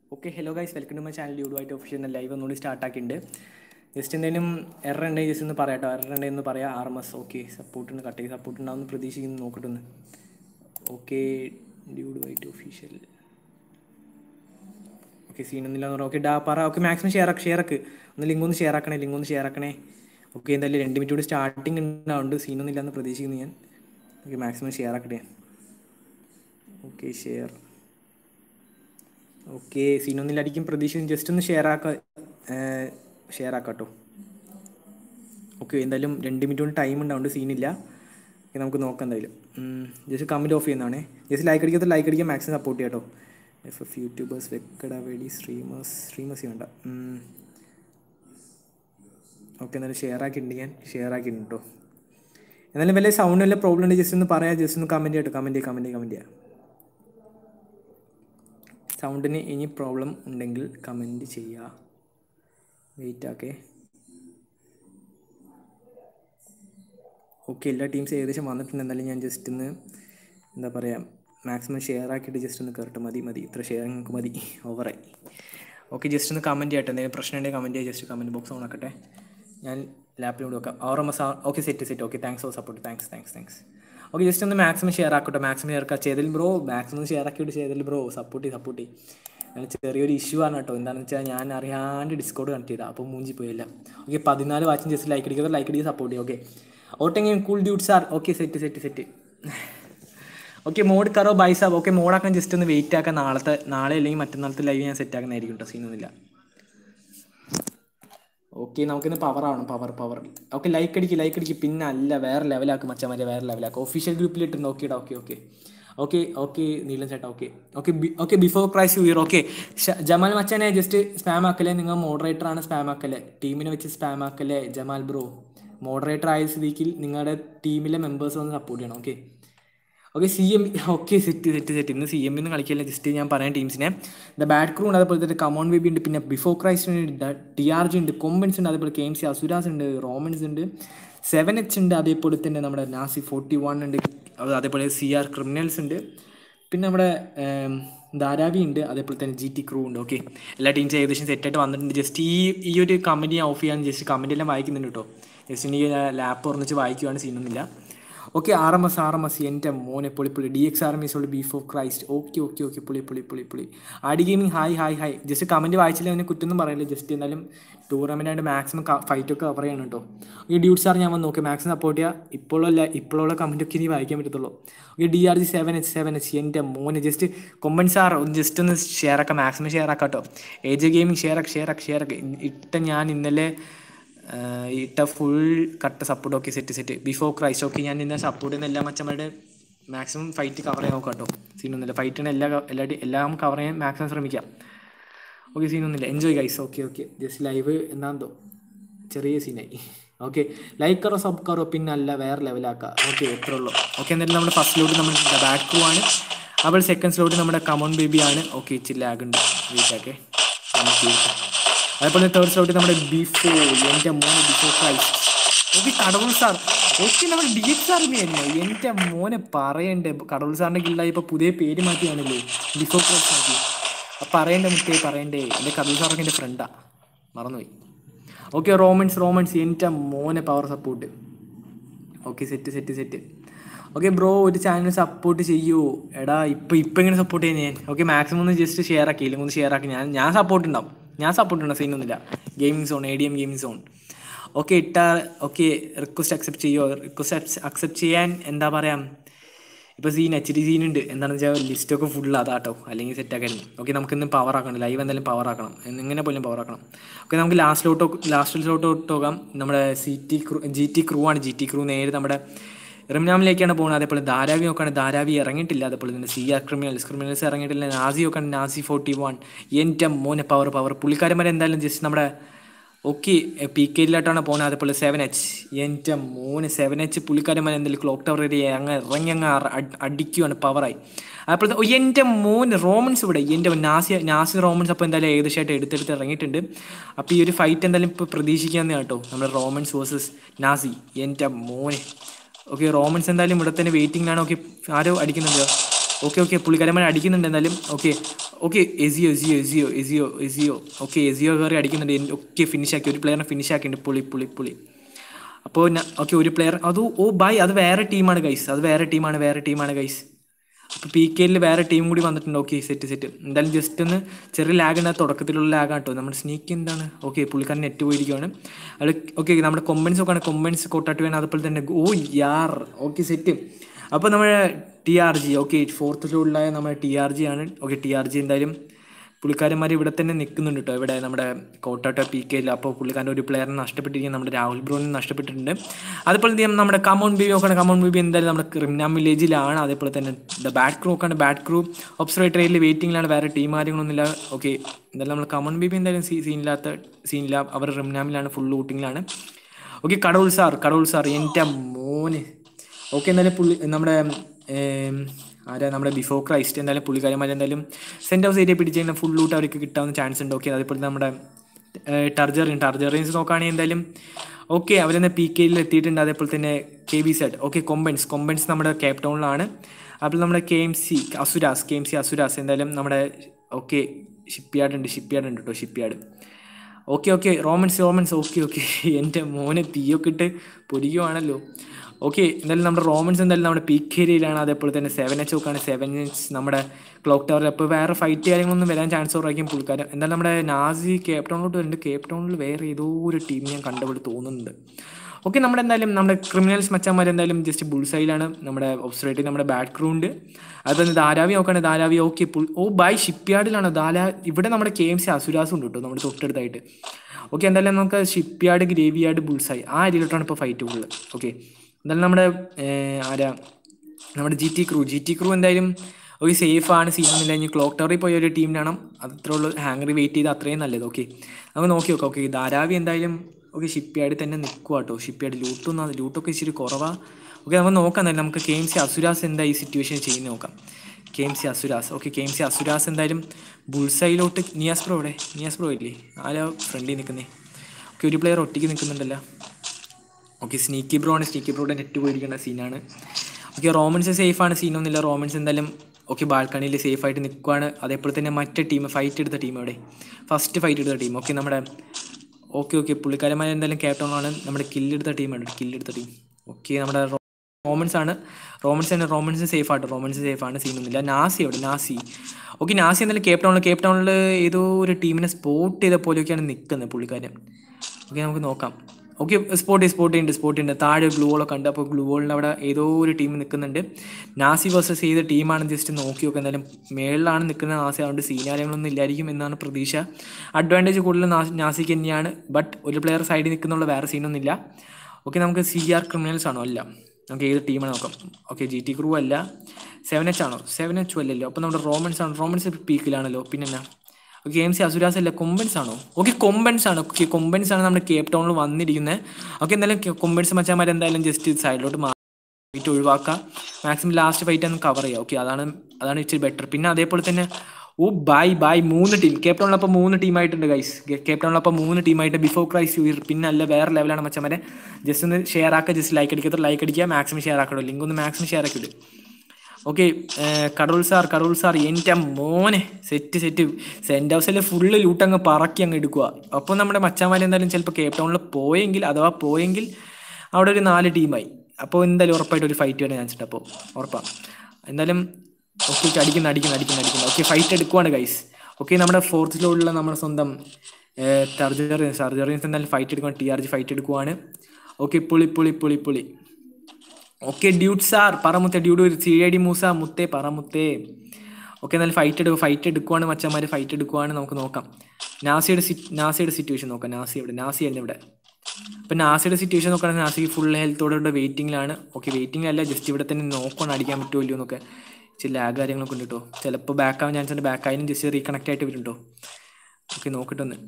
Okay hello guys welcome to my channel യൂഡുമായിട്ട് official live ഒന്നുകൂടി start ആക്കിയിട്ടുണ്ട് just എന്തെങ്കിലും എറർ ഉണ്ടെങ്കിൽ ജസ്റ്റ് ഒന്ന് പറയാം കേട്ടോ എറർ ഉണ്ടെന്ന് പറയാം ആർ എം എസ് ഓക്കെ സപ്പോർട്ടിന് കട്ട് ചെയ്ത് സപ്പോർട്ട് ഉണ്ടാവുമെന്ന് പ്രതീക്ഷിക്കുന്നു നോക്കട്ടെ ഒന്ന് okay dude white official okay സീനൊന്നുമില്ല എന്ന് ഓക്കെ ഡാ പറ ഓക്കെ മാക്സിമം ഷെയർ ആക്ക് ഷെയർ ആക്ക് ഒന്ന് ലിങ്ക് ഒന്ന് ഷെയർ ആക്കണേ ലിങ്ക് ഒന്ന് ഷെയർ ആക്കണേ ഓക്കെ എന്തായാലും രണ്ട് മിനിറ്റ് കൂടി സ്റ്റാർട്ടിങ് ഉണ്ടാവുന്നുണ്ട് സീനൊന്നും ഇല്ലാന്ന് പ്രതീക്ഷിക്കുന്നു ഞാൻ ഓക്കെ മാക്സിമം ഷെയർ ആക്കട്ടെ ഓക്കെ ഷെയർ ഓക്കെ സീനൊന്നില്ലായിരിക്കും പ്രതീക്ഷിക്കുന്നു ജസ്റ്റ് ഒന്ന് ഷെയർ ആക്ക ഷെയർ ആക്കാം കേട്ടോ ഓക്കെ എന്തായാലും രണ്ട് മിനിറ്റ് കൊണ്ട് ടൈം ഉണ്ടാവുണ്ട് സീനില്ല ഓക്കെ നമുക്ക് നോക്കാം എന്തായാലും ജസ്റ്റ് കമൻറ്റ് ഓഫ് ചെയ്യുന്നതാണേ ജസ്റ്റ് ലൈക്ക് അടിക്കാത്ത ലൈക്ക് അടിക്കാൻ മാക്സിമം സപ്പോർട്ട് ചെയ്യാം കേട്ടോ എഫ് എഫ് യൂട്യൂബേഴ്സ് വെക്കട വേടി സ്ട്രീമേഴ്സ് സ്ട്രീമേഴ്സ് വേണ്ട ഓക്കെ എന്തായാലും ഷെയർ ആക്കിയിട്ടുണ്ട് ഞാൻ ഷെയർ ആക്കിയിട്ടുണ്ട് കേട്ടോ എന്നാലും വല്ല സൗണ്ട് വല്ല പ്രോബ്ലം ഉണ്ടെങ്കിൽ ജസ്റ്റ് ഒന്ന് പറയാം ജസ്റ്റ് ഒന്ന് കമൻറ്റ് ചെയ്യട്ടോ കമൻറ്റ് ചെയ്യുക കമൻറ്റ് ചെയ്യുക കമൻറ്റ് ചെയ്യുക സൗണ്ടിന് ഇനി പ്രോബ്ലം ഉണ്ടെങ്കിൽ കമൻറ്റ് ചെയ്യുക വെയിറ്റ് ആക്കേ ഓക്കെ എല്ലാ ടീംസ് ഏകദേശം വന്നിട്ടുണ്ട് എന്നാലും ഞാൻ ജസ്റ്റ് ഒന്ന് എന്താ പറയുക മാക്സിമം ഷെയർ ആക്കിയിട്ട് ജസ്റ്റ് ഒന്ന് കയറട്ടെ മതി മതി ഇത്ര ഷെയർ നിങ്ങൾക്ക് മതി ഓവറായി ഓക്കെ ജസ്റ്റ് ഒന്ന് കമൻറ്റ് ചെയ്യട്ടെ എന്തെങ്കിലും പ്രശ്നം ഉണ്ടെങ്കിൽ കമൻറ്റ് ചെയ്യുക ജസ്റ്റ് കമൻറ്റ് ബോക്സ് ഓൺ ആക്കട്ടെ ഞാൻ ലാപ്പിലോട് വെക്കാം R M S okay set set okay thanks for support thanks thanks thanks okay just ഒന്ന് മാക്സിമം ഷെയർ ആക്കട്ടെ മാക്സിമം ഷെയർ ആക്കാം ചെയ്തൽ ബ്രോ മാക്സിമം ഷെയർ ആക്കിയിട്ട് ചെയ്തൽ ബ്രോ സപ്പോർട്ട് ചെയ്ത് സപ്പോർട്ട് ചെയ്യും അങ്ങനെ ചെറിയൊരു ഇഷ്യൂ ആണ് കേട്ടോ എന്താണെന്ന് വെച്ചാൽ ഞാൻ അറിയാണ്ട് ഡിസ്കൗണ്ട് കണക്ട് ചെയ്താൽ അപ്പോൾ മൂഞ്ചി പോയില്ല ഓക്കെ പതിനാല് വാച്ചിങ് ജസ്റ്റ് ലൈക്ക് അടിക്കുക ലൈക്ക് അടിക്കുക സപ്പോർട്ട് ചെയ്യും ഓക്കെ ഓട്ടെങ്കിലും cool dudes R okay set set set okay mode കറോ ബൈസാബ് ഓക്കെ മോഡാക്കാൻ ജസ്റ്റ് ഒന്ന് വെയിറ്റ് ആക്കാൻ നാളത്തെ നാളെ അല്ലെങ്കിൽ മറ്റന്നാളത്തെ ലൈവ് ഞാൻ സെറ്റ് ആക്കുന്നതായിരിക്കും കേട്ടോ സീനൊന്നുമില്ല ഓക്കെ നമുക്കിന്ന് പവർ ആവണം പവർ പവർ ഓക്കെ ലൈക്ക് അടിക്ക് ലൈക്ക് അടിക്ക് പിന്നെ അല്ല വേറെ ലെവലാക്കും മച്ചാൻ വേറെ ലെവലാക്കും ഒഫീഷ്യൽ ഗ്രൂപ്പിൽ ഇട്ടുണ്ട് ഓക്കേടാ okay okay okay okay Neelan ചേട്ടാ okay okay okay before price year okay Jamal മച്ചാനെ ജസ്റ്റ് സ്പാം ആക്കല്ലേ നിങ്ങൾ മോഡറേറ്റർ ആണ് സ്പാം ആക്കല്ലേ ടീമിനെ വെച്ച് സ്പാം ആക്കല്ലേ ജമാൽ ബ്രോ മോഡറേറ്റർ ആയ സ്ഥിതിക്ക് നിങ്ങളുടെ ടീമിലെ മെമ്പേഴ്സ് വന്ന് സപ്പോർട്ട് ചെയ്യണം okay okay C M okay set set set ഇന്ന് സി എമ്മിന്ന് കളിക്കില്ല ജസ്റ്റ് ഞാൻ പറയാം ടീംസിനെ ദ ബാഡ് ക്രൂ ഉണ്ട് അതുപോലെ തന്നെ കമോൺ ബേബി ഉണ്ട് പിന്നെ ബിഫോർ ക്രൈസ്റ്റ് ഉണ്ട് ടി ആർ ജി ഉണ്ട് കൊമ്പൻസ് ഉണ്ട് അതേപോലെ കെ എം സി അസുരാസ് ഉണ്ട് റോമൻസ് ഉണ്ട് സെവൻ എച്ച് ഉണ്ട് അതേപോലെ തന്നെ നമ്മുടെ നാസി ഫോർട്ടി വൺ ഉണ്ട് അതേപോലെ സി ആർ ക്രിമിനൽസ് ഉണ്ട് പിന്നെ നമ്മുടെ ധാരാവി ഉണ്ട് അതേപോലെ തന്നെ ജി ടി ക്രൂ ഉണ്ട് ഓക്കെ എല്ലാ ടീംസ് ഏകദേശം സെറ്റായിട്ട് വന്നിട്ടുണ്ട് ജസ്റ്റ് ഈ ഈ ഒരു കമൻറ്റ് ഞാൻ ഓഫ് ചെയ്യാൻ ജസ്റ്റ് കമൻറ്റ് എല്ലാം വായിക്കുന്നുണ്ട് കേട്ടോ ജസ്റ്റ് ഈ ലാപ്പ് തുറന്നിച്ച് വായിക്കുവാണ് സീനൊന്നുമില്ല okay R M S R M S എൻ്റെ മോനെ പൊളി പൊളി D X R M S before Christ okay okay okay പുളി പുളി പുളി പുളി ആടി gaming hi hi hi just comment വായിച്ചില്ല അതിനെ കുറ്റൊന്നും പറയില്ല ജസ്റ്റ് എന്നാലും ടൂർണമെൻ്റ് ആയിട്ട് മാക്സിമം ഫൈറ്റ് ഒക്കെ കവർ ചെയ്യണം കേട്ടോ ഈ ഡ്യൂട്ട് സാർ ഞാൻ വന്ന് നോക്കി മാക്സിമം സപ്പോർട്ട് ചെയ്യുക ഇപ്പോഴുള്ള ഇപ്പോഴുള്ള കമൻറ്റ് ഒക്കെ ഇനി വായിക്കാൻ പറ്റത്തുള്ളൂ ഈ D R G seven H seven H എൻ്റെ മോനെ ജസ്റ്റ് കൊമ്പൻ സാർ ഒന്ന് ജസ്റ്റ് ഒന്ന് ഷെയർ ആക്കാം മാക്സിമം ഷെയർ ആക്കാം കേട്ടോ എ ജെ ഗെയിമിംഗ് ഷെയർ ആക്കി ഷെയർ ആക്കി ഷെയർ ആക്കി ഇട്ട ഞാൻ ഇന്നലെ ഇട്ട ഫുൾ കട്ട support okay set set before Christ okay ഞാൻ ഇന്ന് സപ്പോർട്ട് ചെയ്യുന്ന എല്ലാ മച്ചന്മാരുടെ മാക്സിമം ഫൈറ്റ് കവർ ചെയ്യാൻ നോക്കാം കേട്ടോ സീനൊന്നുമില്ല ഫൈറ്റിന് എല്ലാ എല്ലാ എല്ലാം കവർ ചെയ്യാൻ മാക്സിമം ശ്രമിക്കാം ഓക്കെ സീനൊന്നുമില്ല enjoy guys okay okay just live എന്താണെന്തോ ചെറിയ സീനായി ഓക്കെ ലൈക്ക് കറോ സബ് കറോ പിന്നെ അല്ല വേറെ ലെവലാക്കുക ഓക്കെ എത്ര ഉള്ളൂ ഓക്കെ എന്തായാലും നമ്മുടെ ഫസ്റ്റ് ലോട്ട് നമ്മൾ ബാക്ക് ത്രൂ ആണ് അപ്പോൾ സെക്കൻഡ് സ്ലോട്ട് നമ്മുടെ കമോൺ ബേബി ആണ് ഓക്കെ ഇച്ചിരി ലാഗ് ഉണ്ട് വീട്ടൊക്കെ അതേപോലെ തേർഡ് സ്ലോട്ട് നമ്മുടെ ബിഫോ എൻ്റെ മോനെ before Christ okay Kadavul sir okay നമ്മൾ ഡി എക്സ് ആർമിയായിരുന്നു എൻ്റെ മോനെ പറയണ്ടേ കടവുൾ സാറിൻ്റെ കില്ലായി ഇപ്പോൾ പുതിയ പേര് മാറ്റിയാണല്ലോ ബിഫോ ക്രൈസ്റ്റ് മാറ്റി പറയണ്ടേ മുത്തേ പറയണ്ടേ എൻ്റെ കടവുൾ സാറൊക്കെ എൻ്റെ ഫ്രണ്ടാ മറന്നുപോയി ഓക്കെ റോമൻസ് റോമൻസ് എൻ്റെ മോനെ power support okay set set set okay bro ഒരു ചാനൽ സപ്പോർട്ട് ചെയ്യൂ എടാ ഇപ്പം ഇപ്പം എങ്ങനെ സപ്പോർട്ട് ചെയ്യാൻ ഞാൻ ഓക്കെ മാക്സിമം ഒന്ന് ജസ്റ്റ് ഷെയർ ആക്കി ഇല്ലെങ്കിൽ ഒന്ന് ഷെയർ ആക്കി ഞാൻ ഞാൻ സപ്പോർട്ട് ഉണ്ടാവും ഞാൻ സപ്പോർട്ട് ഉണ്ടാവും സീനൊന്നുമില്ല gaming zone A D M gaming zone okay ഇട്ട ഓക്കെ റിക്വസ്റ്റ് അക്സെപ്റ്റ് ചെയ്യുമോ റിക്വസ്റ്റ് അക്സെപ്റ്റ് ചെയ്യാൻ എന്താ പറയുക ഇപ്പോൾ സീൻ എച്ച് ഡി സീൻ ഉണ്ട് എന്താണെന്ന് വെച്ചാൽ ലിസ്റ്റൊക്കെ ഫുൾ അതാട്ടോ അല്ലെങ്കിൽ സെറ്റ് ആക്കാനും ഓക്കെ നമുക്കിന്ന് പവർ ആക്കണം ലൈവ് എന്തായാലും പവർ ആക്കണം എങ്ങനെ പോലും പവർ ആക്കണം ഓക്കെ നമുക്ക് ലാസ്റ്റിലോട്ടോ ലാസ്റ്റിലോട്ട് പോകാം നമ്മുടെ C T crew G T crew ആണ് ജി ടി ക്രൂ നേരെ നമ്മുടെ റിംനാമിലേക്കാണ് പോകുന്നത് അതേപോലെ ധാരാവി നോക്കുകയാണ് ധാരാവി ഇറങ്ങിയിട്ടില്ല അതേപോലെ തന്നെ സി ആർ ക്രിമിനൽസ് ക്രിമിനൽസ് ഇറങ്ങിയിട്ടില്ല നാസി നോക്കുകയാണ് നാസി ഫോർട്ടി വൺ എൻ്റെ മോനെ പവർ പവർ പുള്ളിക്കാരന്മാരെ എന്തായാലും ജസ്റ്റ് നമ്മുടെ ഓക്കെ പി കെയിലോട്ടാണ് പോകുന്നത് അതേപോലെ സെവൻ എച്ച് എൻ്റെ മോന് സെവൻ എച്ച് പുള്ളിക്കാരന്മാർ എന്തെങ്കിലും ക്ലോക്ക് ടവർ ഏരിയ അങ്ങ് ഇറങ്ങി അങ്ങ് അടിക്കുകയാണ് പവറായി അപ്പോഴത്തെ എൻ്റെ മോന് റോമൻസ് ഇവിടെ എൻ്റെ നാസി നാസി റോമൻസ് അപ്പോൾ എന്തായാലും ഏകദേശമായിട്ട് എടുത്തെടുത്ത് ഇറങ്ങിയിട്ടുണ്ട് അപ്പോൾ ഈ ഒരു ഫൈറ്റ് എന്തായാലും ഇപ്പോൾ പ്രതീക്ഷിക്കാവുന്ന കേട്ടോ നമ്മുടെ റോമൻസ് വേഴ്സസ് നാസി എൻ്റെ മോന് ഓക്കെ റോമൻസ് എന്തായാലും ഇവിടെ തന്നെ വെയിറ്റിംഗിലാണ് ഓക്കെ ആരോ അടിക്കുന്നുണ്ടോ ഓക്കെ ഓക്കെ പുള്ളിക്കാരന്മാർ അടിക്കുന്നുണ്ട് എന്തായാലും okay okay Ezio Ezio Ezio Ezio Ezio okay Ezio കയറി അടിക്കുന്നുണ്ട് ഒക്കെ ഫിനിഷ് ആക്കി ഒരു പ്ലെയറിനെ ഫിനിഷ് ആക്കിയിട്ടുണ്ട് പുളി പുളി പുളി അപ്പോൾ ഓക്കെ ഒരു പ്ലെയർ അത് ഓ ബൈ അത് വേറെ ടീമാണ് ഗൈസ് അത് വേറെ ടീമാണ് വേറെ ടീമാണ് ഗൈസ് അപ്പോൾ പി കെയിൽ വേറെ ടീം കൂടി വന്നിട്ടുണ്ട് ഓക്കെ സെറ്റ് സെറ്റ് എന്തായാലും ജസ്റ്റ് ഒന്ന് ചെറിയ ലാഗ് ഉണ്ട് തുടക്കത്തിലുള്ള ലാഗ് കേട്ടോ നമ്മുടെ സ്നീക്ക് എന്താണ് ഓക്കെ പുള്ളിക്കാരൻ നെറ്റ് പോയിരിക്കുകയാണ് അത് ഓക്കെ നമ്മുടെ കൊമ്പൻസ് ഒക്കെ ആണ് കൊമ്പൻസ് കൊട്ടാട്ട് വേണം അതുപോലെ തന്നെ ഓ യാർ ഓക്കെ സെറ്റ് അപ്പോൾ നമ്മുടെ T R G okay fourth ഫ്ലോറിലായ നമ്മുടെ ടി ആർ ജി ആണ് ഓക്കെ ടി ആർ ജി എന്തായാലും പുള്ളിക്കാരന്മാർ ഇവിടെ തന്നെ നിൽക്കുന്നുണ്ട് കേട്ടോ ഇവിടെ നമ്മുടെ കോട്ടോട്ട പി കെയിൽ അപ്പോൾ പുള്ളിക്കാരൻ്റെ ഒരു പ്ലെയറിനെ നഷ്ടപ്പെട്ടിരിക്കുന്ന നമ്മുടെ രാഹുൽ ബ്രോനെ നഷ്ടപ്പെട്ടിട്ടുണ്ട് അതുപോലെ തന്നെ നമ്മുടെ കമോൺ ബേബി നോക്കണം കമോൺ ബേബി എന്തായാലും നമ്മുടെ ക്രിമിനാം വില്ലേജിലാണ് അതേപോലെ തന്നെ ദ ബാഡ് ക്രൂ ഒക്കെയാണ് ബാഡ് ക്രൂ ഒബ്സർവേറ്ററിയിൽ വെയിറ്റിംഗിലാണ് വേറെ ടീം കാര്യങ്ങളൊന്നുമില്ല ഓക്കെ എന്തായാലും നമ്മൾ കമോൺ ബേബി എന്തായാലും സീ സീനില്ലാത്ത സീനില്ല അവർ റിംനാമിലാണ് ഫുൾ ലൂട്ടിങ്ങിലാണ് okay Kadavul sir Kadavul sir എൻ്റെ മോന് ഓക്കെ എന്തായാലും പുള്ളി നമ്മുടെ ഏം, ആരാ നമ്മുടെ ബിഫോർ ക്രൈസ്റ്റ് എന്തായാലും പുള്ളിക്കാരന്മാർ എന്തായാലും സെൻറ്റ് ഹൗസ് ഏരിയ പിടിച്ച് കഴിഞ്ഞാൽ ഫുൾ ലൂട്ട് അവർക്ക് കിട്ടാവുന്ന ചാൻസ് ഉണ്ട് ഓക്കെ അതേപോലെ നമ്മുടെ ടർജറിൻ ടർജറിൻസ് നോക്കുകയാണെങ്കിൽ എന്തായാലും ഓക്കെ അവരെന്നെ പി കെയിൽ എത്തിയിട്ടുണ്ട് അതേപോലെ തന്നെ K B Z okay Kombans Kombans നമ്മുടെ കേപ്പ് ടൗണിലാണ് അപ്പോൾ നമ്മുടെ K M C Asuras K M C Asuras എന്തായാലും നമ്മുടെ ഓക്കെ ഷിപ്പ് യാർഡ് ഉണ്ട് ഷിപ്പ് യാർഡ് ഉണ്ട് കേട്ടോ shipyard okay okay Romans Romans okay okay എൻ്റെ മോനെ തീയൊക്കെ ഇട്ട് പൊരിക്കുവാണല്ലോ ഓക്കെ എന്തായാലും നമ്മുടെ റോമൻസ് എന്തായാലും നമ്മുടെ പീക്ക് ഏരിയയിലാണ് അതേപോലെ തന്നെ സെവൻ എച്ച് നോക്കുകയാണ് സെവൻ എച്ച് നമ്മുടെ ക്ലോക്ക് ടവറിൽ അപ്പോൾ വേറെ ഫൈറ്റ് കാര്യങ്ങളൊന്നും വരാൻ ചാൻസ് കുറവായിരിക്കും പുള്ളിക്കാരൻ എന്തായാലും നമ്മുടെ നാസി കേപ്പ് ടൗണിലോട്ട് വരുന്നുണ്ട് കേപ്പ് ടൗണിൽ വേറെ ഏതോ ഒരു ടീം ഞാൻ കണ്ടപോലെ തോന്നുന്നുണ്ട് ഓക്കെ നമ്മുടെ എന്തായാലും നമ്മുടെ ക്രിമിനൽസ് മച്ചാന്മാർ എന്തായാലും ജസ്റ്റ് ബുൾസൈലാണ് നമ്മുടെ ഒബ്സറേറ്റ് നമ്മുടെ ബാഡ് ക്രൂ ഉണ്ട് അതുപോലെ ധാരാവി നോക്കുകയാണ് ധാരാവി ഓക്കെ പുൾ ഓ ബൈ ഷിപ്പ് യാർഡിലാണ് ധാരാ ഇവിടെ നമ്മുടെ കെ എം സി അസുരാസും ഉണ്ട് കേട്ടോ നമ്മുടെ തൊട്ടടുത്തായിട്ട് ഓക്കെ എന്തായാലും നമുക്ക് shipyard graveyard bullseye ആ ഏരിയയിലോട്ടാണ് ഇപ്പോൾ ഫൈറ്റ് ഉള്ളത് ഓക്കെ എന്തായാലും നമ്മുടെ ഏർ, ആരാ നമ്മുടെ G T crew G T crew എന്തായാലും ഒരു സേഫ് ആണ് സീനൊന്നുമില്ല ഇനി ക്ലോക്ക് ടവറിൽ പോയ ഒരു ടീമിനാണ് അത്ര ഉള്ളൂ ഹാങ്ങറി വെയിറ്റ് ചെയ്ത് അത്രയും നല്ലത് ഓക്കെ നമുക്ക് നോക്കി നോക്കാം ഓക്കെ ധാരാവി എന്തായാലും ഓക്കെ ഷിപ്പ് യാർഡിൽ തന്നെ നിൽക്കുക കേട്ടോ ഷിപ്പ് യാർഡ് ലൂട്ടൊന്നും ലൂട്ടൊക്കെ ഇച്ചിരി കുറവാണ് ഓക്കെ നമുക്ക് നോക്കാം എന്തായാലും നമുക്ക് കെ എം സി അസുരാസ് എന്താ ഈ സിറ്റുവേഷൻ ചെയ്യുന്നത് നോക്കാം K M C അസുരാസ് okay K M C Asuras എന്തായാലും ബുൾസൈലോട്ട് നിയാസ് പ്രോ ഇവിടെ നിയാസ് പ്രോ ഇല്ലേ ആരാ ഫ്രണ്ടിൽ നിൽക്കുന്നേ ഓക്കെ ഒരു പ്ലെയർ ഒറ്റയ്ക്ക് നിൽക്കുന്നുണ്ടല്ലോ ഓക്കെ സ്നീക്കി ബ്രോ ആണ് സ്നീക്കി ബ്രോയുടെ നെറ്റ് പോയിരിക്കേണ്ട സീനാണ് ഓക്കെ റോമൻസ് സേഫ് ആണ് സീനൊന്നുമില്ല റോമൻസ് എന്തായാലും ഓക്കെ ബാൽക്കണിയിൽ സേഫ് ആയിട്ട് നിൽക്കുവാണ് അതേപോലെ തന്നെ മറ്റേ ടീം ഫൈറ്റ് എടുത്ത ടീം അവിടെ ഫസ്റ്റ് ഫൈറ്റ് എടുത്ത ടീം ഓക്കെ നമ്മുടെ ഓക്കെ ഓക്കെ പുള്ളിക്കാരന്മാർ എന്തായാലും ക്യാപ്റ്റൻ ആണ് നമ്മുടെ കില്ലെടുത്ത ടീമാണ് കില്ലെടുത്ത ടീം ഓക്കെ നമ്മുടെ റോ- റോമൻസ് ആണ് റോമൻസ് തന്നെ റോമൻസ് സേഫ് ആട്ടോ റോമൻസ് സേഫ് ആണ് സീനൊന്നുമില്ല നാസി അവിടെ നാസി ഓക്കെ നാസി എന്തായാലും കേപ്പ് ടൗണിൽ കേപ്പ് ടൗണിൽ ഏതോ ഒരു ടീമിനെ സ്പോട്ട് ചെയ്ത പോലെയൊക്കെയാണ് നിൽക്കുന്നത് പുള്ളിക്കാരൻ ഓക്കെ നമുക്ക് നോക്കാം ഓക്കെ സ്പോട്ട് സ്പോട്ട് ഉണ്ട് സ്പോട്ട് ഉണ്ട് താഴെ ഗ്ലൂ വോളൊക്കെ ഉണ്ട് അപ്പോൾ ഗ്ലൂ വോളിൻ്റെ അവിടെ ഏതോ ഒരു ടീം നിൽക്കുന്നുണ്ട് നാസി വേഴ്സസ് ചെയ്ത ടീമാണ് ജസ്റ്റ് നോക്കി നോക്കുക എന്തായാലും മേളിലാണ് നിൽക്കുന്ന നാസി അതുകൊണ്ട് സീനാര്യങ്ങളൊന്നും ഇല്ലായിരിക്കും എന്നാണ് പ്രതീക്ഷ അഡ്വാൻറ്റേജ് കൂടുതൽ നാ- നാസിക്ക് തന്നെയാണ് ബട്ട് ഒരു പ്ലെയർ സൈഡിൽ നിൽക്കുന്നുള്ള വേറെ സീനൊന്നും ഇല്ല ഓക്കെ നമുക്ക് സി ആർ ക്രിമിനൽസ് ആണോ അല്ല നമുക്ക് ഏത് ടീമാണ് നോക്കാം ഓക്കെ ജി ടി ക്രൂ അല്ല സെവൻ എച്ച് ആണോ സെവൻ എച്ച് അല്ലല്ലോ അപ്പോൾ നമ്മുടെ റോമൻസ് ആണ് റോമൻസ് പീക്കിലാണല്ലോ പിന്നെന്നാ ഓക്കെ എം സി അസുരാസ് അല്ല കൊമ്പൻസ് ആണോ ഓക്കെ കൊമ്പൻസ് ആണ് ഓക്കെ കൊമ്പൻസ് ആണ് നമ്മുടെ കേപ്പ് ടൗണിൽ വന്നിരിക്കുന്നത് ഓക്കെ എന്തായാലും കൊമ്പൻസ് മച്ചാന്മാർ എന്തായാലും ജസ്റ്റ് സൈഡിലോട്ട് മാറി ഫൈറ്റ് ഒഴിവാക്കാം മാക്സിമം ലാസ്റ്റ് ഫൈറ്റ് ഒന്ന് കവർ ചെയ്യുക ഓക്കെ അതാണ് അതാണ് ഇച്ചിരി ബെറ്റർ പിന്നെ അതേപോലെ തന്നെ ഓ ബൈ ബൈ മൂന്ന് ടീം കേപ്പ് ടൗണിലപ്പോൾ മൂന്ന് ടീമായിട്ടുണ്ട് ഗൈസ് കേപ്പ് ടൗണിലപ്പോൾ മൂന്ന് ടീമായിട്ട് ബിഫോർ ക്രൈസ് യൂർ പിന്നെ അല്ല വേറെ ലെവലാണ് മച്ചന്മാരെ ജസ്റ്റ് ഒന്ന് ഷെയർ ആക്കുക ജസ്റ്റ് ലൈക്ക് അടിക്കാത്ത ലൈക്ക് അടിക്കുക മാക്സിമം ഷെയർ ആക്കണോ ലിങ്ക് ഒന്ന് മാക്സിമം ഷെയർ ആക്കിയിട്ട് ഓക്കെ കടൂൾ സാർ കടൂൾ സാർ എൻ്റെ മോനെ സെറ്റ് സെറ്റ് സെൻറ്റ് ഹൗസിൽ ഫുള്ള് ലൂട്ട് അങ്ങ് പറക്കി അങ്ങ് എടുക്കുക അപ്പോൾ നമ്മുടെ മച്ചാന്മാർ എന്തായാലും ചിലപ്പോൾ കേപ്പ് ടൗണിൽ പോയെങ്കിൽ അഥവാ പോയെങ്കിൽ അവിടെ ഒരു നാല് ടീമായി അപ്പോൾ എന്തായാലും ഉറപ്പായിട്ട് ഒരു ഫൈറ്റ് വരാൻ ചാൻസ് ഉണ്ട് അപ്പോൾ ഉറപ്പാണ് എന്തായാലും ഓക്കെ അടിക്കുന്ന അടിക്കുന്ന അടിക്കുന്ന അടിക്കുന്ന ഓക്കെ ഫൈറ്റ് എടുക്കുവാണ് ഗൈസ് ഓക്കെ നമ്മുടെ ഫോർത്ത് ഫ്ലോറിലുള്ള നമ്മുടെ സ്വന്തം സർജറി സർജറീൻസ് എന്തായാലും ഫൈറ്റ് എടുക്കുവാണ് ടി ആർ ജി ഫൈറ്റ് എടുക്കുവാണ് ഓക്കെ പുളി പുളി പുളി പുളി ഓക്കെ ഡ്യൂട്ട് സാർ പറമുത്തേ ഡ്യൂഡ് ഒരു സി ഐ ഡി മൂസ മുത്തേ പറമുത്തേ ഓക്കെ എന്നാലും ഫൈറ്റ് എടുക്കും ഫൈറ്റ് എടുക്കുവാണ് മച്ചന്മാർ ഫൈറ്റ് എടുക്കുവാണ് നമുക്ക് നോക്കാം നാസിയുടെ സി നാസിയുടെ സിറ്റുവേഷൻ നോക്കാം നാസി ഇവിടെ നാസി ആയിരുന്നു ഇവിടെ അപ്പം നാസിയുടെ സിറ്റുവേഷൻ നോക്കുകയാണെങ്കിൽ നാസി ഫുൾ ഹെൽത്തോടെ വെയിറ്റിംഗിലാണ് ഓക്കെ വെയിറ്റിംഗിലല്ല ജസ്റ്റ് ഇവിടെ തന്നെ നോക്കണം അടിക്കാൻ പറ്റുമോ ഇല്ലയോ എന്നൊക്കെ ചില ലാഗ് കാര്യങ്ങളൊക്കെ ഉണ്ട് കേട്ടോ ചിലപ്പോൾ ബാക്ക് ആവാൻ ചാൻസ് ഉണ്ട് ബാക്ക് ആയാലും ജസ്റ്റ് റീകണക്ട് ആയിട്ട് വരും കേട്ടോ ഓക്കെ നോക്കട്ടെ ഒന്ന്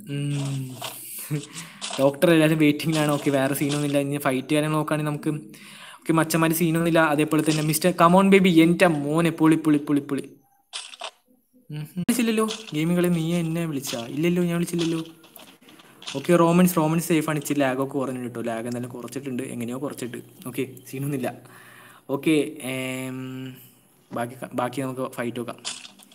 ഡോക്ടർ എല്ലാവരും വെയിറ്റിംഗിലാണ് ഓക്കെ വേറെ സീനൊന്നും ഇല്ല ഇനി ഫൈറ്റ് കാര്യങ്ങൾ നോക്കുകയാണെങ്കിൽ നമുക്ക് ഓക്കെ മച്ചന്മാർ സീനൊന്നുമില്ല അതേപോലെ തന്നെ മിസ്റ്റർ കമോൺ ബേബി എൻ്റെ മോനെ പൊളി പൊളി പൊളി പൊളി ഉം. വിളിച്ചില്ലല്ലോ ഗെയിമുകളിൽ നീ എന്നെ വിളിച്ചാ ഇല്ലല്ലോ ഞാൻ വിളിച്ചില്ലല്ലോ ഓക്കെ റോമൻസ് റോമൻസ് സേഫാണ് ഇച്ചിരി ലാഗൊക്കെ കുറഞ്ഞു കേട്ടോ ലാഗ് എന്തായാലും കുറച്ചിട്ടുണ്ട് എങ്ങനെയോ കുറച്ചിട്ട് ഓക്കെ സീനൊന്നുമില്ല ഓക്കെ ബാക്കി ബാക്കി നമുക്ക് ഫൈറ്റ് നോക്കാം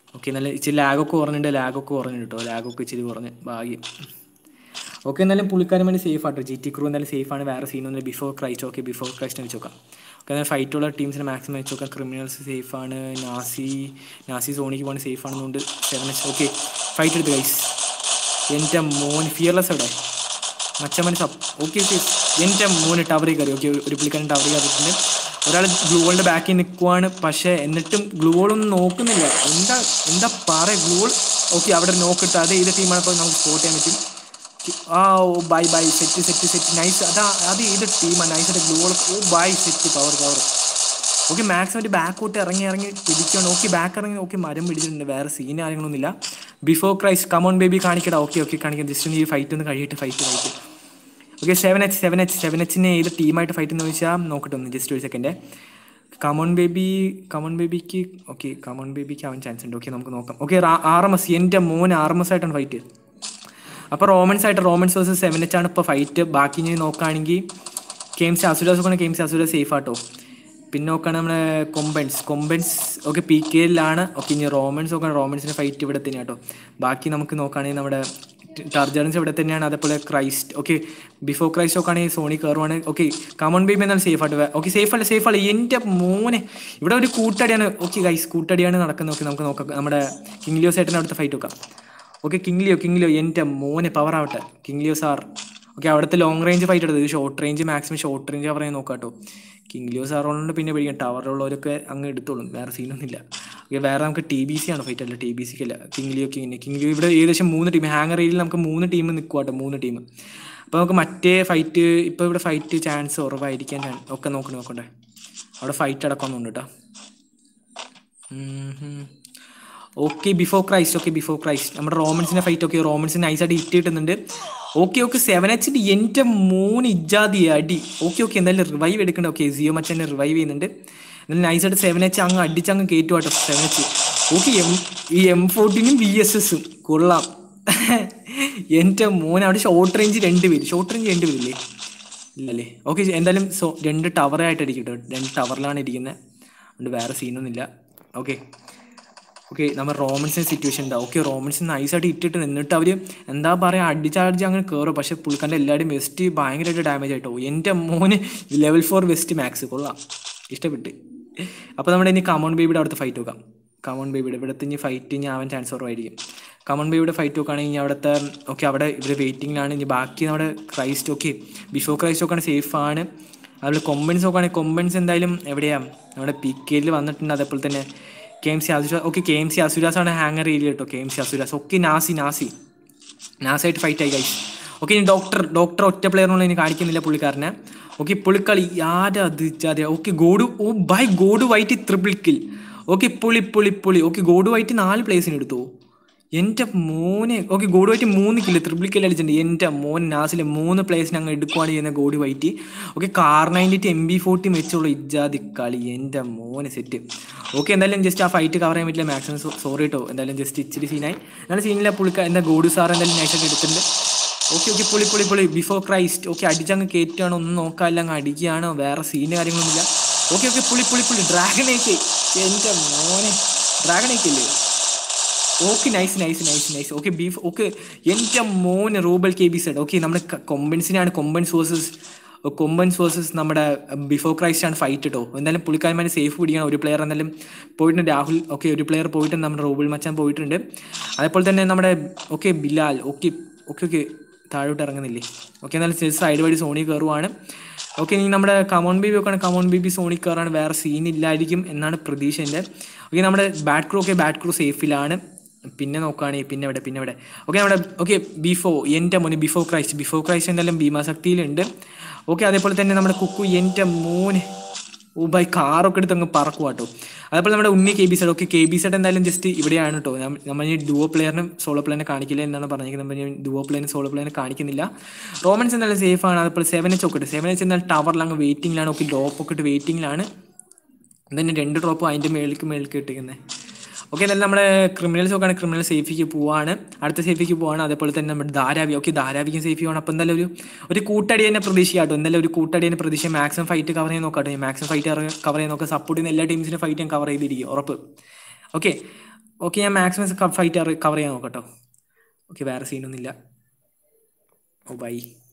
ഓക്കെ നല്ല ഇച്ചിരി ലാഗൊക്കെ കുറഞ്ഞിട്ടുണ്ട് ലാഗൊക്കെ കുറഞ്ഞിട്ടുണ്ട് കേട്ടോ ലാഗൊക്കെ ഇച്ചിരി കുറഞ്ഞ് ഭാഗ്യം ഓക്കെ എന്നാലും പുള്ളിക്കാരൻ വേണ്ടി സേഫ് ആട്ടോ ജി ടി ക്രൂ എന്തായാലും സേഫ് ആണ് വേറെ സീനൊന്നും ബിഫോർ ക്രൈസ്റ്റ് ഓക്കെ ബിഫോർ ക്രൈസ്റ്റിനെ വെച്ച് നോക്കാം ഓക്കെ എന്നാൽ ഫൈറ്റുള്ള ടീംസിനെ മാക്സിമം വെച്ച് നോക്കാം ക്രിമിനൽസ് സേഫ് ആണ് നാസി നാസി സോണിക്ക് പോകണ സേഫ് ആണെന്നുണ്ട് സെവൻ എച്ച് ഓക്കെ ഫൈറ്റ് എടുത്ത് ഗൈസ് എൻ്റെ മോൻ ഫിയർലെസ് എവിടെ മച്ചമ്മൻ സബ് ഓക്കെ ഓക്കെ എൻ്റെ മോന് ടവറിൽ കയറി ഓക്കെ ഒരു പുള്ളിക്കാരൻ ടവറിൽ കയറിയിട്ടുണ്ട് ഒരാൾ ഗ്ലൂവോളിൻ്റെ ബാക്കിൽ നിൽക്കുവാണ് പക്ഷേ എന്നിട്ടും ഗ്ലൂവോളൊന്നും നോക്കുന്നില്ല എന്താ എന്താ പറ ഗ്ലൂവോൾ ഓക്കെ അവിടെ നോക്കിട്ട് അത് ഏത് ടീമാണ് അപ്പോൾ നമുക്ക് സ്പോട്ട് ചെയ്യാൻ പറ്റും ആ ഓ bye bye set set set nice അതാ അത് ഏത് ടീമാണ് നൈസായിട്ട് gloo wall oh by set power power okay maximum ഒരു ബാക്കോട്ട് ഇറങ്ങി ഇറങ്ങി പിടിക്കണം ഓക്കെ ബാക്ക് ഇറങ്ങി ഓക്കെ മരം പിടിച്ചിട്ടുണ്ട് വേറെ സീൻ കാര്യങ്ങളൊന്നുമില്ല ബിഫോർ ക്രൈസ്റ്റ് കമോൺ ബേബി കാണിക്കടാ ഓക്കെ ഓക്കെ കാണിക്കാം ജസ്റ്റ് ഒന്ന് ഈ ഫൈറ്റ് ഒന്ന് കഴിയിട്ട് fight fight okay seven H seven H seven എച്ചിനെ ഏത് ടീമായിട്ട് ഫൈറ്റ് എന്ന് ചോദിച്ചാൽ നോക്കട്ടെ ഒന്ന് ജസ്റ്റ് ഒരു സെക്കൻഡ് കമോൺ ബേബി കമോൺ ബേബിക്ക് ഓക്കെ കമോൺ ബേബിക്ക് അവൻ ചാൻസ് ഉണ്ട് ഓക്കെ നമുക്ക് നോക്കാം ഓക്കെ ആർ എം എസ് എൻ്റെ മോൻ ആർ എം എസ് ആയിട്ടാണ് ഫൈറ്റ് അപ്പോൾ റോമൻസ് ആയിട്ട് റോമൻസ് വേഴ്സസ് സെവൻ എച്ച് ആണ് ഇപ്പോൾ ഫൈറ്റ് ബാക്കി ഇനി നോക്കുകയാണെങ്കിൽ കെയിംസ് അസുരാസ് ഒക്കെ കെയിംസ് അസുര സേഫ് ആട്ടോ പിന്നെ നോക്കുകയാണ് നമ്മുടെ കൊമ്പൻസ് കൊമ്പൻസ് ഓക്കെ പി കെയിലാണ് ഓക്കെ ഇനി റോമൻസ് നോക്കുകയാണ് റോമൻസിൻ്റെ ഫൈറ്റ് ഇവിടെ തന്നെയാണ് കേട്ടോ ബാക്കി നമുക്ക് നോക്കുകയാണെങ്കിൽ നമ്മുടെ ടർജൻസ് ഇവിടെ തന്നെയാണ് അതേപോലെ ക്രൈസ്റ്റ് ഓക്കെ ബിഫോർ ക്രൈസ്റ്റ് നോക്കുകയാണെങ്കിൽ സോണി കയറുവാണ് ഓക്കെ കമൺ ബേബി എന്നാൽ സേഫ് ആയിട്ട് ഓക്കെ സേഫ് അല്ല സേഫ് അല്ല എൻ്റെ മോനെ ഇവിടെ ഒരു കൂട്ടടിയാണ് ഓക്കെ ഗൈസ് കൂട്ടടിയാണ് നടക്കുന്നത് ഓക്കെ നമുക്ക് നോക്കാം നമ്മുടെ കിങ്ലിയോ സേട്ടൻ്റെ അടുത്ത ഫൈറ്റ് നോക്കാം ഓക്കെ കിങ്ലിയോ കിങ്ലിയോ എൻ്റെ മോനെ പവർ ആവട്ടെ കിങ്ലിയോ സാർ ഓക്കെ അവിടുത്തെ ലോങ് റേഞ്ച് ഫൈറ്റ് എടുത്തത് short range maximum short range പറയാൻ നോക്കാം കേട്ടോ കിങ്ലിയോ സാറുകൊണ്ട് പിന്നെ പിടിക്കാം ടവറിലുള്ളവരൊക്കെ അങ്ങ് എടുത്തോളും വേറെ സീനൊന്നുമില്ല ഓക്കെ വേറെ നമുക്ക് ടി ബി സി ആണ് ഫൈറ്റ് അല്ല ടി ബി സിക്ക് അല്ല കിങ്ലിയോ കിങ്ങിന് കിങ്ലിയോ ഇവിടെ ഏകദേശം മൂന്ന് ടീം ഹാങ്ങർ ഏരിയയിൽ നമുക്ക് മൂന്ന് ടീം നിൽക്കുക കേട്ടോ മൂന്ന് ടീം അപ്പോൾ നമുക്ക് മറ്റേ ഫൈറ്റ് ഇപ്പോൾ ഇവിടെ ഫൈറ്റ് ചാൻസ് കുറവായിരിക്കാൻ ചാൻ- ഒക്കെ നോക്കണേ നോക്കണ്ടേ അവിടെ ഫൈറ്റ് അടക്കമൊന്നുണ്ട് കേട്ടോ okay before Christ okay before Christ നമ്മുടെ റോമൻസിന്റെ ഫൈറ്റ് ഓക്കെ റോമൻസിന് നൈസായിട്ട് ഹിറ്റ് കിട്ടുന്നുണ്ട് ഓക്കെ ഓക്കെ സെവൻ എച്ചിന്റെ എൻ്റെ മൂന്ന് ഇജാതി അടി ഓക്കെ ഓക്കെ എന്തായാലും റിവൈവ് എടുക്കണ്ട ഓക്കെ ജിയോ മച്ചനെ റിവൈവ് ചെയ്യുന്നുണ്ട് എന്നാലും നൈസായിട്ട് സെവൻ എച്ച് അങ്ങ് അടിച്ചങ്ങ് കയറ്റും കേട്ടോ സെവൻ എച്ച് ഓക്കെ എം ഈ എം ഫോർട്ടീനും ബി എസ് എസും കൊള്ളാം എൻ്റെ മോൻ അവിടെ ഷോർട്ട് റേഞ്ച് രണ്ട് പേര് ഷോർട്ട് റേഞ്ച് രണ്ട് പേരില്ലേ ഇല്ലല്ലേ ഓക്കെ എന്തായാലും സോ രണ്ട് ടവറായിട്ട് അടിക്കും കേട്ടോ രണ്ട് ടവറിലാണ് ഇരിക്കുന്നത് അതുകൊണ്ട് വേറെ സീനൊന്നുമില്ല ഓക്കെ ഓക്കെ നമ്മൾ റോമൻസിൻ്റെ സിറ്റുവേഷൻ ഉണ്ടാവും ഓക്കെ റോമൻസ് നൈസായിട്ട് ഇട്ടിട്ട് നിന്നിട്ട് അവർ എന്താ പറയുക അടിച്ചടിച്ച് അങ്ങനെ കയറും പക്ഷെ പുള്ളിക്കാരൻ്റെ എല്ലാവരും വെസ്റ്റ് ഭയങ്കരമായിട്ട് ഡാമേജ് ആയിട്ടോ എൻ്റെ മോന് ലെവൽ ഫോർ വെസ്റ്റ് മാക്സ് കൊള്ളാം ഇഷ്ടപ്പെട്ട് അപ്പോൾ നമ്മുടെ ഇനി കമോൺ ബേബിയുടെ അവിടുത്തെ ഫൈറ്റ് നോക്കാം കമോൺ ബേബിയുടെ ഇവിടുത്തെ ഇനി ഫൈറ്റ് ഇനി ആവാൻ ചാൻസ് കുറവായിരിക്കും കമോൺ ബേബിയുടെ ഫൈറ്റ് നോക്കുകയാണെങ്കിൽ ഇനി അവിടുത്തെ ഓക്കെ അവിടെ ഇവർ വെയിറ്റിംഗിലാണ് ഇനി ബാക്കി നമ്മുടെ ക്രൈസ്റ്റ് ഓക്കെ ബിഫോർ ക്രൈസ്റ്റ് ഒക്കെ സേഫ് ആണ് അതുപോലെ കൊമ്പൻസ് നോക്കുകയാണെങ്കിൽ കൊമ്പൻസ് എന്തായാലും എവിടെയാണ് നമ്മുടെ പി കെയിൽ വന്നിട്ടുണ്ട് അതേപോലെ തന്നെ K M C അസുരാസ് okay K M C Asuras ആണ് ഹാങ്ങർ ഏരിയ കേട്ടോ കെ എം സി അസുരാസ് ഓക്കെ നാസി നാസി നാസായിട്ട് ഫൈറ്റ് ആയി ഗൈസ് ഓക്കെ ഇനി ഡോക്ടർ ഡോക്ടർ ഒറ്റ പ്ലെയറിനുള്ള ഇനി കാണിക്കുന്നില്ല പുള്ളിക്കാരനെ ഓക്കെ പുള്ളിക്കളി ആരാ അത് അതെ okay God oh bye God White triple kill okay പുളി പുളി പുളി ഓക്കെ ഗോഡ് വൈറ്റ് നാല് പ്ലേസിന് എടുത്തു എൻ്റെ മോനെ ഓക്കെ ഗോഡ് വൈറ്റ് മൂന്ന് കില്ല് ത്രിപ്പിൾ കില്ല് അടിച്ചിട്ടുണ്ട് എൻ്റെ മോൻ നാസിലെ മൂന്ന് പ്ലേസിന് അങ്ങ് എടുക്കുവാണ് ചെയ്യുന്ന God White okay car ninety M B forty വെച്ചുള്ള ഇജാതി കളി എൻ്റെ മോനെ സെറ്റ് ഓക്കെ എന്തായാലും ജസ്റ്റ് ആ ഫൈറ്റ് കവർ ചെയ്യാൻ പറ്റില്ല മാക്സിമം സോറി കേട്ടോ എന്തായാലും ജസ്റ്റ് ഇച്ചിരി സീനായി നല്ല സീനിലെ പുള്ളിക്ക എന്താ ഗോഡ് സാർ എന്തായാലും നൈസായിട്ട് എടുത്തിട്ടുണ്ട് ഓക്കെ ഓക്കെ പുളി പുളി പുളി ബിഫോർ ക്രൈസ്റ്റ് ഓക്കെ അടിച്ചങ്ങ് കയറ്റുകയാണോ ഒന്നും നോക്കാല്ല അങ്ങ് അടിക്കുകയാണോ വേറെ സീന് കാര്യങ്ങളൊന്നുമില്ല ഓക്കെ ഓക്കെ പുളി പുളി പുളി ഡ്രാഗണേക്ക് എൻ്റെ മോനെ ഡ്രാഗണേക്ക് ഇല്ലേ okay nice nice nice nice okay beef okay എൻ്റെ മോന് റൂബൽ കെ ബി സെഡ് ഓക്കെ നമ്മുടെ കൊമ്പൻസിനാണ് കൊമ്പൻസ് വേഴ്സസ് കൊമ്പൻസ് വേഴ്സസ് നമ്മുടെ ബിഫോർ ക്രൈസ്റ്റ് ആണ് ഫൈറ്റ് കേട്ടോ എന്തായാലും പുള്ളിക്കാരന്മാരെ സേഫ് പിടിക്കണം ഒരു പ്ലെയർ എന്തായാലും പോയിട്ടുണ്ട് രാഹുൽ ഓക്കെ ഒരു പ്ലെയർ പോയിട്ടുണ്ട് നമ്മുടെ റൂബൽ മച്ചാൻ പോയിട്ടുണ്ട് അതേപോലെ തന്നെ നമ്മുടെ okay Bilal okay okay okay താഴോട്ട് ഇറങ്ങുന്നില്ലേ ഓക്കെ എന്നാലും സൈഡ് വഴി സോണി കയറുവാണ് ഓക്കെ ഇനി നമ്മുടെ കമോൺ ബേബി ഒക്കെ കമോൺ ബേബി സോണി കയറാണ് വേറെ സീൻ ഇല്ലായിരിക്കും എന്നാണ് പ്രതീക്ഷ എൻ്റെ ഓക്കെ നമ്മുടെ ബാറ്റ് ക്രൂ ഒക്കെ ബാറ്റ് ക്രൂ സേഫിലാണ് പിന്നെ നോക്കുകയാണെങ്കിൽ പിന്നെ ഇവിടെ പിന്നെ ഇവിടെ ഓക്കെ നമ്മുടെ ഓക്കെ ബിഫോ എൻ്റെ മോന് ബിഫോ ക്രൈസ്റ്റ് ബിഫോ ക്രൈസ്റ്റ് എന്തായാലും ഭീമാശക്തിയിലുണ്ട് ഓക്കെ അതേപോലെ തന്നെ നമ്മുടെ കുക്കു എൻ്റെ മോന് ഓ ബൈ കാറൊക്കെ എടുത്ത് അങ്ങ് പറക്കുക കേട്ടോ അതേപോലെ നമ്മുടെ ഉണ്ണി K B Z okay K B Z എന്തായാലും ജസ്റ്റ് ഇവിടെയാണ് കേട്ടോ നമ്മൾ ഈ ഡുവോ പ്ലെയറിനും സോളോ പ്ലെയറിനെ കാണിക്കില്ല എന്നാണ് പറഞ്ഞിരിക്കുന്നത് നമ്മൾ ഡുവോ പ്ലെയറിനും സോളോ പ്ലെയറിനെ കാണിക്കുന്നില്ല റോമൻസ് എന്തായാലും സേഫ് ആണ് അതേപോലെ സെവൻ എച്ച് ഒക്കെ സെവൻ എച്ച് എന്നാൽ ടവറിൽ അങ്ങ് വെയിറ്റിംഗിലാണ് ഓക്കെ ഡ്രോപ്പ് ഒക്കെ ഇട്ട് വെയിറ്റിംഗിലാണ് തന്നെ രണ്ട് ഡ്രോപ്പ് അതിൻ്റെ മേളിലേക്ക് മേളിലേക്ക് ഇട്ടിരിക്കുന്നത് ഓക്കെ എന്നാലും നമ്മുടെ ക്രിമിനൽസ് ഒക്കെ ക്രിമിനൽ സേഫിക്ക് പോവാണ് അടുത്ത സേഫിക്ക് പോവാണ് അതേപോലെ തന്നെ നമ്മുടെ ധാരാവി ഓക്കെ ധാരാവിക്കും സേഫി ആണ് അപ്പോൾ എന്തായാലും ഒരു ഒരു കൂട്ടടി തന്നെ പ്രതീക്ഷിക്കാട്ടോ എന്തായാലും ഒരു കൂട്ടടി തന്നെ പ്രതീക്ഷ മാക്സിമം ഫൈറ്റ് കവർ ചെയ്യാൻ നോക്കാട്ടെ മാക്സിമം ഫൈറ്റ് കവർ ചെയ്യാൻ നോക്കാം സപ്പോർട്ട് ചെയ്യുന്ന എല്ലാ ടീംസിനും ഫൈറ്റ് ഞാൻ കവർ ചെയ്തിരിക്കും ഉറപ്പ് ഓക്കെ ഓക്കെ ഞാൻ മാക്സിമം ഫൈറ്റ് കവർ ചെയ്യാൻ നോക്കട്ടോ ഓക്കെ വേറെ സീനൊന്നുമില്ല oh bye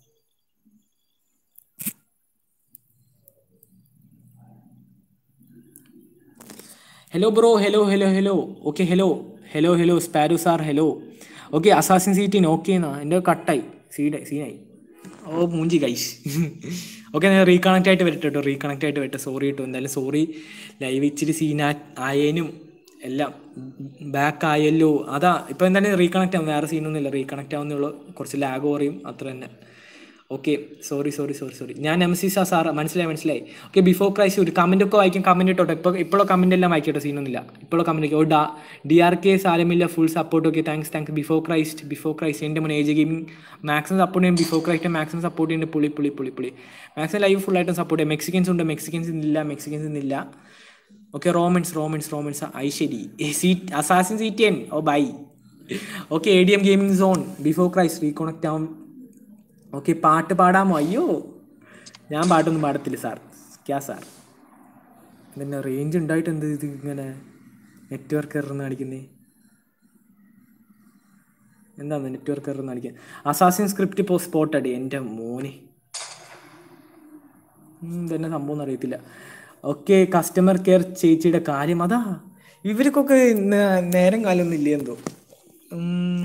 hello bro hello hello hello okay hello hello hello Sparrow sir hello okay assassin സീറ്റിൻ ഓക്കെ എന്നാ എൻ്റെ കട്ടായി സീഡായി സീനായി ഓ മൂഞ്ചി ഗൈസ് ഓക്കെ ഞാൻ റീകണക്ട് ആയിട്ട് വരട്ടെ കേട്ടോ റീകണക്ട് ആയിട്ട് വരട്ടെ സോറി കേട്ടോ എന്തായാലും സോറി ലൈവ് ഇച്ചിരി സീനാ ആയേനും എല്ലാം ബാക്ക് ആയല്ലോ അതാ ഇപ്പം എന്തായാലും റീകണക്ട് ആവും വേറെ സീനൊന്നുമില്ല റീകണക്ട് ആവുന്നുള്ളൂ കുറച്ച് ലാഗ് കുറയും അത്ര തന്നെ okay sorry sorry sorry sorry ഞാൻ എം സി സാ സാർ മനസ്സിലായി മനസ്സിലായി ഓക്കെ ബിഫോർ ക്രൈസ്റ്റ് ഒരു കമൻ്റ് ഒക്കെ വായിക്കും കമൻറ്റ് ഇട്ടോട്ടെ ഇപ്പോൾ ഇപ്പോഴുള്ള കമൻ്റ് എല്ലാം വായിക്കട്ടെ സീനൊന്നുമില്ല ഇപ്പോഴുള്ള കമൻറ്റ് ഓ ഡാ ഡി ആർ കെ സാലമില്ല full support okay thanks thanks before Christ before Christ എൻ്റെ moon age gaming maximum support ചെയ്യും ബിഫോർ ക്രൈസ്റ്റ് മാക്സിമം സപ്പോർട്ട് ചെയ്യുന്നുണ്ട് പുളി പുളി പുളി പുളി മാക്സിമം ലൈവ് ഫുൾ ആയിട്ടും സപ്പോർട്ട് ചെയ്യും മെക്സിക്കൻസ് ഉണ്ട് മെക്സിക്കൻസ് ഇല്ല മെക്സിക്കൻസ് ഇന്നില്ല ഓക്കെ റോമൻസ് റോമൻസ് റോമൻസ് ഐശ്വരി സീറ്റ് അസാസിൻ സീറ്റിയൻ oh bye okay A D M gaming zone before Christ reconnect ആവും ഓക്കെ പാട്ട് പാടാമോ അയ്യോ ഞാൻ പാട്ടൊന്നും പാടത്തില്ല സാർ ക്യാ സാർ പിന്നെ റേഞ്ച് ഉണ്ടായിട്ട് എന്ത് ഇത് ഇങ്ങനെ നെറ്റ്വർക്ക് എറർ കാണിക്കുന്നേ എന്താണ് നെറ്റ്വർക്ക് എറർ കാണിക്കുന്നത് അസാസിൻ സ്ക്രിപ്റ്റ് ഇപ്പോൾ സ്പോട്ടടി എൻ്റെ മോനെ തന്നെ സംഭവം അറിയത്തില്ല ഓക്കെ കസ്റ്റമർ കെയർ ചേച്ചിയുടെ കാര്യം അതാ ഇവർക്കൊക്കെ നേ- നേരം കാലമൊന്നും ഇല്ലേ എന്തോ ഉം.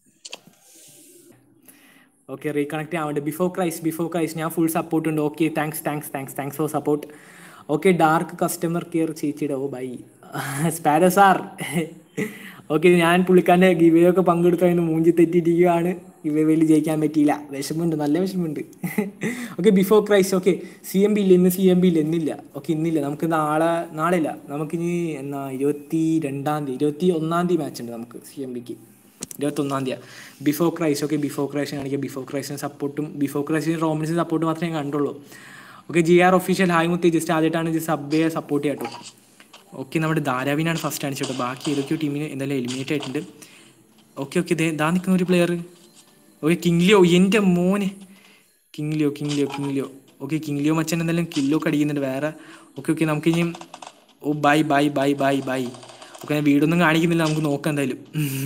ഓക്കെ റീകണക്ട് ആവുന്നുണ്ട് ബിഫോർ ക്രൈസ്റ്റ് ബിഫോർ ക്രൈസ്റ്റ് ഞാൻ ഫുൾ സപ്പോർട്ട് ഉണ്ട് okay thanks thanks thanks thanks for support okay dark customer care ചേച്ചിയുടെ oh bye Sparrow sir okay ഞാൻ പുള്ളിക്കാരൻ്റെ ഗിവേ ഒക്കെ പങ്കെടുത്തതിന് മൂഞ്ചി തെറ്റിയിരിക്കുകയാണ് ഗിവേയിൽ ജയിക്കാൻ പറ്റിയില്ല വിഷമമുണ്ട് നല്ല വിഷമമുണ്ട് okay before Christ okay C M B ഇല്ല ഇന്ന് സി എം ബി ഇല്ല ഇന്നില്ല ഓക്കെ ഇന്നില്ല നമുക്ക് നാളെ നാളെ ഇല്ല നമുക്കിനി എന്നാ ഇരുപത്തി രണ്ടാം തീയതി ഇരുപത്തി ഒന്നാം തീയതി മാച്ച് ഉണ്ട് നമുക്ക് സി എം ബിക്ക് ഇരുപത്തൊന്നാം തീയതി before Christ okay before Christ കാണിക്കുക ബിഫോർ ക്രൈസ്റ്റിന് സപ്പോർട്ടും ബിഫോർ ക്രൈസ്റ്റിന് റോമൻസിന് സപ്പോർട്ട് മാത്രമേ ഞാൻ കണ്ടുള്ളൂ okay G R official hi മുത്തി ജസ്റ്റ് ആദ്യമായിട്ടാണ് ജസ്റ്റ് സബ്ബയെ സപ്പോർട്ട് ചെയ്യാട്ടോ ഓക്കെ നമ്മുടെ ധാരാവിനാണ് ഫസ്റ്റ് അടിച്ചോട്ടോ ബാക്കി ഏതൊക്കെയോ ടീമിന് എന്തായാലും എലിമിനേറ്റ് ആയിട്ടുണ്ട് ഓക്കെ ഓക്കെ ദേ ദാ നിൽക്കുന്ന ഒരു പ്ലെയർ ഓക്കെ കിങ്ലിയോ എൻ്റെ മോനെ കിങ്ലിയോ കിങ്ലിയോ കിങ്ലിയോ ഓക്കെ കിങ്ലിയോ മച്ചൻ എന്തായാലും കില്ലോ കടിക്കുന്നുണ്ട് വേറെ ഓക്കെ ഓക്കെ നമുക്ക് ഇനി oh bye bye bye bye bye okay ഞാൻ വീടൊന്നും കാണിക്കുന്നില്ല നമുക്ക് നോക്കാം എന്തായാലും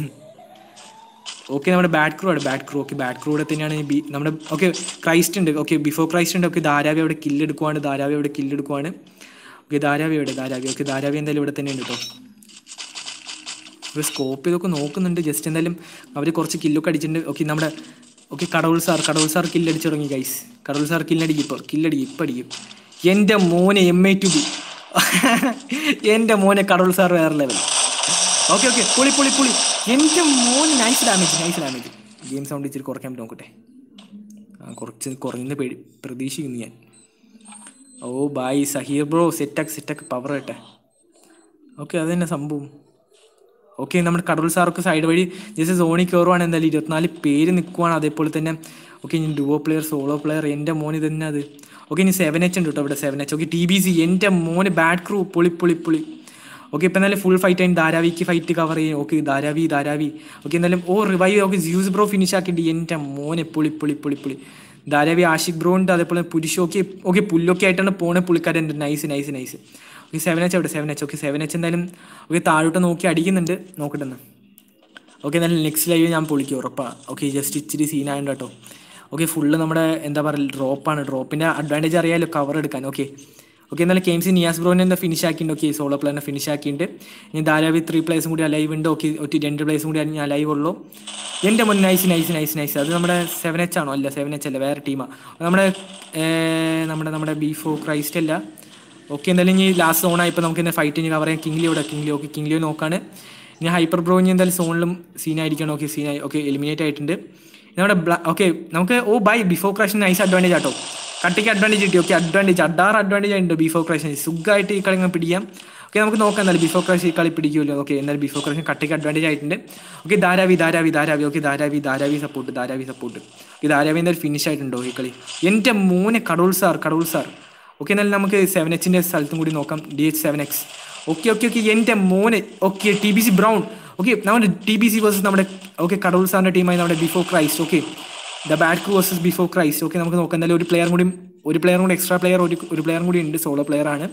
ഓക്കെ നമ്മുടെ ബാഡ് ക്രൂ ആണ് ബാഡ് ക്രൂ ഓക്കെ ബാഡ് ക്രൂടെ തന്നെയാണ് ഈ ബി നമ്മുടെ ഓക്കെ ക്രൈസ്റ്റ് ഉണ്ട് ഓക്കെ ബിഫോർ ക്രൈസ്റ്റ് ഉണ്ട് ഓക്കെ ധാരാവി അവിടെ കില്ലെടുക്കുവാണ് ധാരാവി അവിടെ കില്ലെടുക്കുവാണ് ഓക്കെ ധാരാവി എവിടെ ധാരാവി ഓക്കെ ധാരാവി എന്തായാലും ഇവിടെ തന്നെ ഉണ്ട് കേട്ടോ ഒരു സ്കോപ്പ് ഇതൊക്കെ നോക്കുന്നുണ്ട് ജസ്റ്റ് എന്തായാലും അവർ കുറച്ച് കില്ലൊക്കെ അടിച്ചിട്ടുണ്ട് ഓക്കെ നമ്മുടെ okay Kadavul sir Kadavul sir കില്ലടിച്ചു തുടങ്ങി ഗൈസ് കടവുൾ സാർ കില്ലടിക്കും ഇപ്പോൾ കില്ലടിക്കും ഇപ്പം അടിക്കും എൻ്റെ മോനെ എം എ ടു ബി എൻ്റെ മോനെ കടവുൾ സാർ വേറെ ലെവൽ ഓക്കെ ഓക്കെ പുളി പുളി പുളി എൻ്റെ മോന് nice damage nice damage game sound ഇച്ചിരി കുറയ്ക്കാൻ പറ്റും നോക്കട്ടെ ആ കുറച്ച് കുറഞ്ഞ പേടി പ്രതീക്ഷിക്കുന്നു ഞാൻ ഓ ബായ് സഹീർ ബ്രോ സെറ്റാക്ക് സെറ്റാക്ക് പവർ കേട്ടെ ഓക്കെ അത് തന്നെ സംഭവം ഓക്കെ നമ്മുടെ കടൽ സാറൊക്കെ സൈഡ് വഴി ജസ്റ്റ് സോണി കയറുവാണ് എന്തായാലും ഇരുപത്തിനാല് പേര് നിൽക്കുവാണ് അതേപോലെ തന്നെ ഓക്കെ ഇനി ഡുവോ പ്ലെയർ സോളോ പ്ലെയർ എൻ്റെ മോന് തന്നെ അത് ഓക്കെ ഇനി സെവൻ എച്ച് ഉണ്ട് കേട്ടോ ഇവിടെ seven H okay T B C എൻ്റെ മോന് ബാഡ് ക്രൂ പൊളി പൊളി പൊളി ഓക്കെ ഇപ്പം എന്തായാലും ഫുൾ ഫൈറ്റ് ആയി ധാരാവിക്ക് ഫൈറ്റ് കവർ ചെയ്യും ഓക്കെ ധാരാവി ധാരാവി ഓക്കെ എന്തായാലും oh revive okay juice bro finish ആക്കിയിട്ട് എൻ്റെ മോനെ പുളി പുളി പുളി പുളി ധാരാവി ആഷിഖ് ബ്രോ ഉണ്ട് അതേപോലെ പുരുഷ ഓക്കെ ഓക്കെ പുല്ലൊക്കെ ആയിട്ടാണ് പോണ പുള്ളിക്കാരൻ nice nice nice okay seven H അവിടെ seven H okay seven H എന്തായാലും ഓക്കെ താഴോട്ട് നോക്കി അടിക്കുന്നുണ്ട് നോക്കട്ടെ ഒന്ന് ഓക്കെ എന്നാലും നെക്സ്റ്റ് ലൈവ് ഞാൻ പൊളിക്കും ഉറപ്പാണ് ഓക്കെ ജസ്റ്റ് ഇച്ചിരി സീനായുണ്ട് കേട്ടോ ഓക്കെ ഫുള്ള് നമ്മുടെ എന്താ പറയുക ഡ്രോപ്പാണ് ഡ്രോപ്പിൻ്റെ അഡ്വാൻറ്റേജ് അറിയാമല്ലോ കവർ എടുക്കാൻ ഓക്കെ ഓക്കെ എന്നാലും കെയിംസി നിയാസ് ബ്രോനെ എന്താ ഫിനിഷ് ആക്കിയിട്ടുണ്ട് ഓക്കെ സോളോ പ്ലെയറിനെ ഫിനിഷ് ആക്കിയിട്ടുണ്ട് ഇനി ധാരാവി ത്രീ പ്ലേസും കൂടി ലൈവ് ഉണ്ട് ഓക്കെ ഒറ്റ രണ്ട് പ്ലേസും കൂടി ഞാൻ ലൈവ് ഉള്ളൂ എൻ്റെ മുൻ നൈസ് നൈസ് നൈസ് നൈസ് അത് നമ്മുടെ സെവൻ എച്ച് ആണോ അല്ല സെവൻ എച്ച് അല്ല വേറെ ടീമാണ് നമ്മുടെ ഏർ, നമ്മുടെ നമ്മുടെ ബീഫോ ക്രൈസ്റ്റ് അല്ല ഓക്കെ എന്തായാലും ഇനി ലാസ്റ്റ് സോണായി ഇപ്പോൾ നമുക്ക് ഇന്ന് ഫൈറ്റ് ഇനി കവർ ചെയ്യാം കിങ്ലി ഇവിടെ കിങ്ലി ഓക്കെ കിങ്ലിയോ നോക്കാണ് ഇനി ഹൈപ്പർ ബ്രോ ഇനി എന്തായാലും സോണിലും സീനായിരിക്കണം ഓക്കെ സീനായി ഓക്കെ എലിമിനേറ്റ് ആയിട്ടുണ്ട് ഇനി നമ്മുടെ ബ്ലാ ഓക്കെ നമുക്ക് ഓ ബൈ ബിഫോർ ക്രാഷൻ നൈസ് അഡ്വാൻറ്റേജ് ആട്ടോ കട്ടിക്ക് അഡ്വാൻറ്റേജ് കിട്ടി ഓക്കെ അഡ്വാൻറ്റേജ് അഡാറ് അഡ്വാൻറ്റേജ് ഉണ്ട് ബിഫോർ ക്രാഷൻ സുഖമായിട്ട് ഈ കളി അങ്ങ് പിടിക്കാം ഓക്കെ നമുക്ക് നോക്കാം എന്നാലും ബിഫോർ ക്രാഷ് ഈ കളി പിടിക്കുമല്ലോ ഓക്കെ എന്നാലും ബിഫോർ ക്രാഷൻ കട്ടിക്ക് അഡ്വാൻറ്റേജ് ആയിട്ടുണ്ട് okay Dharavi Dharavi Dharavi okay Dharavi Dharavi support Dharavi support ഈ ധാരാവി എന്തായാലും ഫിനിഷ് ആയിട്ടുണ്ടോ ഈ കളി എൻ്റെ മോനെ കടൂൾ സാർ കടൂൾ സാർ ഓക്കെ എന്നാലും നമുക്ക് സെവൻ എച്ചിൻ്റെ സ്ഥലത്തും കൂടി നോക്കാം D H seven X okay okay okay എൻ്റെ മോനെ okay T B C brown okay നമ്മുടെ ടി ബി സി വേഴ്സസ് നമ്മുടെ ഓക്കെ കടൂൾ സാറിൻ്റെ ടീമായി നമ്മുടെ before Christ okay the bad crew versus before Christ okay നമുക്ക് നോക്കാം എന്തായാലും ഒരു പ്ലെയർ കൂടി ഒരു പ്ലെയർ കൂടി എക്സ്ട്രാ പ്ലെയർ ഒരു ഒരു പ്ലെയർ കൂടി ഉണ്ട് സോളോ പ്ലെയർ ആണ്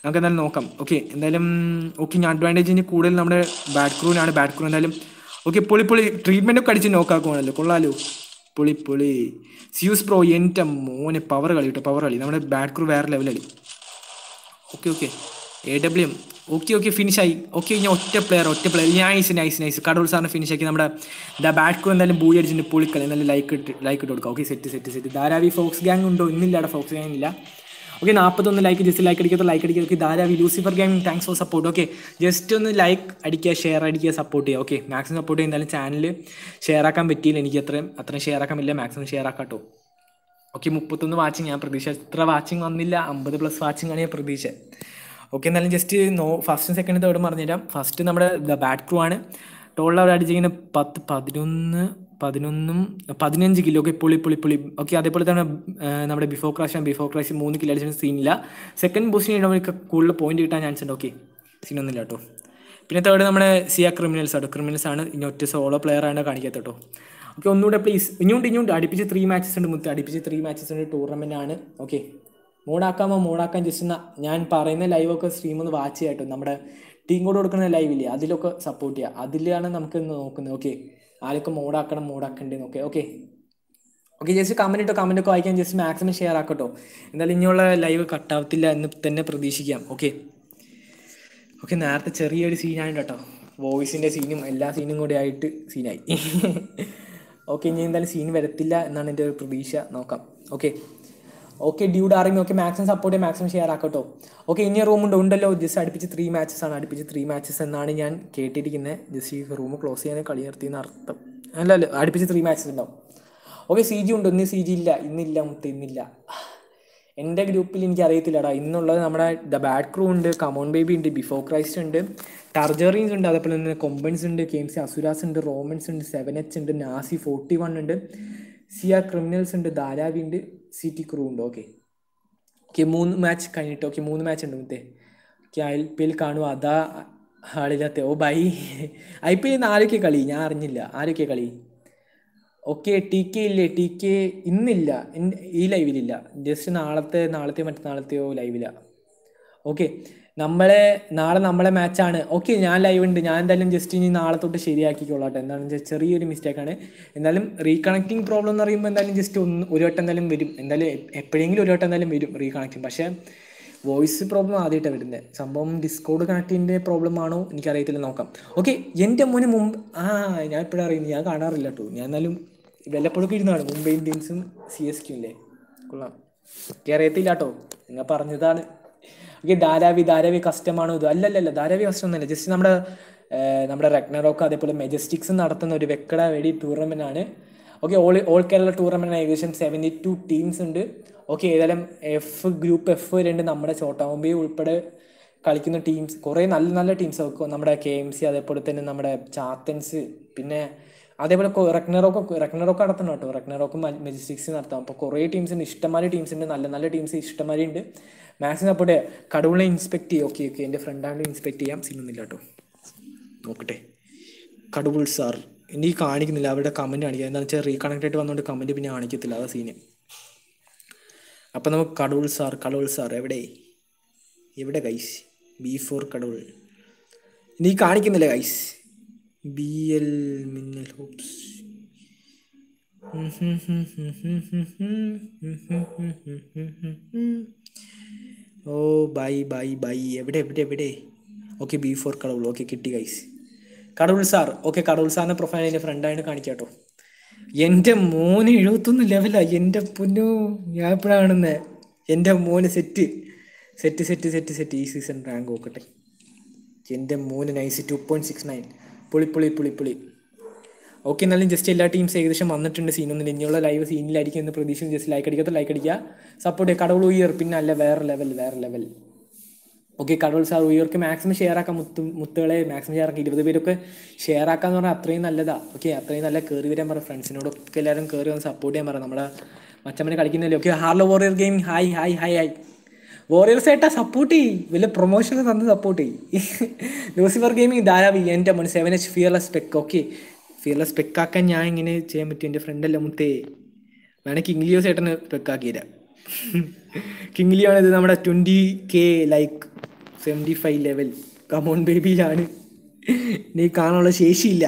നമുക്ക് എന്തായാലും നോക്കാം ഓക്കെ എന്തായാലും ഓക്കെ ഞാൻ അഡ്വാൻറ്റേജിന് കൂടുതൽ നമ്മുടെ ബാറ്റ് ക്രൂവിനാണ് ബാറ്റ് ക്രൂ എന്തായാലും ഓക്കെ പൊളി പൊളി ട്രീറ്റ്മെൻ്റ് ഒക്കെ അടിച്ച് നോക്കാക്കുവാണല്ലോ കൊള്ളാലോ പൊളി പൊളി സ്യൂസ് പ്രോ എൻ്റെ മോനെ പവർ കളി കേട്ടോ പവർ കളി നമ്മുടെ ബാറ്റ് ക്രൂ വേറെ ലെവൽ കളി okay okay A W M okay okay ഫിനിഷായി ഓക്കെ ഞാൻ ഒറ്റ പ്ലെയർ ഒറ്റ player nice nice nice Kadavul സാറിന് ഫിനിഷ് ആക്കി നമ്മുടെ ദ ബാറ്റ് ക്രൂ എന്തായാലും ബൂയി അടിച്ചിട്ട് പുളിക്കളി എന്തായാലും ലൈക്ക് ഇട്ട് ലൈക്ക് ഇട്ട് കൊടുക്കാം okay set set set Dharavi fox gang ഉണ്ടോ ഇന്നില്ല അവിടെ ഫോക്സ് ഗ്യാങ് ഇല്ല ഓക്കെ നാൽപ്പത്തൊന്ന് ലൈക്ക് ജസ്റ്റ് ലൈക്ക് അടിക്കുക ലൈക്ക് അടിക്കുക okay Dharavi Lucifer gaming thanks for support okay just ഒന്ന് ലൈക്ക് അടിക്കുക ഷെയർ അടിക്കുക സപ്പോർട്ട് ചെയ്യുക ഓക്കെ മാക്സിമം സപ്പോർട്ട് ചെയ്യുന്ന ചാനൽ ഷെയർ ആക്കാൻ പറ്റിയില്ല എനിക്ക് അത്രയും അത്രയും ഷെയർ ആക്കാൻ പറ്റില്ല മാക്സിമം ഷെയർ ആക്കാം കേട്ടോ ഓക്കെ മുപ്പത്തൊന്ന് വാച്ചിങ് ഞാൻ പ്രതീക്ഷ ഇത്ര വാച്ചിങ് വന്നില്ല അമ്പത് പ്ലസ് വാച്ചിങ് ആണ് ഞാൻ പ്രതീക്ഷ ഓക്കെ എന്നാലും just no first second third പറഞ്ഞുതരാം ഫസ്റ്റ് നമ്മുടെ ദ ബാറ്റ് ക്രൂ ആണ് ടോളിൽ അവർ അടിച്ചിങ്ങനെ പത്ത് പതിനൊന്ന് പതിനൊന്നും പതിനഞ്ച് കിലോ ഒക്കെ പുളി പുളി പുളി ഓക്കെ അതേപോലെ തന്നെ ആ, നമ്മുടെ before crash and before crash മൂന്ന് കിലോ അടിച്ചിട്ട് സീനില്ല സെക്കൻഡ് പൊസിഷൻ നമുക്ക് കൂടുതൽ പോയിന്റ് കിട്ടാൻ ചാൻസ് ഉണ്ട് ഓക്കെ സീനൊന്നുമില്ല കേട്ടോ പിന്നെ തേർഡ് നമ്മുടെ സിയ ക്രിമിനൽസ് ആട്ടോ ക്രിമിനൽസ് ആണ് ഇനി ഒറ്റ സോളോ പ്ലെയർ ആണ് കാണിക്കാത്ത കേട്ടോ ഓക്കെ ഒന്നുകൂടെ പ്ലീസ് ഇനിയുണ്ട് ഇനിയുണ്ട് അടുപ്പിച്ച് ത്രീ മാച്ചസ് ഉണ്ട് മുത്ത് അടുപ്പിച്ച് ത്രീ മാച്ചസ് ഉണ്ട് ടൂർണമെന്റ് ആണ് ഓക്കെ മൂടാക്കാമോ മൂടാക്കാൻ ജസ്റ്റ് ഒന്ന് ഞാൻ പറയുന്ന ലൈവൊക്കെ സ്ട്രീം ഒന്ന് വാച്ച് ചെയ്യാട്ടോ നമ്മുടെ ടീം കോഡ് കൊടുക്കുന്ന ലൈവില്ലേ അതിലൊക്കെ സപ്പോർട്ട് ചെയ്യുക അതിലാണ് നമുക്ക് ഇന്ന് നോക്കുന്നത് ഓക്കെ ആരൊക്കെ മോഡാക്കണം മോഡാക്കണ്ടേന്ന് okay okay okay just comment ഇട്ടോ കമന്റ് ഒക്കെ വായിക്കാൻ ജസ്റ്റ് മാക്സിമം ഷെയർ ആക്കട്ടോ എന്തായാലും ഇനിയുള്ള ലൈവ് കട്ടാവത്തില്ല എന്ന് തന്നെ പ്രതീക്ഷിക്കാം ഓക്കെ ഓക്കെ നേരത്തെ ചെറിയൊരു സീനാണ് കേട്ടോ വോയിസിൻ്റെ സീനും എല്ലാ സീനും കൂടി ആയിട്ട് സീനായി ഓക്കെ ഇനി എന്തായാലും സീൻ വരത്തില്ല എന്നാണ് എൻ്റെ ഒരു പ്രതീക്ഷ നോക്കാം okay okay dude army okay maximum support ചെയ്യാൻ മാക്സിമം ഷെയർ ആക്കട്ടോ ഓക്കെ ഇനി റൂം ഉണ്ട് ഉണ്ടല്ലോ ജസ്റ്റ് അടുപ്പിച്ച് ത്രീ മാച്ചസ് ആണ് അടുപ്പിച്ച് ത്രീ മാച്ചസ് എന്നാണ് ഞാൻ കേട്ടിരിക്കുന്നത് ജസ്റ്റ് ഈ റൂം ക്ലോസ് ചെയ്യാൻ കളി നിർത്തിയെന്ന് അർത്ഥം അല്ല അല്ല അടുപ്പിച്ച് ത്രീ മാച്ചസ് ഉണ്ടാവും ഓക്കെ സി ജി ഉണ്ട് ഇന്ന് സി ജി ഇല്ല ഇന്നില്ല മുത്ത് ഇന്നില്ല എൻ്റെ ഗ്രൂപ്പിൽ എനിക്ക് അറിയത്തില്ലടാ ഇന്നുള്ളത് നമ്മുടെ ദ ബാഡ് ക്രൂ ഉണ്ട് കമോൺ ബേബി ഉണ്ട് ബിഫോർ ക്രൈസ്റ്റ് ഉണ്ട് ടർജറീൻസ് ഉണ്ട് അതേപോലെ തന്നെ കൊമ്പൻസ് ഉണ്ട് കെ എം സി അസുരാസ് ഉണ്ട് റോമൻസ് ഉണ്ട് സെവൻ എച്ച് ഉണ്ട് നാസി ഫോർട്ടി വൺ ഉണ്ട് സിയ ക്രിമിനൽസ് ഉണ്ട് ധാരാവി ഉണ്ട് സി ടി ക്രൂ ഉണ്ട് ഓക്കെ ഓക്കെ മൂന്ന് മാച്ച് കഴിഞ്ഞിട്ട് ഓക്കെ മൂന്ന് മാച്ച് ഉണ്ട് മുത്തേ ഓക്കെ ഐ പി എൽ കാണുക അതാ ആളില്ലാത്ത oh bye I P L ആരൊക്കെ കളി ഞാൻ അറിഞ്ഞില്ല ആരൊക്കെ കളി ഓക്കെ ടി കെ ഇല്ലേ ടി കെ ഇന്നില്ല ഇൻ- ഈ ലൈവിലില്ല ജസ്റ്റ് നാളത്തെ നാളത്തെ മറ്റന്നാളത്തെയോ ലൈവില ഓക്കെ നമ്മളെ നാളെ നമ്മളെ മാച്ചാണ് ഓക്കെ ഞാൻ ലൈവ് ഉണ്ട് ഞാൻ എന്തായാലും ജസ്റ്റ് ഇനി നാളെ തൊട്ട് ശരിയാക്കിക്കോളാട്ടെ എന്താണെന്ന് വെച്ചാൽ ചെറിയൊരു മിസ്റ്റേക്കാണ് എന്നാലും റീകണക്റ്റിംഗ് പ്രോബ്ലം എന്ന് പറയുമ്പോൾ എന്തായാലും ജസ്റ്റ് ഒന്ന് ഒരു വട്ടം എന്തായാലും വരും എന്തായാലും എ- എപ്പോഴെങ്കിലും ഒരു വട്ടം എന്തായാലും വരും റീകണക്റ്റിംഗ് പക്ഷേ വോയിസ് പ്രോബ്ലം ആദ്യമായിട്ടാണ് വരുന്നത് സംഭവം ഡിസ്കോഡ് കണക്റ്റിൻ്റെ പ്രോബ്ലം ആണോ എനിക്കറിയത്തില്ല നോക്കാം ഓക്കെ എൻ്റെ മുന്നിൽ മുമ്പ് ആ ഞാൻ ഇപ്പോഴും അറിയുന്നു ഞാൻ കാണാറില്ല കേട്ടോ ഞാൻ എന്നാലും വല്ലപ്പോഴൊക്കെ ഇരുന്ന് കാണും മുംബൈ ഇന്ത്യൻസും സി എസ് ക്യൂ അല്ലേ കൊള്ളാം എനിക്ക് അറിയത്തില്ല കേട്ടോ നിങ്ങൾ പറഞ്ഞതാണ് ഓക്കെ ധാരാവി ധാരാവി കസ്റ്റമാണോ ഇത് അല്ലല്ലല്ല ധാരാവി കസ്റ്റം ഒന്നല്ല ജസ്റ്റ് നമ്മുടെ ഏർ, നമ്മുടെ റെഗ്നറോക്ക് അതേപോലെ മെജസ്റ്റിക്സ് നടത്തുന്ന ഒരു വെക്കട വെടി ടൂർണമെന്റ് ആണ് okay all all Kerala tournament ഏകദേശം സെവൻറ്റി ടു ടീംസ് ഉണ്ട് ഓക്കെ ഏതായാലും എഫ് ഗ്രൂപ്പ് എഫ് വരുന്നുണ്ട് നമ്മുടെ ചോട്ടാമുമ്പി ഉൾപ്പെടെ കളിക്കുന്ന ടീംസ് കുറേ നല്ല നല്ല ടീംസ് ഒക്കെ നമ്മുടെ കെ എം സി അതേപോലെ തന്നെ നമ്മുടെ ചാത്തൻസ് പിന്നെ അതേപോലെ റെഗ്നറോക്ക് റെഗ്നറോക്ക് നടത്തണം കേട്ടോ റെഗ്നറോക്ക് മെജസ്റ്റിക്സ് നടത്താം അപ്പോൾ കുറേ ടീംസ് ഉണ്ട് ഇഷ്ടംമാതിരി ടീംസ് ഉണ്ട് നല്ല നല്ല ടീംസ് ഇഷ്ടംമാതിരി ഉണ്ട് മാക്സിമം സപ്പോർട്ട് കടവുളെ ഇൻസ്പെക്ട് ചെയ്യും ഓക്കെ ഓക്കെ എൻ്റെ ഫ്രണ്ടാണ് ഇൻസ്പെക്ട് ചെയ്യാം സീനൊന്നുമില്ല കേട്ടോ നോക്കട്ടെ കടുവൾ സാർ എനിക്ക് കാണിക്കുന്നില്ല അവരുടെ കമൻറ്റ് കാണിക്കുക എന്താണെന്ന് വെച്ചാൽ റീകണക്ട് ആയിട്ട് വന്നുകൊണ്ട് കമൻറ്റ് പിന്നെ കാണിക്കത്തില്ല അതാ സീന് അപ്പം നമുക്ക് കടവുൾ സാർ കടവുൾ സാർ എവിടെ എവിടെ ഗൈസ് ബി ഫോർ കടവുൾ നീ കാണിക്കുന്നില്ല ഗൈസ് ബി എൽ മിന്നൽ ഹോപ്സ് ഓ ബൈ ബൈ ബൈ എവിടെ എവിടെ എവിടെ okay B for Kadavul okay കിട്ടി guys Kadavul sir okay Kadavul സാറിന്റെ പ്രൊഫൈൽ എൻ്റെ ഫ്രണ്ടായിട്ട് കാണിക്കാം കേട്ടോ എൻ്റെ മോന് എഴുപത്തൊന്ന് ലെവലാ എൻ്റെ പൊന്നു ഞാൻ എപ്പോഴാണ് കാണുന്നത് എൻ്റെ മോന് set set set set set ഈ സീസൺ റാങ്ക് നോക്കട്ടെ എൻ്റെ മോന് nice two point six nine പുളി പുളി പുളി പുളി ഓക്കെ എന്നാലും ജസ്റ്റ് എല്ലാ ടീംസ് ഏകദേശം വന്നിട്ടുണ്ട് സീനൊന്നും ഇനിയുള്ള ലൈവ് സീനിലായിരിക്കും എന്ന് പ്രതീക്ഷിച്ച് ജസ്റ്റ് ലൈക്ക് അടിക്കാത്ത ലൈക്ക് അടിക്കുക സപ്പോർട്ട് ചെയ്യുക കടവുൾ ഉയർ പിന്നെ അല്ല വേറെ ലെവൽ വേറെ ലെവൽ ഓക്കെ കടവുൾ സാർ ഉയർക്ക് മാക്സിമം ഷെയർ ആക്കാം മുത്ത് മുത്തുകളെ മാക്സിമം ഷെയർ ആക്കാം ഇരുപത് പേരൊക്കെ ഷെയർ ആക്കാന്ന് പറഞ്ഞാൽ അത്രയും നല്ലതാ ഓക്കെ അത്രയും നല്ല കയറി വരാൻ പറ ഫ്രണ്ട്സിനോടൊക്കെ എല്ലാവരും കയറി വന്ന് സപ്പോർട്ട് ചെയ്യാൻ പറ നമ്മുടെ മച്ചമ്മനെ കളിക്കുന്നില്ലേ ഓക്കെ ഹാർലോ warrior game hi hi hi hi warriors ഏട്ടാ സപ്പോർട്ട് ചെയ്യ് വല്ല പ്രൊമോഷൻ തന്ന് സപ്പോർട്ട് ചെയ്യ് ലൂസിഫർ ഗെയിമിംഗ് ധാരാവി എൻ്റെ മോൻ seven H fearless spec okay fearless spec ആക്കാൻ ഞാൻ ഇങ്ങനെ ചെയ്യാൻ പറ്റും എൻ്റെ ഫ്രണ്ടല്ല മുത്തേ വേണമെങ്കിൽ കിങ് ചേട്ടന് സ്പെക്ക് ആക്കിയില്ല കിങ് ലിയോ ആണ് ഇത് നമ്മുടെ twenty K like seventy five level come on ബേബിയിലാണ് നീ കാണാനുള്ള ശേഷിയില്ല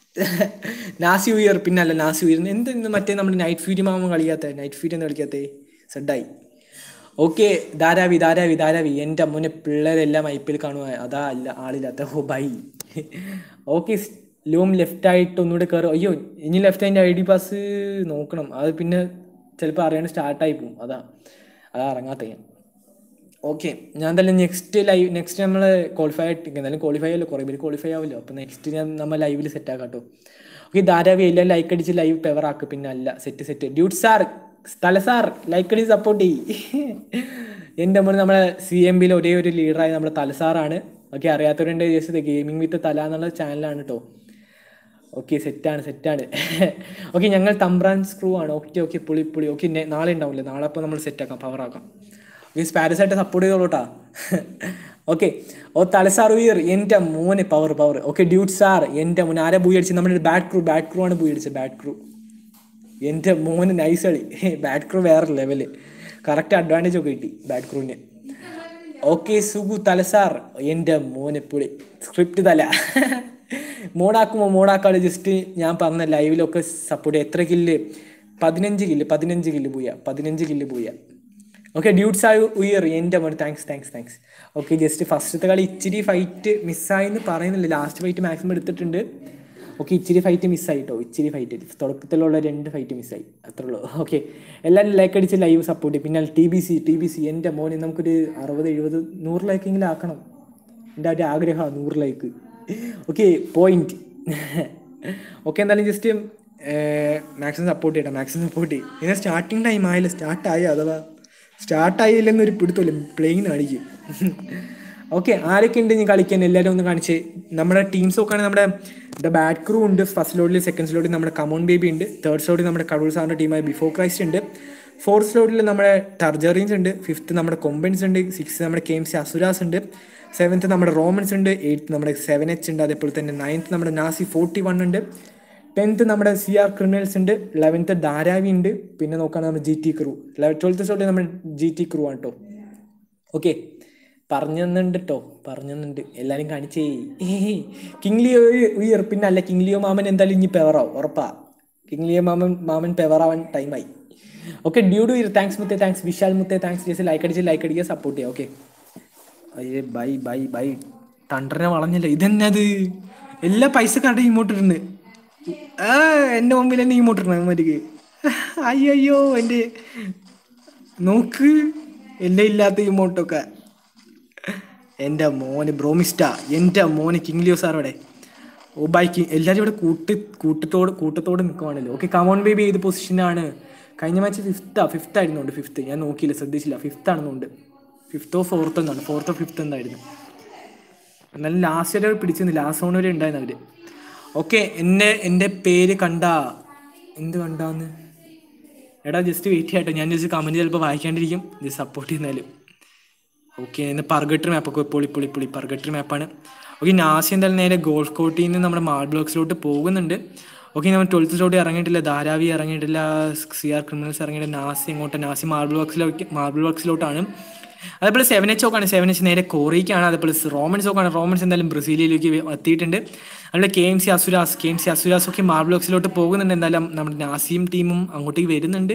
നാസി ഉയർ പിന്നല്ല നാസി ഉയർ എന്ത് ഇന്ന് മറ്റേ നമ്മുടെ നൈറ്റ് ഫ്യൂരി മാമ കളിക്കാത്ത നൈറ്റ് ഫ്യൂരി എന്ന് കളിക്കാത്തേ സെഡായി ഓക്കെ ധാരാവി ധാരാവി ധാരാവി എൻ്റെ അമ്മനെ പിള്ളേരെല്ലാം ഐ പി എൽ കാണുക അതാ അല്ല ആളില്ലാത്ത ഓ ബൈ ഓക്കെ ലൂം ലെഫ്റ്റ് ആയിട്ട് ഒന്നുകൂടെ കയറും അയ്യോ ഇനി ലെഫ്റ്റ് അതിൻ്റെ ഐ ഡി പാസ് നോക്കണം അത് പിന്നെ ചിലപ്പോൾ അറിയാണ്ട് സ്റ്റാർട്ടായി പോകും അതാ അതാ ഇറങ്ങാത്ത ഞാൻ ഓക്കെ ഞാൻ എന്തായാലും നെക്സ്റ്റ് ലൈവ് നെക്സ്റ്റ് നമ്മൾ ക്വാളിഫൈ ആയിട്ട് എന്തായാലും ക്വാളിഫൈ ആയല്ലോ കുറേ പേര് ക്വാളിഫൈ ആവുമല്ലോ അപ്പോൾ നെക്സ്റ്റ് ഞാൻ നമ്മൾ ലൈവിൽ സെറ്റ് ആക്കാം കേട്ടോ ഓക്കെ ധാരാവി എല്ലാം ലൈക്ക് അടിച്ച് ലൈവ് പെവർ ആക്ക് പിന്നെ അല്ല സെറ്റ് സെറ്റ് ഡ്യൂട്ട് സാർ സ്ഥല സാർ ലൈക്ക് അടിച്ച് സപ്പോർട്ട് ചെയ്യ് എൻ്റെ നമ്മൾ നമ്മളെ സി എം ബിയിലെ ഒരേ ഒരു ലീഡറായ നമ്മുടെ തലസാറാണ് ഓക്കെ അറിയാത്തവരുണ്ട് ജസ്റ്റ് ഗെയിമിംഗ് വിത്ത് തല എന്നുള്ള ചാനലാണ് കേട്ടോ ഓക്കെ സെറ്റാണ് സെറ്റാണ് ഓക്കെ ഞങ്ങൾ തമ്പ്രാൻ സ്ക്രൂ ആണ് ഓക്കെ ഓക്കെ പുളി പുളി ഓക്കെ നാളെ ഉണ്ടാവില്ല നാളെ അപ്പോൾ നമ്മൾ സെറ്റാക്കാം പവർ ആക്കാം ഓക്കെ സ്പാരസായിട്ട് സപ്പോർട്ട് ചെയ്തോളൂട്ടാ ഓക്കെ ഓ തലസാർ ഉയർ എൻ്റെ മോനെ power power okay dude sir എൻ്റെ മോൻ ആരെ ബൂയി അടിച്ചത് നമ്മുടെ ബാറ്റ് ക്രൂ ബാറ്റ് ക്രൂ ആണ് ബൂയി അടിച്ചത് ബാറ്റ് ക്രൂ എൻ്റെ മോന് നൈസ് കളി ബാറ്റ് ക്രൂ വേറെ ലെവല് കറക്റ്റ് അഡ്വാൻറ്റേജ് ഒക്കെ കിട്ടി ബാറ്റ് ക്രൂവിന് ഓക്കെ സുഗു തലസാർ എൻ്റെ മോനെ പുളി സ്ക്രിപ്റ്റ് തല മോഡാക്കുമ്പോൾ മോഡാക്കാള് ജസ്റ്റ് ഞാൻ പറഞ്ഞ ലൈവിലൊക്കെ സപ്പോർട്ട് ചെയ്യാം എത്ര കില്ല് പതിനഞ്ച് കില്ല് പതിനഞ്ച് കില്ല് പോയ പതിനഞ്ച് കില്ല് പോയ ഓക്കെ ഡ്യൂട്ട്സ് ആയി ഉയർ എൻ്റെ മോൻ thanks thanks thanks okay just ഫസ്റ്റത്തെ കളി ഇച്ചിരി ഫൈറ്റ് മിസ്സായെന്ന് പറയുന്നില്ല ലാസ്റ്റ് ഫൈറ്റ് മാക്സിമം എടുത്തിട്ടുണ്ട് ഓക്കെ ഇച്ചിരി ഫൈറ്റ് മിസ്സായിട്ടോ ഇച്ചിരി ഫൈറ്റ് തുടക്കത്തിലുള്ള രണ്ട് ഫൈറ്റ് മിസ്സായി അത്രേ ഉള്ളൂ ഓക്കെ എല്ലാവരും ലൈക്ക് അടിച്ച് ലൈവ് സപ്പോർട്ട് ചെയ്യും പിന്നെ T B C T B C എൻ്റെ മോനെ നമുക്കൊരു അറുപത് എഴുപത് നൂറ് ലൈക്കെങ്കിലും ആക്കണം എൻ്റെ ഒരു ആഗ്രഹമാണ് നൂറ് ലൈക്ക് ഓക്കെ പോയിന്റ് ഓക്കെ എന്തായാലും ജസ്റ്റ് മാക്സിമം സപ്പോർട്ട് ചെയ്യട്ടെ മാക്സിമം സപ്പോർട്ട് ചെയ്യും ഇങ്ങനെ സ്റ്റാർട്ടിങ് ടൈം ആയില്ല സ്റ്റാർട്ടായി അഥവാ സ്റ്റാർട്ടായില്ലെന്നൊരു പിടുത്തമില്ല പ്ലെയിൻ അടിക്കും ഓക്കെ ആരൊക്കെ ഉണ്ട് ഇനി കളിക്കാൻ എല്ലാവരും ഒന്ന് കാണിച്ച് നമ്മുടെ ടീംസ് നോക്കുകയാണെങ്കിൽ നമ്മുടെ ദ ബാറ്റ് ക്രൂ ഉണ്ട് ഫസ്റ്റ് ലോഡിൽ സെക്കൻഡ് ലോഡിൽ നമ്മുടെ കമോൺ ബേബി ഉണ്ട് തേർഡ് ലോഡിൽ നമ്മുടെ കടൂർ സാറിൻ്റെ ടീമായ ബിഫോർ ക്രൈസ്റ്റ് ഉണ്ട് ഫോർത്ത് ലോഡിൽ നമ്മുടെ ടർജറീൻസ് ഉണ്ട് ഫിഫ്ത്ത് നമ്മുടെ കൊമ്പൻസ് ഉണ്ട് സിക്സ് നമ്മുടെ കെ എം സി അസുരാസ് ഉണ്ട് സെവൻത്ത് നമ്മുടെ റോമൻസ് ഉണ്ട് എയ്ത്ത് നമ്മുടെ സെവൻ എച്ച് ഉണ്ട് അതേപോലെ തന്നെ നയൻത്ത് നമ്മുടെ നാസി ഫോർട്ടി വൺ ഉണ്ട് ടെൻത്ത് നമ്മുടെ സി ആർ ക്രിമിനൽസ് ഉണ്ട് ലെവൻത്ത് ധാരാവി ഉണ്ട് പിന്നെ നോക്കുകയാണെങ്കിൽ നമ്മുടെ G T crew twelfth slot നമ്മുടെ ജി ടി ക്രൂ ആണ് കേട്ടോ ഓക്കെ പറഞ്ഞു തന്നുണ്ട് കേട്ടോ പറഞ്ഞു തന്നുണ്ട് എല്ലാവരും കാണിച്ചേ കിങ്ലിയോ ഉയർ പിന്നെ അല്ല കിങ്ലിയോ മാമൻ എന്തായാലും ഇനി പെവറാവും ഉറപ്പാ കിങ്ലിയോ മാമൻ മാമൻ പെവറാവാൻ ടൈമായി ഓക്കെ ഡ്യൂഡ് ഉയർ താങ്ക്സ് മുത്തേ താങ്ക്സ് വിശാൽ മുത്തേ താങ്ക്സ് ജസ്റ്റ് ലൈക്ക് അടിച്ച് ലൈക്ക് അടിക്കുക സപ്പോർട്ട് ചെയ്യുക ഓക്കെ അയ്യേ ബൈ ബൈ ബൈ തണ്ടറിനെ വളഞ്ഞല്ലോ ഇതെന്നത് എല്ലാ പൈസ കണ്ട ഇങ്ങോട്ട് ഇടുന്നു ആ എൻ്റെ മുമ്പിൽ തന്നെ ഇങ്ങോട്ട് ഇടണം അവന്മാർക്ക് അയ്യോ എൻ്റെ നോക്ക് എല്ലാം ഇല്ലാത്ത ഇമോട്ടൊക്കെ എൻ്റെ മോന് ബ്രോമിസ്റ്റ എൻ്റെ മോന് കിങ്ലിയോ സാർ ഇവിടെ ഓ ബൈ കിങ് എല്ലാവരും ഇവിടെ കൂട്ട് കൂട്ടത്തോട് കൂട്ടത്തോട് നിൽക്കുവാണല്ലോ ഓക്കെ കമോൺ ബേബി ഏത് പൊസിഷനാണ് കഴിഞ്ഞ മാച്ച് ഫിഫ്ത്താ ഫിഫ്ത്ത് ആയിരുന്നുണ്ട് ഫിഫ്ത്ത് ഞാൻ നോക്കിയില്ല ശ്രദ്ധിച്ചില്ല ഫിഫ്ത്ത് ആണെന്നുണ്ട് ഫിഫ്ത്തോ ഫോർത്തോ എന്നാണ് ഫോർത്തോ ഫിഫ്ത്ത് എന്തായിരുന്നു എന്നാലും ലാസ്റ്റ് വരെ പിടിച്ചു ലാസ്റ്റ് സോൺ വരെ ഉണ്ടായിരുന്നു അവര് ഓക്കെ എന്നെ എൻ്റെ പേര് കണ്ട എന്ത് കണ്ടാന്ന് എടാ ജസ്റ്റ് വെയിറ്റ് ചെയ്യട്ടെ ഞാൻ ജസ്റ്റ് കമൻറ്റ് ചിലപ്പോൾ വായിക്കാണ്ടിരിക്കും ജസ്റ്റ് സപ്പോർട്ട് ചെയ്യുന്നാലും ഓക്കെ ഇന്ന് പർഗട്ടറി മാപ്പൊക്കെ പൊളി പൊളി പൊളി പർഗട്ടറി മാപ്പാണ് ഓക്കെ നാസി എന്തായാലും നേരെ ഗോൾഫ് കോർട്ടിൽ നിന്ന് നമ്മുടെ മാൾ ബ്ലോക്സിലോട്ട് പോകുന്നുണ്ട് ഓക്കെ നമ്മൾ ട്വൽത്ത് സ്ലോട്ട് ഇറങ്ങിയിട്ടില്ല ധാരാവി ഇറങ്ങിയിട്ടില്ല സി ആർ ക്രിമിനൽസ് ഇറങ്ങിയിട്ട് നാസി ഇങ്ങോട്ട് നാസി മാർബിൾ ബോക്സിലോട്ട് മാർബിൾ ബോക്സിലോട്ടാണ് അതേപോലെ സെവൻ എച്ച് ഒക്കെയാണ് സെവൻ എച്ച് നേരെ കോറിക്കാണ് അതേപോലെ റോമൻസ് ഒക്കെയാണ് റോമൻസ് എന്തായാലും ബ്രസീലിയയിലേക്ക് എത്തിയിട്ടുണ്ട് അതുപോലെ K M C Asuras K M C Asuras ഒക്കെ മാർബിൾ ബോക്സിലോട്ട് പോകുന്നുണ്ട് എന്തായാലും നമ്മുടെ നാസിയും ടീമും അങ്ങോട്ടേക്ക് വരുന്നുണ്ട്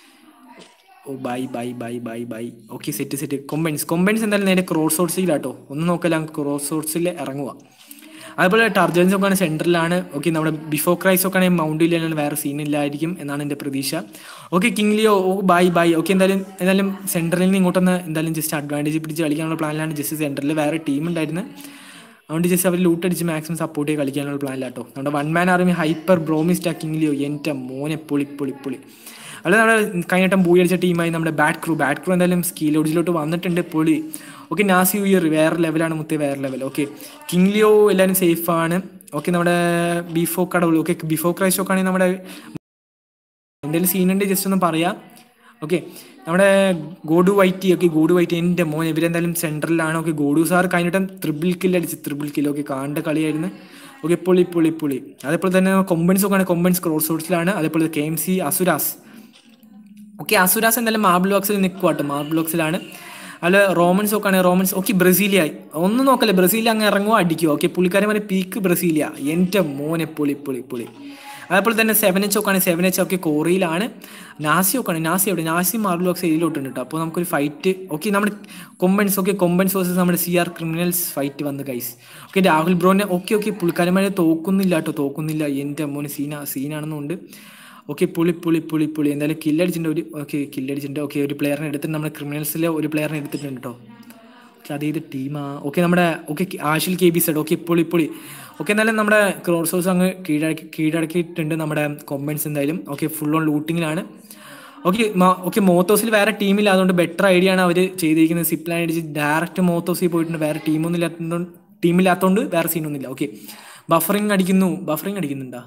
oh bye bye bye bye bye okay set set Kombans Kombans എന്തായാലും നേരെ ക്രോസ് സോഴ്സിലാട്ടോ ഒന്ന് നോക്കല ക്രോസ് സോഴ്സിൽ ഇറങ്ങുക അതുപോലെ ടർജൻസ് ഒക്കെയാണ് സെൻറ്ററിലാണ് ഓക്കെ നമ്മുടെ ബിഫോർ ക്രൈസ് ഒക്കെ ആണെങ്കിൽ മൗണ്ടിലാണ് വേറെ സീനില്ലായിരിക്കും എന്നാണ് എൻ്റെ പ്രതീക്ഷ ഓക്കെ കിങ്ലിയോ ഓ ബൈ ബൈ ഓക്കെ എന്തായാലും എന്തായാലും സെൻറ്ററിൽ നിന്ന് ഇങ്ങോട്ടൊന്ന് എന്തായാലും ജസ്റ്റ് അഡ്വാൻറ്റേജ് പിടിച്ച് കളിക്കാനുള്ള പ്ലാനിലാണ് ജസ്റ്റ് സെൻറ്ററിൽ വേറെ ടീം ഉണ്ടായിരുന്നു അതുകൊണ്ട് ജസ്റ്റ് അവർ ലൂട്ട് അടിച്ച് മാക്സിമം സപ്പോർട്ട് ചെയ്ത് കളിക്കാനുള്ള പ്ലാനിലാട്ടോ നമ്മുടെ വൺ മാൻ ആർമി ഹൈപ്പർ ബ്രോമിസ്റ്റ് കിങ്ലിയോ എൻ്റെ മോനെ പൊളി പൊളി പൊളി അല്ല നമ്മുടെ കഴിഞ്ഞിട്ടം ബൂയി അടിച്ച ടീമായി നമ്മുടെ ബാറ്റ് ക്രൂ ബാറ്റ് ക്രൂ എന്തായാലും സ്കീലോഡിലോട്ട് വന്നിട്ടുണ്ട് പൊളി ഓക്കെ നാസി ഉയർ വേറെ ലെവലാണ് മുത്തേ വേറെ ലെവൽ ഓക്കെ കിങ്ലിയോ എല്ലാവരും സേഫാണ് ഓക്കെ നമ്മുടെ before Kadavul okay before Christ ഒക്കെ ആണെങ്കിൽ നമ്മുടെ എന്തെങ്കിലും സീനുണ്ട് ജസ്റ്റ് ഒന്ന് പറയാം ഓക്കെ നമ്മുടെ ഗോഡു വൈറ്റി ഓക്കെ ഗോഡു വൈറ്റി എൻ്റെ മോൻ ഇവരെന്തായാലും സെൻട്രലിലാണ് ഓക്കെ ഗോഡു സാർ കഴിഞ്ഞിട്ടും ത്രിബിൾ കില്ല് അടിച്ച് ത്രിബിൾ കില്ല് ഓക്കെ കാണേണ്ട കളിയായിരുന്നു ഓക്കെ പൊളി പൊളി പൊളി അതേപോലെ തന്നെ കൊമ്പൻസ് ഒക്കെ ആണ് കൊമ്പൻസ് ക്രോസ് സോഴ്സിലാണ് അതേപോലെ K M C അസുരാസ് okay Asuras എന്തായാലും മാർബിൾ ബോക്സിൽ നിൽക്കുക കേട്ടോ മാർബിൾ ബോക്സിലാണ് അല്ല റോമൻസ് നോക്കുകയാണെങ്കിൽ റോമൻസ് ഓക്കെ ബ്രസീലിയ ഒന്നും നോക്കല്ലേ ബ്രസീലിയ അങ്ങ് ഇറങ്ങുമോ അടിക്കുമോ ഓക്കെ പുള്ളിക്കാരന്മാരെ പീക്ക് ബ്രസീലിയ എൻ്റെ മോനെ പൊളി പൊളി പൊളി അതേപോലെ തന്നെ സെവൻ എച്ച് നോക്കുകയാണെങ്കിൽ സെവൻ എച്ച് ഒക്കെ കോറിയിലാണ് നാസി നോക്കുകയാണെങ്കിൽ നാസി എവിടെ നാസി മാർബിളോക്സ് ഏരിയയിലോട്ടുണ്ട് കേട്ടോ അപ്പോൾ നമുക്കൊരു ഫൈറ്റ് ഓക്കെ നമ്മുടെ കൊമ്പൻസ് ഓക്കെ കൊമ്പൻസ് വേഴ്സസ് നമ്മുടെ സി ആർ ക്രിമിനൽസ് ഫൈറ്റ് വന്ന് ഗൈസ് ഓക്കെ രാഹുൽ ബ്രോനെ ഓക്കെ ഓക്കെ പുള്ളിക്കാരന്മാരെ തോക്കുന്നില്ല കേട്ടോ തോക്കുന്നില്ല എൻ്റെ മോനെ സീന സീനാണെന്നുണ്ട് ഓക്കെ പുളി പുളി പുളി പുളി എന്തായാലും കില്ലടിച്ചിട്ടുണ്ട് ഒരു ഓക്കെ കില്ലടിച്ചിട്ടുണ്ട് ഓക്കെ ഒരു പ്ലെയറിനെ എടുത്തിട്ട് നമ്മുടെ ക്രിമിനൽസിലെ ഒരു പ്ലെയറിനെ എടുത്തിട്ടുണ്ട് കേട്ടോ ഓക്കെ അതേത് ടീമാ ഓക്കെ നമ്മുടെ okay Ashil K B side okay പൊളി പൊളി ഓക്കെ എന്നാലും നമ്മുടെ ക്രോസോസ് അങ്ങ് കീഴടക്കി കീഴടക്കിയിട്ടുണ്ട് നമ്മുടെ കൊമ്പൻസ് എന്തായാലും ഓക്കെ ഫുൾ ഓൺ ലൂട്ടിങ്ങിലാണ് ഓക്കെ ഓക്കെ മോത്തോസിൽ വേറെ ടീമില്ല അതുകൊണ്ട് ബെറ്റർ ഐഡിയ ആണ് അവർ ചെയ്തിരിക്കുന്നത് സിപ്പ് ലൈൻ അടിച്ച് ഡയറക്റ്റ് മോത്തോസിൽ പോയിട്ടുണ്ട് വേറെ ടീമൊന്നും ഇല്ലാത്തതുകൊണ്ട് ടീമില്ലാത്തതുകൊണ്ട് വേറെ സീനൊന്നുമില്ല ഓക്കെ ബഫറിങ് അടിക്കുന്നു ബഫറിങ് അടിക്കുന്നുണ്ടാ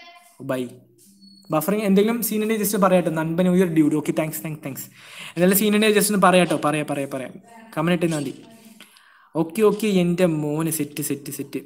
ബൈ ബഫറിങ് എന്തെങ്കിലും സീനിനെ ജസ്റ്റ് പറയാട്ടോ നൻപൻ ഉയർ dude okay thanks thanks thanks എന്തെങ്കിലും സീനിനെ ജസ്റ്റ് ഒന്ന് പറയാട്ടോ പറയാം പറയാം പറയാം കമന്റ് ഇട്ടാൽ മതി ഓക്കെ ഓക്കെ എൻ്റെ മോന് സെറ്റ് സെറ്റ് സെറ്റ്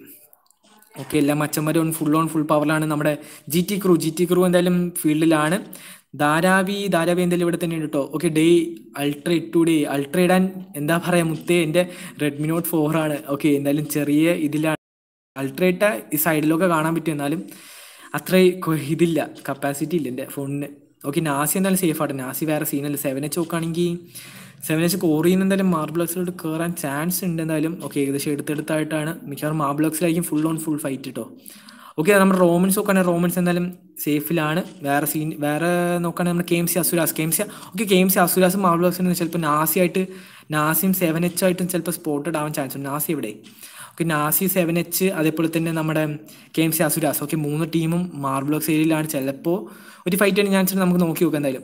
ഓക്കെ എല്ലാ മച്ചന്മാരും ഫുൾ ഓൺ ഫുൾ പവറിലാണ് നമ്മുടെ G T crew G T crew എന്തായാലും ഫീൽഡിലാണ് ധാരാവി ധാരാവി എന്തായാലും ഇവിടെ തന്നെ ഉണ്ട് കേട്ടോ ഓക്കെ ഡേ അൾട്ര ഇട്ടു ഡേ അൾട്ര ഇടാൻ എന്താ പറയാ മുത്തേ എൻ്റെ റെഡ്മി നോട്ട് ഫോർ ആണ് ഓക്കെ എന്തായാലും ചെറിയ ഇതിലാണ് അൾട്ര ഇട്ട ഈ സൈഡിലൊക്കെ കാണാൻ പറ്റും എന്നാലും അത്ര ഇതില്ല കപ്പാസിറ്റി ഇല്ല എൻ്റെ ഫോണിന് ഓക്കെ നാസി എന്തായാലും സേഫ് ആട്ടെ നാസി വേറെ സീനല്ല സെവൻ എച്ച് നോക്കുകയാണെങ്കിൽ സെവൻ എച്ച് കോറിയിൽ നിന്ന് എന്തായാലും മാർബിളക്സിലോട്ട് കയറാൻ ചാൻസ് ഉണ്ട് എന്തായാലും ഓക്കെ ഏകദേശം എടുത്തെടുത്തായിട്ടാണ് മിക്കവാറും മാർബിളക്സിലായിരിക്കും ഫുൾ ഓൺ ഫുൾ ഫൈറ്റ് കേട്ടോ ഓക്കെ നമ്മുടെ റോമൻസ് നോക്കുകയാണെങ്കിൽ റോമൻസ് എന്തായാലും സേഫിലാണ് വേറെ സീൻ വേറെ നോക്കുകയാണെങ്കിൽ നമ്മുടെ K M C Asuras K M C okay K M C Asuras മാർബിളക്സിന് ചിലപ്പോൾ നാസി ആയിട്ട് നാസിയും സെവൻ എച്ച് ആയിട്ടും ചിലപ്പോൾ സ്പോട്ടഡ് ആവാൻ ചാൻസ് ഉണ്ട് നാസി എവിടെ ഓക്കെ നാസി സെവൻ എച്ച് അതേപോലെ തന്നെ നമ്മുടെ കെ എം സി അസുരാസ് ഓക്കെ മൂന്ന് ടീമും മാർബിളോക്സ് ഏരിയയിലാണ് ചിലപ്പോൾ ഒരു ഫൈറ്റ് ആണ് ചാൻസ് നമുക്ക് നോക്കി നോക്കാം എന്തായാലും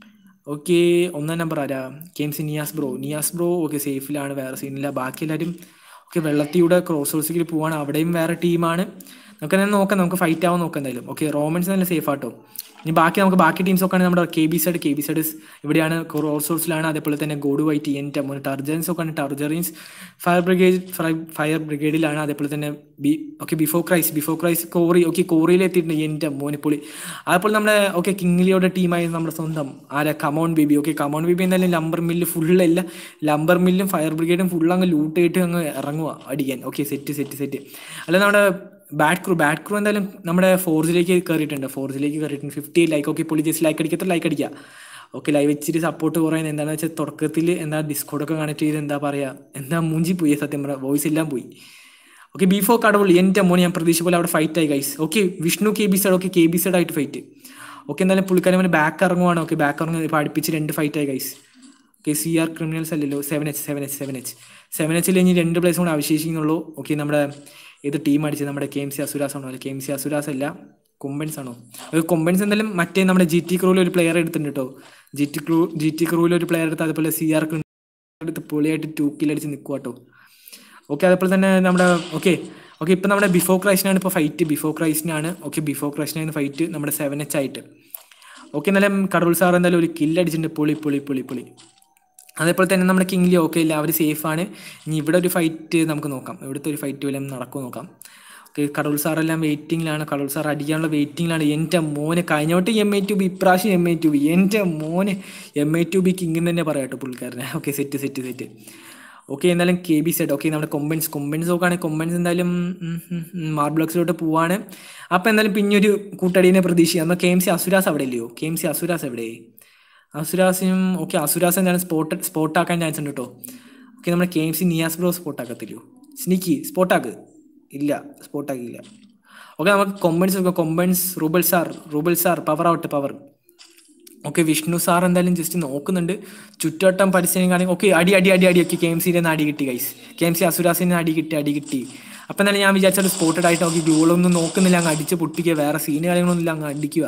ഓക്കെ ഒന്നാം നമ്പർ ആരാ K M C Niyas bro Niyas bro okay സേഫിലാണ് വേറെ സീനില്ല ബാക്കി എല്ലാവരും ഓക്കെ വെള്ളത്തിലൂടെ ക്രോസ് റോസിൽ പോവാണ് അവിടെയും വേറെ ടീമാണ് നമുക്ക് തന്നെ നോക്കാം നമുക്ക് ഫൈറ്റ് ആവാൻ നോക്കാം എന്തായാലും ഓക്കെ റോമൻസ് നല്ല സേഫ് ആട്ടോ ഇനി ബാക്കി നമുക്ക് ബാക്കി ടീംസ് ഒക്കെ നമ്മുടെ K B side K B side ഇവിടെയാണ് ക്രോസോഴ്സിലാണ് അതേപോലെ തന്നെ ഗോഡ് വൈറ്റ് എൻ ടെമോൻ ടർജൻസ് ഒക്കെ ആണ് ടർജറിൻസ് ഫയർ ബ്രിഗേഡ് ഫയർ ബ്രിഗേഡിലാണ് അതേപോലെ തന്നെ B okay before Christ before Christ കോറി ഓക്കെ കോറിയിൽ എത്തിയിട്ടുണ്ട് എൻ്റെ മോനിപ്പൊളി അതേപോലെ നമ്മുടെ ഓക്കെ കിങ്ങിലിയുടെ ടീമായി നമ്മുടെ സ്വന്തം ആരാ come on baby okay come on baby എന്തായാലും ലംബർ മില്ല് ഫുള്ളല്ല ലംബർ മില്ലും ഫയർ ബ്രിഗേഡും ഫുൾ അങ്ങ് ലൂട്ട് ചെയ്തിട്ട് അങ്ങ് ഇറങ്ങുക അടിക്കാൻ ഓക്കെ സെറ്റ് സെറ്റ് സെറ്റ് അല്ല നമ്മുടെ ബാഡ് ക്രൂ ബാഡ് ക്രൂ എന്തായാലും നമ്മുടെ ഫോർജിലേക്ക് കയറിയിട്ടുണ്ട് ഫോർജിലേക്ക് കയറിയിട്ടുണ്ട് ഫിഫ്റ്റി ലൈക്ക് ഓക്കെ പുള്ളി ജസ്റ്റ് ലൈക്ക് അടിക്കത്ര ലൈക്ക് അടിക്കുക ഓക്കെ ലൈവ് ഇച്ചിരി സപ്പോർട്ട് കുറയുന്നത് എന്താണെന്ന് വെച്ചാൽ തുടക്കത്തിൽ എന്താ ഡിസ്കോഡൊക്കെ കണക്ട് ചെയ്ത് എന്താ പറയുക എന്താ മൂഞ്ചി പോയി സത്യം പറയാം വോയിസ് എല്ലാം പോയി ഓക്കെ ബിഫോർ കടവുൾ എൻ്റെ മോനെ ഞാൻ പ്രതീക്ഷ പോലെ അവിടെ ഫൈറ്റ് ആയി guys okay Vishnu K B side okay K B side ആയിട്ട് ഫൈറ്റ് ഓക്കെ എന്തായാലും പുള്ളിക്കാരൻ ബാക്ക് ഇറങ്ങുവാണ് ഓക്കെ ബാക്ക് ഇറങ്ങി ഇപ്പോൾ അടുപ്പിച്ച് രണ്ട് ഫൈറ്റ് ആയി guys okay C R criminals അല്ലല്ലോ seven H seven H seven H seven എച്ചിൽ ഇനി രണ്ട് പ്ലേസ് കൂടെ അവശേഷിക്കുന്നുള്ളൂ ഓക്കെ നമ്മുടെ ഏത് ടീം അടിച്ചത് നമ്മുടെ കെ എം സി അസുരാസ് ആണോ അല്ല കെ എം സി അസുരാസ് അല്ല കൊമ്പൻസ് ആണോ ഒരു കൊമ്പൻസ് എന്തായാലും മറ്റേ നമ്മുടെ ജി ടി ക്രൂവിൽ ഒരു പ്ലെയർ എടുത്തിട്ടുണ്ട് കേട്ടോ G T crew G T ക്രൂവിൽ ഒരു പ്ലെയർ എടുത്ത് അതുപോലെ സി ആർ എടുത്ത് പൊളിയായിട്ട് ടൂ കില്ലടിച്ച് നിൽക്കുക കേട്ടോ ഓക്കെ അതേപോലെ തന്നെ നമ്മുടെ ഓക്കെ ഓക്കെ ഇപ്പം നമ്മുടെ ബിഫോർ ക്രൈസിനാണ് ഇപ്പോൾ ഫൈറ്റ് ബിഫോർ ക്രൈസിനാണ് ഓക്കെ ബിഫോർ ക്രൈസിനാണ് ഫൈറ്റ് നമ്മുടെ സെവൻ എച്ച് ആയിട്ട് ഓക്കെ എന്നാലും കടവുൾ സാർ എന്തായാലും ഒരു കില്ലടിച്ചിട്ടുണ്ട് പൊളി പൊളി പൊളി പൊളി അതേപോലെ തന്നെ നമ്മുടെ കിങ്ലി ഓക്കെ ഇല്ല അവർ സേഫാണ് ഇനി ഇവിടെ ഒരു ഫൈറ്റ് നമുക്ക് നോക്കാം ഇവിടുത്തെ ഒരു ഫൈറ്റ് വല്ലതും നടക്കുമോ നോക്കാം ഓക്കെ കടവുൾ സാറെല്ലാം വെയിറ്റിംഗിലാണ് കടവുൾ സാർ അടിക്കാനുള്ള വെയിറ്റിംഗിലാണ് എൻ്റെ മോനെ കഴിഞ്ഞോട്ട് എം ഐ ടു ബി ഇപ്രാവശ്യം എം ഐ ടു ബി എൻ്റെ മോനെ M I two B king തന്നെ പറയാട്ടോ പുള്ളിക്കാരനെ okay set set set okay എന്തായാലും കെ ബി സെറ്റ് ഓക്കെ നമ്മുടെ കൊമ്പൻസ് കൊമ്പൻസ് നോക്കുകയാണെങ്കിൽ കൊമ്പൻസ് എന്തായാലും മാർബ്ലോക്സിലോട്ട് പോവാണ് അപ്പോൾ എന്തായാലും പിന്നെ ഒരു കൂട്ടടീനെ പ്രതീക്ഷിക്കാം എന്നാൽ കെ എം സി അസുരാസ് അവിടെ ഇല്ലയോ കെ എം സി അസുരാസ് എവിടെ അസുരാസിനും ഓക്കെ അസുരാസ് എന്താണ് സ്പോട്ട് സ്പോട്ടാക്കാൻ ചാൻസ് ഉണ്ട് കേട്ടോ ഓക്കെ നമ്മുടെ K M C Niyas bro സ്പോട്ടാക്കത്തില്ലയോ സ്നിക്കി സ്പോട്ടാക്ക് ഇല്ല സ്പോട്ടാക്കിയില്ല ഓക്കെ നമുക്ക് കൊമ്പൻസ് നോക്കാം Kombans Rubal sir Rubal sir power ആവട്ടെ പവർ ഓക്കെ വിഷ്ണു സാർ എന്തായാലും ജസ്റ്റ് നോക്കുന്നുണ്ട് ചുറ്റുവട്ടം പരിസ്ഥിതിക്കാണെങ്കിൽ ഓക്കെ അടി അടി അടി അടി ഒക്കെ കെ എം സിയുടെ അടി കിട്ടി ഗൈസ് കെ എം സി അസുരാസിന് അടി കിട്ടി അടി കിട്ടി അപ്പം തന്നെ ഞാൻ വിചാരിച്ചത് സ്പോട്ടഡ് ആയിട്ട് നോക്കി ഗ്ലൂളൊന്നും നോക്കുന്നില്ല അങ്ങ് അടിച്ച് പൊട്ടിക്കുക വേറെ സീന് കാര്യങ്ങളൊന്നുമില്ല അങ്ങ് അടിക്കുക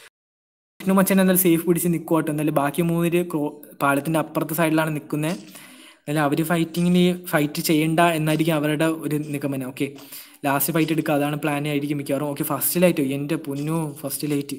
വിഷ്ണു മച്ചൻ എന്തായാലും സേഫ് പിടിച്ച് നിൽക്കുവാട്ടോ എന്തായാലും ബാക്കി മൂന്നിര് പാലത്തിൻ്റെ അപ്പുറത്തെ സൈഡിലാണ് നിൽക്കുന്നത് എന്നാലും അവർ ഫൈറ്റിങ്ങിന് ഫൈറ്റ് ചെയ്യണ്ട എന്നായിരിക്കും അവരുടെ ഒരു നിഗമനം ഓക്കെ ലാസ്റ്റ് ഫൈറ്റ് എടുക്കുക അതാണ് പ്ലാൻ ആയിരിക്കും മിക്കവാറും ഓക്കെ ഫസ്റ്റ് ലൈറ്റ് എൻ്റെ പൊന്നു ഫസ്റ്റ് ലൈറ്റ്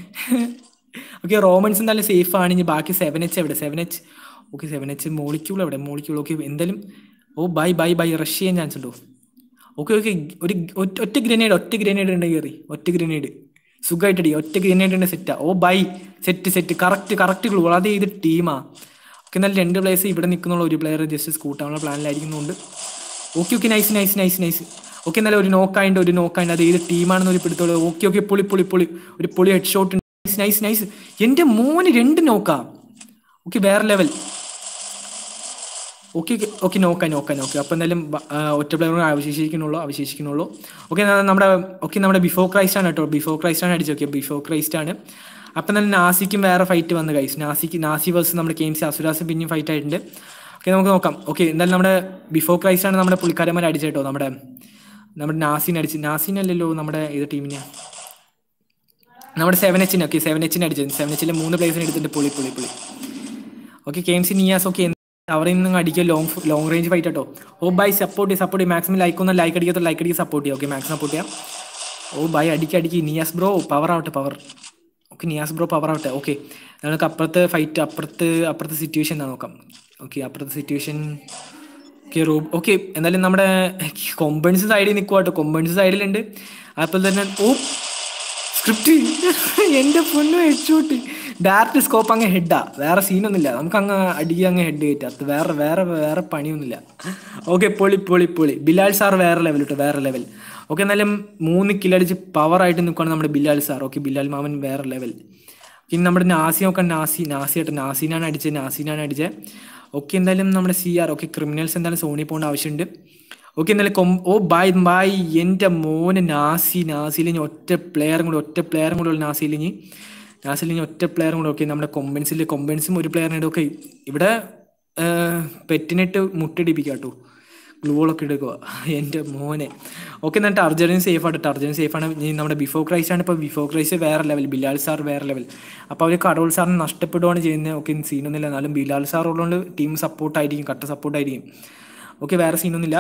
ഓക്കെ റോമൻസ് എന്തായാലും സേഫ് ആണ് ഇനി ബാക്കി സെവൻ എച്ച് എവിടെ seven H okay seven H molecule എവിടെ മോളിക്യൂൾ ഓക്കെ എന്തായാലും ഓ ബൈ ബൈ ബൈ റഷ് ചെയ്യാൻ ചാൻസ് ഉണ്ടോ ഓക്കെ ഓക്കെ ഒരു ഒറ്റ ഗ്രനേഡ് ഒറ്റ ഗ്രനേഡ് ഉണ്ട് കയറി ഒറ്റ ഗ്രനേഡ് സുഖമായിട്ടടി ഒറ്റ ഗ്രനേഡ് ഉണ്ട് സെറ്റാ ഓ by set set correct correct clue അത് ഇത് ടീമാ ഓക്കെ എന്നാൽ രണ്ട് പ്ലേയേഴ്സ് ഇവിടെ നിൽക്കുന്നുള്ള ഒരു പ്ലെയർ ജസ്റ്റ് സ്കൂട്ടാനുള്ള പ്ലാനിലായിരിക്കുന്നുണ്ട് okay okay nice nice nice nice okay എന്നാലും ഒരു നോക്കായിട്ട് ഒരു നോക്കായിട്ട് അത് ഏത് ടീമാണെന്ന് ഒരു പിടുത്തോളൂ ഓക്കെ ഓക്കെ പൊളി പൊളി പൊളി ഒരു പൊളി head shot nice nice nice എൻ്റെ മോന് രണ്ട് നോക്കാം ഓക്കെ വേറെ ലെവൽ ഓക്കെ ഓക്കെ നോക്കാം നോക്കാം നോക്കാം അപ്പോൾ എന്തായാലും ബ- ആ, ഒറ്റ പ്ലെയർ അവശേഷിക്കുന്നുള്ളൂ അവശേഷിക്കുന്നുള്ളൂ ഓക്കെ നമ്മുടെ ഓക്കെ നമ്മുടെ ബിഫോർ ക്രൈസ്റ്റ് ആണ് കേട്ടോ ബിഫോർ ക്രൈസ്റ്റ് ആണ് അടിച്ചത് ഓക്കെ ബിഫോർ ക്രൈസ്റ്റ് ആണ് അപ്പം തന്നെ നാസിക്കും വേറെ ഫൈറ്റ് വന്ന് കൈസ് നാസിക്ക് നാസി വേഴ്സ് നമ്മുടെ കെ എം സി അസുരാസ് പിന്നെയും ഫൈറ്റ് ആയിട്ടുണ്ട് ഓക്കെ നമുക്ക് നോക്കാം ഓക്കെ എന്തായാലും നമ്മുടെ ബിഫോർ ക്രൈസ്റ്റ് ആണ് നമ്മുടെ പുള്ളിക്കാരന്മാർ അടിച്ചത് കേട്ടോ നമ്മുടെ നമ്മുടെ നാസിനെ അടിച്ച് നാസിനല്ലല്ലോ നമ്മുടെ ഏത് ടീമിനെ നമ്മുടെ സെവൻ എച്ചിന് ഓക്കെ സെവൻ എച്ചിന് അടിച്ചത് സെവൻ എച്ചിലെ മൂന്ന് പ്ലേസിന് എടുത്തിട്ട് പുളി പുളി പുളി okay K M C Niyas okay അവരിൽ നിന്ന് അടിക്കുക ലോങ് ലോങ് റേഞ്ച് ഫൈറ്റ് കേട്ടോ ഓ ബൈ സപ്പോർട്ട് ചെയ്യും സപ്പോർട്ട് ചെയ്യും മാക്സിമം ലൈക്ക് ഒന്ന് ലൈക്ക് അടിക്കാത്ത ലൈക്ക് അടിക്കുക സപ്പോർട്ട് ചെയ്യാം ഓക്കെ മാക്സിമം സപ്പോർട്ട് ചെയ്യാം ഓ ബൈ അടിക്കുക അടിക്കുക നിയാസ് ബ്രോ പവർ ആവട്ടെ power okay Niyas bro power ആവട്ടെ ഓക്കെ നമുക്ക് അപ്പുറത്തെ ഫൈറ്റ് അപ്പുറത്ത് അപ്പുറത്തെ സിറ്റുവേഷൻ എന്താ നോക്കാം ഓക്കെ അപ്പുറത്തെ സിറ്റുവേഷൻ ഓക്കെ റൂബ് ഓക്കെ എന്തായാലും നമ്മുടെ കൊമ്പൻസ് സൈഡിൽ നിൽക്കുക കേട്ടോ കൊമ്പൻസ് സൈഡിലുണ്ട് അതുപോലെ തന്നെ ഓ സ്ക്രിപ്റ്റ് എൻ്റെ പൊന്നു ഹെഡ്ഷോട്ട് ഡയറക്റ്റ് സ്കോപ്പ് അങ്ങ് ഹെഡാ വേറെ സീനൊന്നുമില്ല നമുക്ക് അങ്ങ് അടിക്കുക അങ്ങ് ഹെഡ് കയറ്റാ അത് വേറെ വേറെ വേറെ പണിയൊന്നുമില്ല ഓക്കെ പൊളി പൊളി പൊളി ബിലാൽ സാർ വേറെ ലെവൽ കേട്ടോ വേറെ ലെവൽ ഓക്കെ എന്നാലും മൂന്ന് കില്ലടിച്ച് പവറായിട്ട് നിൽക്കുകയാണ് നമ്മുടെ ബിലാൽ സാർ ഓക്കെ ബിലാൽ മാമൻ വേറെ ലെവൽ ഇനി നമ്മുടെ നാസി നോക്കാൻ നാസി നാസി ആയിട്ട് നാസീനാണ് അടിച്ചത് നാസീനാണ് അടിച്ചത് ഓക്കെ എന്തായാലും നമ്മുടെ സി ആർ ഓക്കെ ക്രിമിനൽസ് എന്തായാലും സോണി പോകേണ്ട ആവശ്യമുണ്ട് ഓക്കെ എന്തായാലും കൊം ഓ ബൈ ബൈ എൻ്റെ മോന് നാസി നാസിലിഞ്ഞ് ഒറ്റ പ്ലെയറും കൂടെ ഒറ്റ പ്ലെയറും കൂടെ ഉള്ള നാസിലിഞ്ഞ് നാസിലിഞ്ഞ് ഒറ്റ പ്ലെയറും കൂടെ ഓക്കെ നമ്മുടെ കൊമ്പൻസിൽ കൊമ്പൻസും ഒരു പ്ലെയറിനെ ഓക്കെ ഇവിടെ പെറ്റിനിട്ട് മുട്ടിടിപ്പിക്കുക കേട്ടോ ഗ്ലൂകളൊക്കെ എടുക്കുക എൻ്റെ മോനെ ഓക്കെ എന്നിട്ട് അർജന്റീൻ സേഫ് ആണ് അർജന്റീൻ സേഫ് ആണ് ഇനി നമ്മുടെ ബിഫോർ ക്രൈസ് ആണ് ഇപ്പോൾ ബിഫോർ ക്രൈസ് വേറെ ലെവൽ ബിലാൽ സാർ വേറെ ലെവൽ അപ്പോൾ അവർ കടോൾ സാറിന് നഷ്ടപ്പെടുകയാണ് ചെയ്യുന്നത് ഓക്കെ സീനൊന്നുമില്ല എന്നാലും ബിലാൽ സാർ ഉള്ളതുകൊണ്ട് ടീം സപ്പോർട്ടായിരിക്കും കട്ട സപ്പോർട്ടായിരിക്കും ഓക്കെ വേറെ സീനൊന്നുമില്ല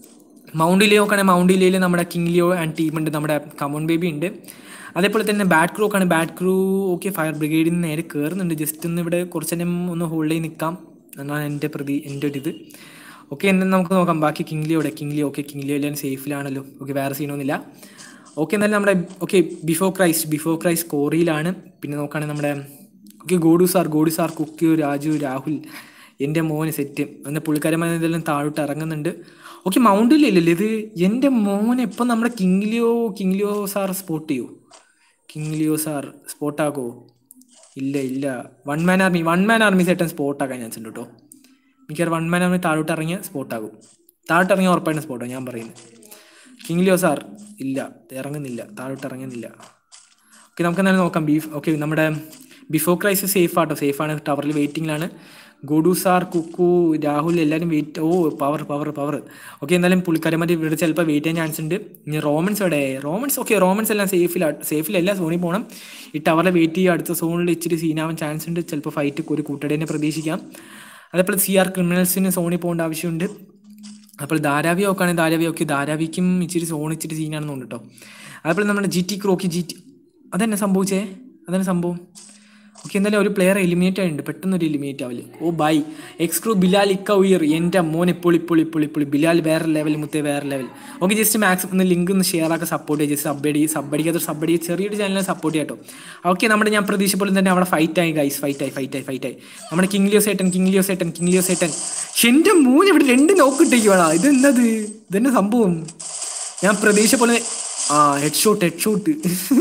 മൗണ്ട് ലിയോ നോക്കുകയാണെങ്കിൽ മൗണ്ട് ലിയോയിൽ നമ്മുടെ കിങ് ലിയോ ആൻഡ് ടീം ഉണ്ട് നമ്മുടെ കമോൺ ബേബി ഉണ്ട് അതേപോലെ തന്നെ ബാറ്റ് ക്രൂ ഒക്കെ ബാറ്റ് ക്രൂ ഓക്കെ ഫയർ ബ്രിഗേഡിൽ നിന്ന് നേരെ കയറുന്നുണ്ട് ജസ്റ്റ് ഒന്ന് ഇവിടെ കുറച്ച് നേരം ഒന്ന് ഹോൾഡ് ചെയ്ത് നിൽക്കാം എന്നാണ് എൻ്റെ പ്രതി എൻ്റെ ഒരു ഇത് ഓക്കെ എന്നാൽ നമുക്ക് നോക്കാം ബാക്കി കിങ് ലിയോടെ king Leo okay king Leo എല്ലാം സേഫിലാണല്ലോ ഓക്കെ വേറെ സീനൊന്നുമില്ല ഓക്കെ എന്നാലും നമ്മുടെ okay before Christ before Christ കോറിയിലാണ് പിന്നെ നോക്കുകയാണെങ്കിൽ നമ്മുടെ ഓക്കെ ഗോഡു സാർ ഗോഡു സാർ കുക്കിയോ രാജു രാഹുൽ എൻ്റെ മോന് സെറ്റ് എന്നാൽ പുള്ളിക്കാരന്മാർ ഇതെല്ലാം താഴോട്ട് ഇറങ്ങുന്നുണ്ട് ഓക്കെ മൗണ്ടിലില്ലല്ലേ ഇത് എൻ്റെ മോനെ ഇപ്പം നമ്മുടെ കിങ്ലിയോ കിങ്ലിയോ സാർ സ്പോട്ട് ചെയ്യൂ കിങ്ലിയോ സാർ സ്പോട്ടാക്കോ ഇല്ല ഇല്ല one man army one man army സെറ്റൻ സ്പോട്ടാക്കാൻ ചാൻസ് ഉണ്ട് കേട്ടോ മിക്കവാറും വൺ മാൻ ആർമി താഴോട്ട് ഇറങ്ങിയ സ്പോട്ടാകും താഴോട്ട് ഇറങ്ങിയ ഉറപ്പായിട്ട് സ്പോട്ടാണ് ഞാൻ പറയുന്നത് കിങ്ലിയോ സാർ ഇല്ല ഇറങ്ങുന്നില്ല താഴോട്ട് ഇറങ്ങുന്നില്ല ഓക്കെ നമുക്ക് എന്തായാലും നോക്കാം ബീഫ് ഓക്കെ നമ്മുടെ ബിഫോർ ക്രൈസ് സേഫ് ആട്ടോ സേഫ് ആണ് ടവറിൽ വെയിറ്റിംഗിലാണ് ഗുഡു സാർ കുക്കു രാഹുൽ എല്ലാവരും വെയിറ്റ് ഓ പവർ പവർ പവർ ഓക്കെ എന്തായാലും പുള്ളിക്കാരന്മാർ ഇവിടെ ചിലപ്പോൾ വെയിറ്റ് ചെയ്യാൻ ചാൻസ് ഉണ്ട് ഇനി റോമൻസ് എവിടെ റോമൻസ് ഓക്കെ റോമൻസ് എല്ലാം സേഫിലാ സേഫിലല്ല സോണിൽ പോകണം ഈ ടവറിൽ വെയിറ്റ് ചെയ്യുക അടുത്ത സോണിൽ ഇച്ചിരി സീനാവാൻ ചാൻസ് ഉണ്ട് ചിലപ്പോൾ ഫൈറ്റ് ഒരു കൂട്ടടേനെ പ്രതീക്ഷിക്കാം അതേപോലെ സി ആർ ക്രിമിനൽസിന് സോണിൽ പോകേണ്ട ആവശ്യമുണ്ട് അപ്പോൾ ധാരാവി നോക്കുകയാണെങ്കിൽ ധാരാവി ഓക്കെ ധാരാവിക്കും ഇച്ചിരി സോൺ ഇച്ചിരി സീനാണെന്ന് തോന്നുന്നു കേട്ടോ അതേപോലെ നമ്മുടെ ജി ടി ക്രോക്കി ജി ടി അതെന്നെ സംഭവിച്ചേ അതെന്നെ സംഭവം ഓക്കെ എന്തായാലും ഒരു പ്ലെയർ എലിമിനേറ്റ് ആയിട്ടുണ്ട് പെട്ടെന്ന് ഒരു എലിമിനേറ്റ് ആവില്ല ഓ ബൈ എക്സ്ക്രൂ ബിലാൽ ഇക്ക ഉയർ എൻ്റെ മോനെ പൊളി പൊളി പൊളി പൊളി ബിലാൽ വേറെ ലെവൽ മുത്തേ വേറെ ലെവൽ ഓക്കെ ജസ്റ്റ് മാക്സിമം ഒന്ന് ലിങ്ക് ഒന്ന് ഷെയർ ആക്കി സപ്പോർട്ട് ചെയ്യുക ജസ്റ്റ് സബ് അടി സബ് അടിക്കാത്ത സബ് അടി ചെറിയൊരു ചാനലിനെ സപ്പോർട്ട് ചെയ്യാം കേട്ടോ ഓക്കെ നമ്മുടെ ഞാൻ പ്രതീക്ഷ പോലെ തന്നെ അവിടെ ഫൈറ്റ് ആയി ഗൈസ് ഫൈറ്റ് ആയി ഫൈറ്റ് ആയി ഫൈറ്റ് ആയി നമ്മുടെ കിങ് ലിയോ സേട്ടൻ കിങ് ലിയോ സേട്ടൻ കിങ് ലിയോ സേട്ടൻ പക്ഷെ എൻ്റെ മോൻ ഇവിടെ രണ്ട് നോക്കിട്ടേക്കുവാടാ ഇത് എന്നത് ഇതെന്നെ സംഭവം ഞാൻ പ്രതീക്ഷ പോലെ ആ ഹെഡ് ഷോട്ട് ഹെഡ് ഷോട്ട്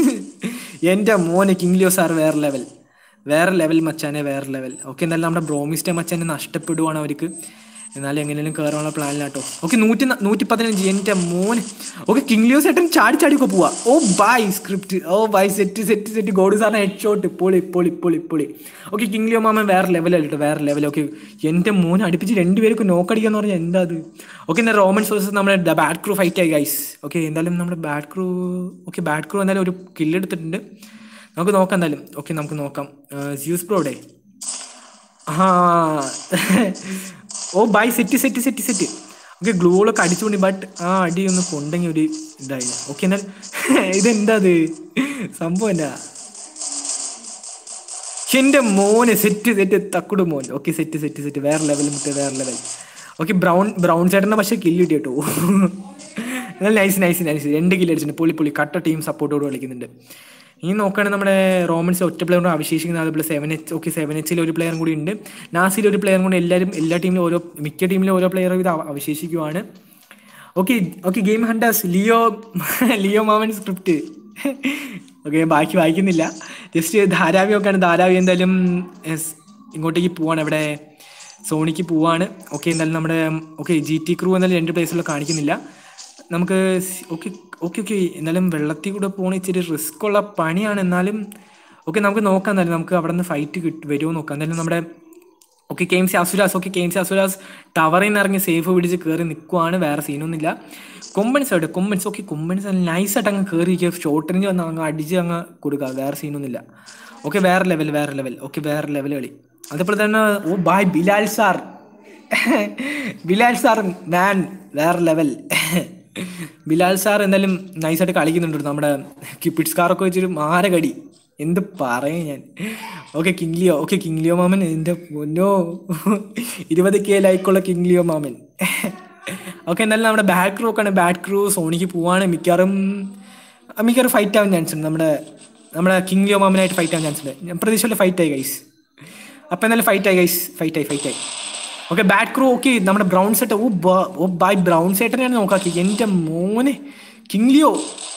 എൻ്റെ മോനെ കിങ് ലിയോ സാർ വേറെ ലെവൽ വേറെ ലെവൽ മച്ചാനെ വേറെ ലെവൽ ഓക്കെ എന്തായാലും നമ്മുടെ ബ്രോമിസ്റ്റെ മച്ചാനെ നഷ്ടപ്പെടുവാണ് അവർക്ക് എന്നാലും എങ്ങനെയും കയറാനുള്ള പ്ലാനിലാട്ടോ ഓക്കെ നൂറ്റി ന- നൂറ്റി പതിനഞ്ച് എൻ്റെ മോൻ ഓക്കെ കിങ് ലിയോ സെട്ടൻ ചാടി ചാടി ഒക്കെ പോവാ ഓ ബൈ സ്ക്രിപ്റ്റ് ഓ ബൈ സെറ്റ് സെറ്റ് സെറ്റ് ഗോഡ് സാറിന് ഹെഡ് ഷോട്ട് പൊളി പൊളി പൊളി പൊളി ഓക്കെ കിങ് ലിയോ മാമൻ വേറെ ലെവലല്ല കേട്ടോ വേറെ ലെവൽ ഓക്കെ എൻ്റെ മോൻ അടുപ്പിച്ച് രണ്ടുപേർക്ക് നോക്കടിക്കാന്ന് പറഞ്ഞാൽ എന്താ അത് ഓക്കെ എന്നാൽ റോമൻ സോഴ്സസ് നമ്മുടെ ബാഡ് ക്രൂ ഫൈറ്റ് ആയി ഗൈസ് ഓക്കെ എന്തായാലും നമ്മുടെ bad crew okay bad crew എന്തായാലും ഒരു കില്ലെടുത്തിട്ടുണ്ട് നമുക്ക് നോക്കാം എന്തായാലും ഓക്കെ നമുക്ക് നോക്കാം ജ്യൂസ് ബ്രോടെ ആ ഓ by set set set set okay ഗ്ലൂകളൊക്കെ അടിച്ചുകൊണ്ട് ബട്ട് ആ അടി ഒന്ന് കൊണ്ടെങ്കിൽ ഒരു ഇതായി ഓക്കെ എന്നാൽ ഇതെന്താ അത് സംഭവം എന്നാ എൻ്റെ മോനെ സെറ്റ് സെറ്റ് തക്കുട് മോൻ ഓക്കെ സെറ്റ് സെറ്റ് സെറ്റ് വേറെ ലെവൽ മുട്ടേ വേറെ ലെവൽ ഓക്കെ ബ്രൗൺ ബ്രൗൺ ചേട്ടനെ പക്ഷേ കില്ല് കിട്ടി കേട്ടോ എന്നാൽ നൈസ് നൈസ് നൈസ് രണ്ട് കില്ല് അടിച്ചിട്ടുണ്ട് പുള്ളി പുള്ളി കട്ട ടീം സപ്പോർട്ടോട് കളിക്കുന്നുണ്ട് ഇനി നോക്കുകയാണെങ്കിൽ നമ്മുടെ റോമൻസ് ഒറ്റ പ്ലെയറും അവശേഷിക്കുന്ന അതുപോലെ സെവൻ എച്ച് ഓക്കെ സെവൻ എച്ചിൽ ഒരു പ്ലെയറും കൂടി ഉണ്ട് നാസിൽ ഒരു പ്ലെയറും കൂടി എല്ലാവരും എല്ലാ ടീമിലും ഓരോ മിക്ക ടീമിലും ഓരോ പ്ലെയർ ഇത് അവ- അവശേഷിക്കുവാണ് okay okay game hunters Leo Leo മാമൻ സ്ക്രിപ്റ്റ് ഓക്കെ ബാക്കി വായിക്കുന്നില്ല ജസ്റ്റ് ധാരാവി നോക്കാണ് ധാരാവി എന്തായാലും എസ്, ഇങ്ങോട്ടേക്ക് പോവാണ് ഇവിടെ സോണിക്ക് പോവാണ് ഓക്കെ എന്തായാലും നമ്മുടെ ഓക്കെ ജി ടി ക്രൂ എന്തായാലും രണ്ട് പ്ലേസിലുള്ള കാണിക്കുന്നില്ല നമുക്ക് ഓക്കെ ഓക്കെ ഓക്കെ എന്നാലും വെള്ളത്തിൽ കൂടെ പോകണ ഇച്ചിരി റിസ്ക് ഉള്ള പണിയാണ് എന്നാലും ഓക്കെ നമുക്ക് നോക്കാം എന്തായാലും നമുക്ക് അവിടെ നിന്ന് ഫൈറ്റ് കിട്ടും വരുമോ നോക്കാം എന്തായാലും നമ്മുടെ ഓക്കെ കെയിംസി അസുരാസ് ഓക്കെ കെയിംസി അസുരാസ് ടവറിൽ നിന്ന് ഇറങ്ങി സേഫ് പിടിച്ച് കയറി നിൽക്കുവാണ് വേറെ സീനൊന്നുമില്ല കൊമ്പൻസ് അവിടെ കൊമ്പൻസ് ഓക്കെ കൊമ്പൻസ് നൈസായിട്ട് അങ്ങ് കയറി ഷോർട്ട് റേഞ്ച് വന്ന് അങ്ങ് അടിച്ച് അങ്ങ് കൊടുക്കുക വേറെ സീനൊന്നുമില്ല ഓക്കെ വേറെ ലെവൽ വേറെ ലെവൽ ഓക്കെ വേറെ ലെവൽ കളി അതേപോലെ തന്നെ ഓ ബായ് Bilal sir Bilal sir man വേറെ ലെവൽ ബിലാൽ സാർ എന്തായാലും നൈസായിട്ട് കളിക്കുന്നുണ്ട് നമ്മുടെ കിപ്പിഡ്സ് കാറൊക്കെ വെച്ചൊരു മാരകടി എന്ത് പറയും ഞാൻ ഓക്കെ കിങ്ലിയോ ഓക്കെ കിങ്ലിയോ മാമൻ എൻ്റെ പൊന്നോ ഇരുപത് കെ ലൈക്കുള്ള കിങ്ലിയോ മാമൻ ഓക്കെ എന്തായാലും നമ്മുടെ ബാഡ് ക്രൂ ഒക്കെ ആണ് ബാഡ് ക്രൂ സോണിക്ക് പോവാണ് മിക്കവാറും ആ, മിക്കവാറും ഫൈറ്റ് ആവാൻ ചാൻസ് ഉണ്ട് നമ്മുടെ നമ്മുടെ കിങ്ലിയോ മാമനായിട്ട് ഫൈറ്റ് ആവാൻ ചാൻസ് ഉണ്ട് ഞാൻ പ്രതീക്ഷയില്ല ഫൈറ്റ് ആയി ഗൈസ് അപ്പം എന്തായാലും ഫൈറ്റ് ആയി ഗൈസ് ഫൈറ്റ് ആയി ഫൈറ്റ് ആയി ഓക്കെ ബാഡ് ക്രൂ ഓക്കെ നമ്മുടെ ബ്രൗൺ സെറ്റ് ഓ ബ- ഓ ബൈ ബ്രൗൺ സെറ്റിനെയാണ് നോക്കാക്കി എൻ്റെ മോനെ കിങ്ലിയോ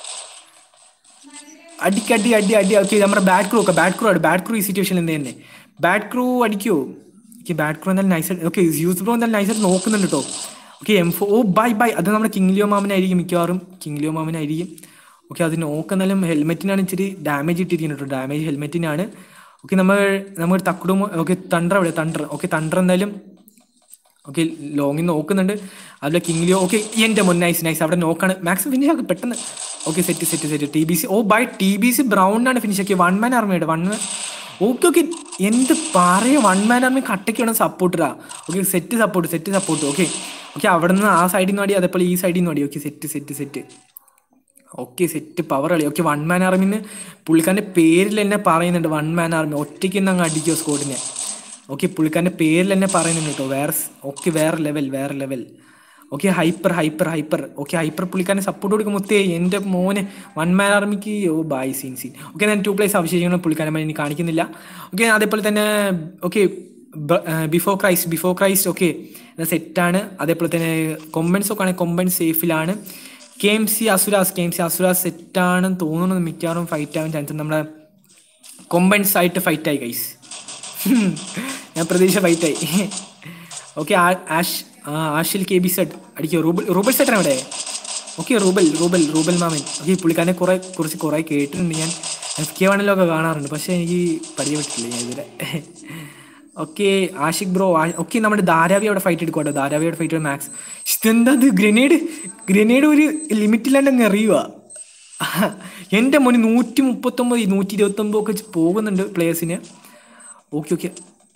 അടിക്കടി അടി അടി ഓക്കെ നമ്മുടെ ബാഡ് ക്രൂ ഒക്കെ ബാഡ് ക്രൂ ആണ് ബാഡ് ക്രൂ ഈ സിറ്റുവേഷനിൽ എന്ത് തന്നെ ബാഡ് ക്രൂ അടിക്കുമോ ഓക്കെ ബാഡ് ക്രൂ എന്തായാലും നൈസായിട്ട് ഓക്കെ യൂസ് ബ്രോ എന്തായാലും നൈസായിട്ട് നോക്കുന്നുണ്ട് കേട്ടോ ഓക്കെ എം ഫോ ഓ ബൈ ബൈ അത് നമ്മുടെ കിങ്ലിയോ മാമനായിരിക്കും മിക്കവാറും കിങ്ലിയോ മാമനായിരിക്കും ഓക്കെ അത് നോക്ക് എന്തായാലും ഹെൽമെറ്റിനാണ് ഇച്ചിരി ഡാമേജ് ഇട്ടിരിക്കുന്നത് കേട്ടോ ഡാമേജ് ഹെൽമെറ്റിനാണ് ഓക്കെ നമ്മൾ നമ്മൾ തക്കുടുമോ ഓക്കെ തണ്ടർ എവിടെ തണ്ടർ ഓക്കെ തണ്ടർ എന്തായാലും ഓക്കെ ലോങ്ങിൽ നോക്കുന്നുണ്ട് അതുപോലെ കിങ്ലിയോ ഓക്കെ എൻ്റെ മുൻ നൈസ് നൈസ് അവിടെ നോക്കാണ് മാക്സിമം ഫിനിഷ് ആക്കി പെട്ടെന്ന് okay set set set T B C ഓ ബൈ ടി ബി സി ബ്രൗണിനാണ് ഫിനിഷ് ആക്കിയത് വൺ മാൻ ആർമിയുടെ വൺ മാൻ ഓക്കെ ഓക്കെ എന്ത് പറയും വൺ മാൻ ആർമി കട്ടയ്ക്ക് വേണം സപ്പോർട്ടറാ okay set support set support okay okay അവിടെ നിന്ന് ആ സൈഡിൽ നിന്ന് അടി അതേപോലെ ഈ സൈഡിൽ നിന്ന് അടി okay set set set okay set power കളി ഓക്കെ വൺ മാൻ ആർമിന്ന് പുള്ളിക്കാരൻ്റെ പേരിൽ തന്നെ പറയുന്നുണ്ട് വൺ മാൻ ആർമി ഒറ്റയ്ക്ക് നിന്ന് അങ്ങ് അടിക്കുക സ്കോഡിനെ ഓക്കെ പുള്ളിക്കാരൻ്റെ പേരിൽ തന്നെ പറയുന്നുണ്ട് കേട്ടോ വേറെ ഓക്കെ വേറെ ലെവൽ വേറെ level okay hyper hyper hyper okay hyper പുള്ളിക്കാരനെ സപ്പോർട്ട് കൊടുക്കും മുത്തേ എൻ്റെ മോനെ വൺ മാൻ ആർമിക്ക് ഓ ബായ് സീൻ സീൻ ഓക്കെ ഞാൻ ടു പ്ലേസ് അവശേഷിക്കണം പുള്ളിക്കാരൻ ഇനി കാണിക്കുന്നില്ല ഓക്കെ അതേപോലെ തന്നെ okay before Christ before Christ okay സെറ്റാണ് അതേപോലെ തന്നെ കൊമ്പൻസ് ഒക്കെ ആണെങ്കിൽ കൊമ്പൻ സേഫിലാണ് K M C Asuras K M C Asuras സെറ്റാണെന്ന് തോന്നുന്നത് മിക്കവാറും ഫൈറ്റ് ആവാൻ ചാൻസ് നമ്മുടെ കൊമ്പൻസ് ആയിട്ട് ഫൈറ്റ് ആയി ഗൈസ് ഞാൻ പ്രതീക്ഷ ഫൈറ്റ് ആയി ഓക്കെ ആഷ് ആ, ആഷിൽ കെ ബി സെറ്റ് അടിക്കോ റൂബൽ റൂബൽ സെറ്റാണ് അവിടെ ഓക്കെ റൂബൽ റൂബൽ റൂബൽ മാമൻ ഓക്കെ പുള്ളിക്കാരനെ കുറെ കുറിച്ച് കുറെ കേട്ടിട്ടുണ്ട് ഞാൻ എഫ് കെ വണ്ണിലോ ഒക്കെ കാണാറുണ്ട് പക്ഷേ എനിക്ക് പരിചയപ്പെട്ടിട്ടില്ല ഞാൻ ഇതുവരെ ഓക്കെ ആഷിക് ബ്രോ ഓക്കെ നമ്മുടെ ധാരാവി അവിടെ ഫൈറ്റ് എടുക്കുവാട്ടോ ധാരാവിയുടെ ഫൈറ്റ് മാക്സ് ഇതെന്താ ഇത് ഗ്രനേഡ് ഗ്രനേഡ് ഒരു ലിമിറ്റില്ലാണ്ട് അങ്ങ് എറിയുക എൻ്റെ മോന് നൂറ്റി മുപ്പത്തൊമ്പത് നൂറ്റി ഇരുപത്തൊമ്പത് ഒക്കെ വെച്ച് പോകുന്നുണ്ട് പ്ലേയേഴ്സിന് ഓക്കെ ഓക്കെ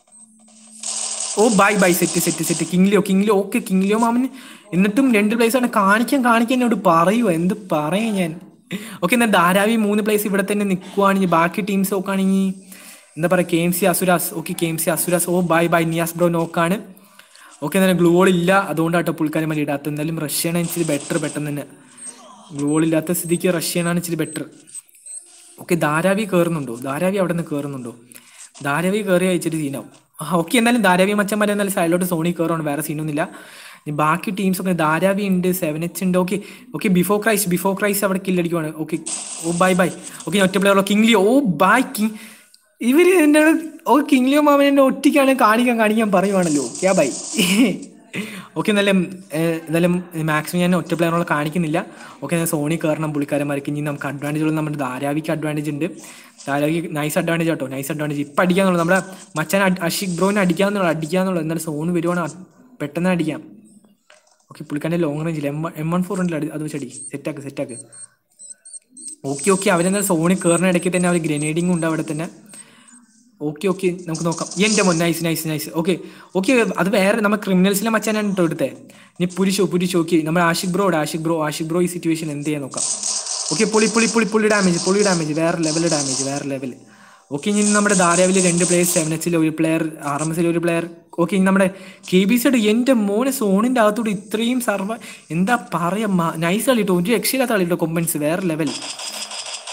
ഓ bye bye set set set king Leo king Leo okay king Leo മാമന് എന്നിട്ടും രണ്ട് പ്ലേസ് ആണ് കാണിക്കാൻ കാണിക്കാൻ എന്നോട് പറയുമോ എന്ത് പറയാ ഞാൻ ഓക്കെ എന്നാൽ ധാരാവി മൂന്ന് പ്ലേസ് ഇവിടെ തന്നെ നിൽക്കുവാണെങ്കിൽ ബാക്കി ടീംസ് നോക്കുകയാണെങ്കിൽ എന്താ പറയുക K M C അസുരാസ് okay K M C Asuras ഓ ബൈ ബൈ നിയാസ് ബ്രോ നോക്കാണ് ഓക്കെ എന്നാലും ഗ്ലൂ വോൾ ഇല്ല അതുകൊണ്ടാട്ടോ പുള്ളിക്കാരൻ മതി ഇടാത്ത എന്തായാലും റഷ്യയാണ് ഇച്ചിരി ബെറ്റർ പെട്ടെന്ന് തന്നെ ഗ്ലൂ വോൾ ഇല്ലാത്ത സ്ഥിതിക്ക് റഷ്യനാണ് ഇച്ചിരി ബെറ്റർ ഓക്കെ ധാരാവി കയറുന്നുണ്ടോ ധാരാവി അവിടെ നിന്ന് കയറുന്നുണ്ടോ ധാരാവി കയറി അയച്ചിട്ട് സീനാവും ആ ഓക്കെ എന്തായാലും ധാരാവി മച്ചന്മാരെ എന്നാലും സൈഡിലോട്ട് സോണി കയറുവാണ് വേറെ സീനൊന്നുമില്ല ഇനി ബാക്കി ടീംസ് ഒക്കെ ധാരാവി ഉണ്ട് സെവൻ എച്ച് ഉണ്ട് okay okay before Christ before Christ അവിടെ കില്ലടിക്കുവാണ് ഓക്കെ ഓ ബൈ ബൈ ഓക്കെ ഒറ്റ പ്ലെയർ കിങ്ലിയോ ഓ ബൈ കിങ് ഇവര് എൻ്റെ ഓ കിങ്ലിയോ മാമൻ എന്നെ ഒറ്റയ്ക്കാണ് കാണിക്കാൻ കാണിക്കാൻ പറയുവാണല്ലോ ക്യാ ബൈ ഓക്കെ എന്നാലും ഏഹ്, എന്തായാലും മാക്സിമം ഞാൻ ഒറ്റ പ്ലെയറുള്ള കാണിക്കുന്നില്ല ഓക്കെ ഞാൻ സോണി കയറണം പുള്ളിക്കാരന്മാർക്ക് ഇനി നമുക്ക് അഡ്വാൻറ്റേജ് ഉള്ളത് നമ്മുടെ ധാരാവിക്ക് അഡ്വാൻറ്റേജ് ഉണ്ട് ധാരാവിക്ക് നൈസ് അഡ്വാൻറ്റേജ് കേട്ടോ നൈസ് അഡ്വാൻറ്റേജ് ഇപ്പം അടിക്കാന്നുള്ളൂ നമ്മുടെ മച്ചാൻ അഡ്- അഷിക് ബ്രോനെ അടിക്കാന്നുള്ളൂ അടിക്കാന്നുള്ളൂ എന്നാലും സോണ് വരുവാണ് അത് പെട്ടെന്ന് അടിക്കാം ഓക്കെ പുള്ളിക്കാരൻ്റെ ലോങ് റേഞ്ചിൽ എം എം വൺ ഫോർ ഉണ്ട് അത് വെച്ച് അടി സെറ്റാക്ക് സെറ്റാക്ക് ഓക്കെ ഓക്കെ അവരെന്താ സോണി കയറുന്ന ഇടയ്ക്ക് തന്നെ അവർ ഗ്രനേഡിങ് ഉണ്ട് അവിടെ തന്നെ ഓക്കെ ഓക്കെ നമുക്ക് നോക്കാം എൻ്റെ മോൻ nice nice nice okay okay അത് വേറെ നമ്മൾ ക്രിമിനൽസിലെ മച്ചാനാണ് കേട്ടോ എടുത്തത് ഇനി പുരിശോ പുരിശോ ഓക്കെ നമ്മൾ Ashiq bro Ashiq bro Ashiq bro ഈ സിറ്റുവേഷൻ എന്ത് ചെയ്യാൻ നോക്കാം ഓക്കെ പുളി പുളി പുളി പുള്ളി ഡാമേജ് പുള്ളി ഡാമേജ് വേറെ ലെവൽ ഡാമേജ് വേറെ ലെവൽ ഓക്കെ ഇനി നമ്മുടെ ധാരാവിൽ രണ്ട് പ്ലെയർ സെവൻ എച്ചിൽ ഒരു പ്ലെയർ ആർ എം എസിൽ ഒരു പ്ലെയർ ഓക്കെ ഇനി നമ്മുടെ കെ ബി സിയുടെ എൻ്റെ മോനെ സോണിൻ്റെ അകത്തോട്ട് ഇത്രയും സർവ എന്താ പറയാ നൈസ് കളിട്ടോ ഒരു രക്ഷയില്ലാത്ത കളിട്ടോ കൊമ്പൻസ് വേറെ ലെവൽ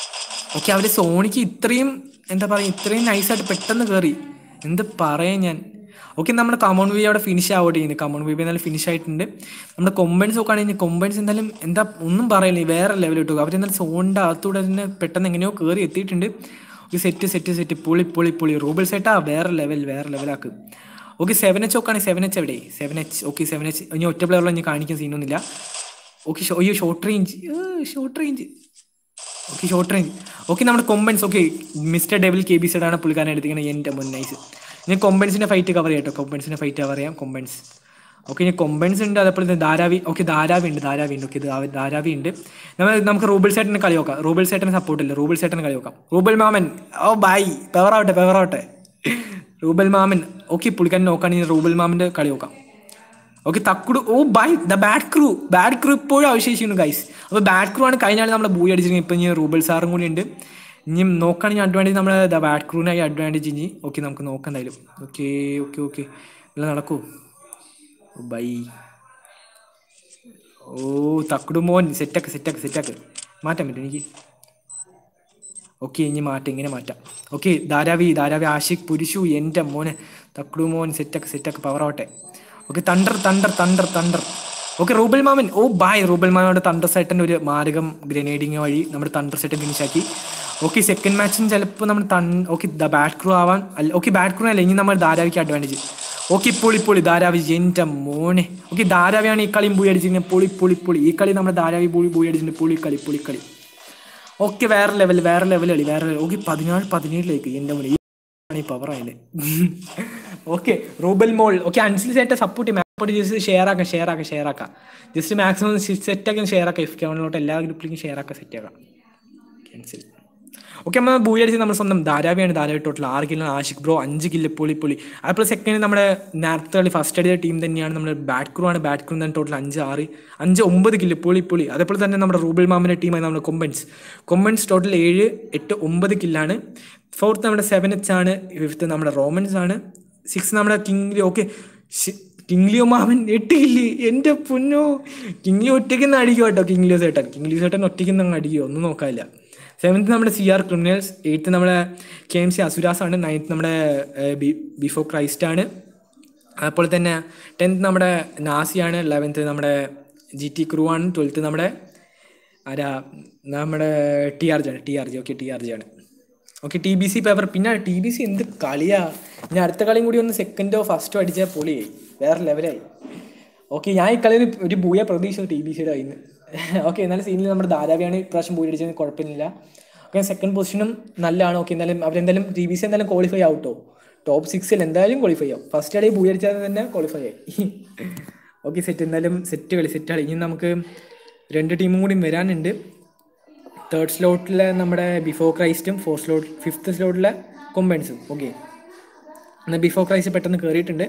ഓക്കെ അവർ സോണിക്ക് ഇത്രയും എന്താ പറയുക ഇത്രയും നൈസായിട്ട് പെട്ടെന്ന് കയറി എന്ത് പറയാൻ ഞാൻ ഓക്കെ നമ്മുടെ കമോൺ വി അവിടെ ഫിനിഷ് ആവട്ടെ ചെയ്യുന്നത് കമോൺ വി എന്നാലും ഫിനിഷ് ആയിട്ടുണ്ട് നമ്മുടെ കൊമ്പൻസ് നോക്കുകയാണെങ്കിൽ കൊമ്പൻസ് എന്തായാലും എന്താ ഒന്നും പറയില്ല വേറെ ലെവൽ കിട്ടും അവരെന്തായാലും സോണിൻ്റെ അകത്തൂടെ തന്നെ പെട്ടെന്ന് എങ്ങനെയോ കയറി എത്തിയിട്ടുണ്ട് ഓക്കെ സെറ്റ് സെറ്റ് സെറ്റ് പൊളി പൊളി പൊളി റൂബിൾ സെറ്റാ വേറെ ലെവൽ വേറെ ലെവലാക്ക് ഓക്കെ സെവൻ എച്ച് നോക്കുകയാണെങ്കിൽ സെവൻ എച്ച് എവിടെ seven H okay seven H ഇനി ഒറ്റ പ്ലെയറിലും ഇനി കാണിക്കാൻ സീനൊന്നുമില്ല ഓക്കെ അയ്യോ short range short range okay short range okay നമ്മുടെ Kombans okay mister devil K B സൈഡാണ് പുള്ളിക്കാരൻ എടുത്തിരിക്കുന്നത് എൻ്റെ മുൻ നൈസ് ഞാൻ കൊമ്പൻസിൻ്റെ ഫൈറ്റ് കവർ ചെയ്യാം കേട്ടോ കൊമ്പൻസിൻ്റെ ഫൈറ്റ് കവർ ചെയ്യാം കൊമ്പൻസ് ഓക്കെ ഇനി കൊമ്പൻസ് ഉണ്ട് അതേപോലെ തന്നെ ധാരാവി ഓക്കെ ധാരാവി ഉണ്ട് ധാരാവി ഉണ്ട് ഓക്കെ ധാരാവി ഉണ്ട് നമ്മൾ നമുക്ക് റൂബിൾ സേട്ടനെ കളി നോക്കാം റൂബിൾ സേട്ടനെ സപ്പോർട്ട് ഇല്ല റൂബിൾ സേട്ടനെ കളി നോക്കാം റൂബിൾ മാമൻ ഓ ബൈ പെവറാവട്ടെ പെവറാവട്ടെ റൂബൽ മാമൻ ഓക്കെ പുള്ളിക്കാരൻ നോക്കുകയാണെങ്കിൽ റൂബൽ മാമൻ്റെ കളി നോക്കാം ഓക്കെ തക്കുടു ഓ ബൈ the bad crew bad crew ഇപ്പോഴും അവശേഷിക്കുന്നു ഗൈസ് അപ്പോൾ ബാഡ് ക്രൂ ആണ് കഴിഞ്ഞ ആൾ നമ്മളെ ബൂയി അടിച്ചിരുന്നത് ഇപ്പം ഇനി റൂബൽ സാറും കൂടി ഉണ്ട് ഇനി നോക്കുകയാണെങ്കിൽ അഡ്വാൻറ്റേജ് നമ്മൾ ദ ബാഡ് ക്രൂവിനായി അഡ്വാൻറ്റേജ് ഇനി ഓക്കെ നമുക്ക് നോക്കാം എന്തായാലും ഓക്കെ ഓക്കെ ഓക്കെ എല്ലാം നടക്കൂ ബൈ ഓ തക്കുടു മോൻ സെറ്റാക്ക് സെറ്റാക്ക് സെറ്റാക്ക് മാറ്റാൻ പറ്റും എനിക്ക് ഓക്കെ ഇനി മാറ്റാം ഇങ്ങനെ മാറ്റാം ഓക്കെ ധാരാവി ധാരാവി ആഷിഖ് പുരുഷു എൻ്റെ മോനെ തക്കുടു മോൻ സെറ്റക്ക് സെറ്റക്ക് പവർ ആവട്ടെ okay thunder thunder thunder thunder okay റൂബൽ മാമൻ ഓ ബായ് റൂബൽ മാമനോട് തണ്ടർ സെറ്റൻ്റെ ഒരു മാരകം ഗ്രനേഡിങ് വഴി നമ്മുടെ തണ്ടർ സെറ്റ് ഫിനിഷ് ആക്കി ഓക്കെ സെക്കൻഡ് മാച്ചും ചിലപ്പോൾ നമ്മൾ തൺ ഓക്കെ ദ ബാറ്റ് ക്രൂ ആവാൻ അല്ല ഓക്കെ ബാറ്റ് ക്രൂ അല്ല ഇനി നമ്മൾ ധാരാവിക്ക് അഡ്വാൻറ്റേജ് ഓക്കെ പൊളി പൊളി ധാരാവി എൻ്റെ മോനെ ഓക്കെ ധാരാവിയാണ് ഈ കളിയും പോയി അടിച്ചിരിക്കുന്നത് പൊളി പൊളി പൊളി ഈ കളി നമ്മുടെ ധാരാവി പോയി പോയി അടിച്ചിട്ടുണ്ട് പൊളി കളി പൊളി കളി ഓക്കെ വേറെ ലെവൽ വേറെ ലെവൽ കളി വേറെ ഓക്കെ പതിനാല് പതിനേഴിലേക്ക് എൻ്റെ മോനെ ഈ പവർ ആയില്ലേ ഓക്കെ റൂബൽ മോൾ ഓക്കെ അൻസിൽ സെറ്റ് സപ്പോർട്ട് മാപ്പോട്ട് ജസ്റ്റ് ഷെയർ ആക്കാം ഷെയർ ആക്കാം ഷെയർ ആക്കാം ജസ്റ്റ് മാക്സിമം സെറ്റ് ആക്കാൻ ഷെയർ ആക്കാം എഫ് കൗണ്ടിലോട്ട് എല്ലാ ഗ്രൂപ്പിലേക്കും ഷെയർ ആക്കാം സെറ്റ് ആക്കാം ക്യാൻസൽ ഓക്കെ നമ്മൾ ബൂയി അടിച്ച് നമ്മൾ സ്വന്തം ധാരാവിയാണ് ധാരാവി ടോട്ടൽ ആറ് കിലോ ആഷിക് ബ്രോ അഞ്ച് കില്ല് പൊളി പൊളി അപ്പോൾ സെക്കൻഡ് നമ്മുടെ നേരത്തെ കളി ഫസ്റ്റ് അടിച്ച ടീം തന്നെയാണ് നമ്മുടെ ബാറ്റ് ക്രൂ ആണ് ബാറ്റ് ക്രൂ തന്നെ ടോട്ടൽ അഞ്ച് ആറ് അഞ്ച് ഒമ്പത് കില്ല് പൊളി പൊളി അതേപോലെ തന്നെ നമ്മുടെ റൂബിൾ മാമിൻ്റെ ടീമായി നമ്മുടെ കൊമ്പൻസ് കൊമ്പൻസ് ടോട്ടൽ ഏഴ് എട്ട് ഒമ്പത് കില്ലാണ് ഫോർത്ത് നമ്മുടെ സെവൻ എച്ച് ആണ് ഫിഫ്ത്ത് നമ്മുടെ റോമൻസ് ആണ് സിക്സ് നമ്മുടെ കിങ്ലി ഓക്കെ കിങ്ലിയോ മാമൻ എട്ട് കില്ലി എൻ്റെ പൊന്നോ കിങ്ലി ഒറ്റയ്ക്ക് നിന്ന് അടിക്കും കേട്ടോ കിങ്ലിയോ സേട്ടൻ കിങ്ലിയോ സേട്ടൻ ഒറ്റയ്ക്ക് നിന്ന് അടിക്കുമോ ഒന്നും നോക്കാനില്ല സെവൻത്ത് നമ്മുടെ സി ആർ ക്രിമിനൽസ് എയ്ത്ത് നമ്മുടെ കെ എം സി അസുരാസ് ആണ് നയൻത്ത് നമ്മുടെ ബിഫോർ ക്രൈസ്റ്റ് ആണ് അതുപോലെ തന്നെ ടെൻത്ത് നമ്മുടെ നാസിയാണ് ലെവൻത്ത് നമ്മുടെ ജി ടി ക്രൂ ആണ് ട്വൽത്ത് നമ്മുടെ ആരാ നമ്മുടെ ടി ആർ ജി ആണ് T R G okay T R G ആണ് okay T B C paper പിന്നെ ടി ബി സി എന്ത് കളിയാ ഇനി അടുത്ത കളിയും കൂടി ഒന്ന് സെക്കൻഡോ ഫസ്റ്റോ അടിച്ചാൽ പൊളിയായി വേറെ ലെവലായി ഓക്കെ ഞാൻ ഈ കളിയിൽ ഒരു ബൂയ പ്രതീക്ഷിച്ചു ടി ബി സിയുടെ കയ്യിൽ നിന്ന് ഓക്കെ എന്നാലും സീനിൽ നമ്മുടെ ധാരാവിയാണ് ഇപ്രാവശ്യം ബൂയ അടിച്ചത് കുഴപ്പമില്ല ഓക്കെ സെക്കൻഡ് പൊസിഷനും നല്ലതാണ് ഓക്കെ എന്തായാലും അവരെന്തായാലും ടി ബി സി എന്തായാലും ക്വാളിഫൈ ആവട്ടോ ടോപ്പ് സിക്സിൽ എന്തായാലും ക്വാളിഫൈ ആവും ഫസ്റ്റ് കളി ബൂയ അടിച്ചാൽ തന്നെ ക്വാളിഫൈ ആയി ഓക്കെ സെറ്റ് എന്തായാലും സെറ്റ് കളി സെറ്റ് കളി ഇനി നമുക്ക് രണ്ട് ടീമും കൂടി വരാനുണ്ട് തേർഡ് സ്ലോട്ടിലെ നമ്മുടെ ബിഫോർ ക്രൈസ്റ്റും ഫോർത്ത് സ്ലോട്ട് ഫിഫ്ത്ത് സ്ലോട്ടിലെ കൊമ്പൻസും ഓക്കെ എന്നാൽ ബിഫോർ ക്രൈസ്റ്റ് പെട്ടെന്ന് കയറിയിട്ടുണ്ട്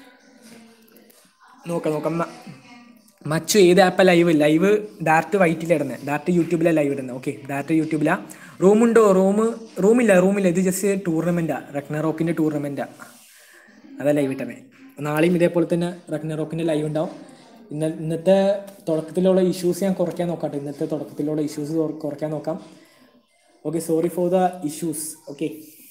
നോക്കാം നോക്കാം മ- മച്ചു ഏത് ആപ്പാ ലൈവ് ലൈവ് ഡയറക്റ്റ് വൈറ്റിൽ ഇടുന്നത് ഡയറക്റ്റ് യൂട്യൂബിലാണ് ലൈവ് ഇടുന്നത് ഓക്കെ ഡയറക്റ്റ് യൂട്യൂബിലാ റൂമുണ്ടോ റൂം റൂമില്ല റൂമില്ല ഇത് ജസ്റ്റ് ടൂർണമെൻറ്റാ റക്നറോക്കിൻ്റെ ടൂർണമെൻറ്റാ അതാ ലൈവ് ഇട്ടത് നാളെയും ഇതേപോലെ തന്നെ റക്നറോക്കിൻ്റെ ലൈവ് ഉണ്ടാവും ഇന്ന ഇന്നത്തെ തുടക്കത്തിലുള്ള ഇഷ്യൂസ് ഞാൻ കുറയ്ക്കാൻ നോക്കാം ഇന്നത്തെ തുടക്കത്തിലുള്ള ഇഷ്യൂസ് കുറയ്ക്കാൻ നോക്കാം okay sorry for the issues okay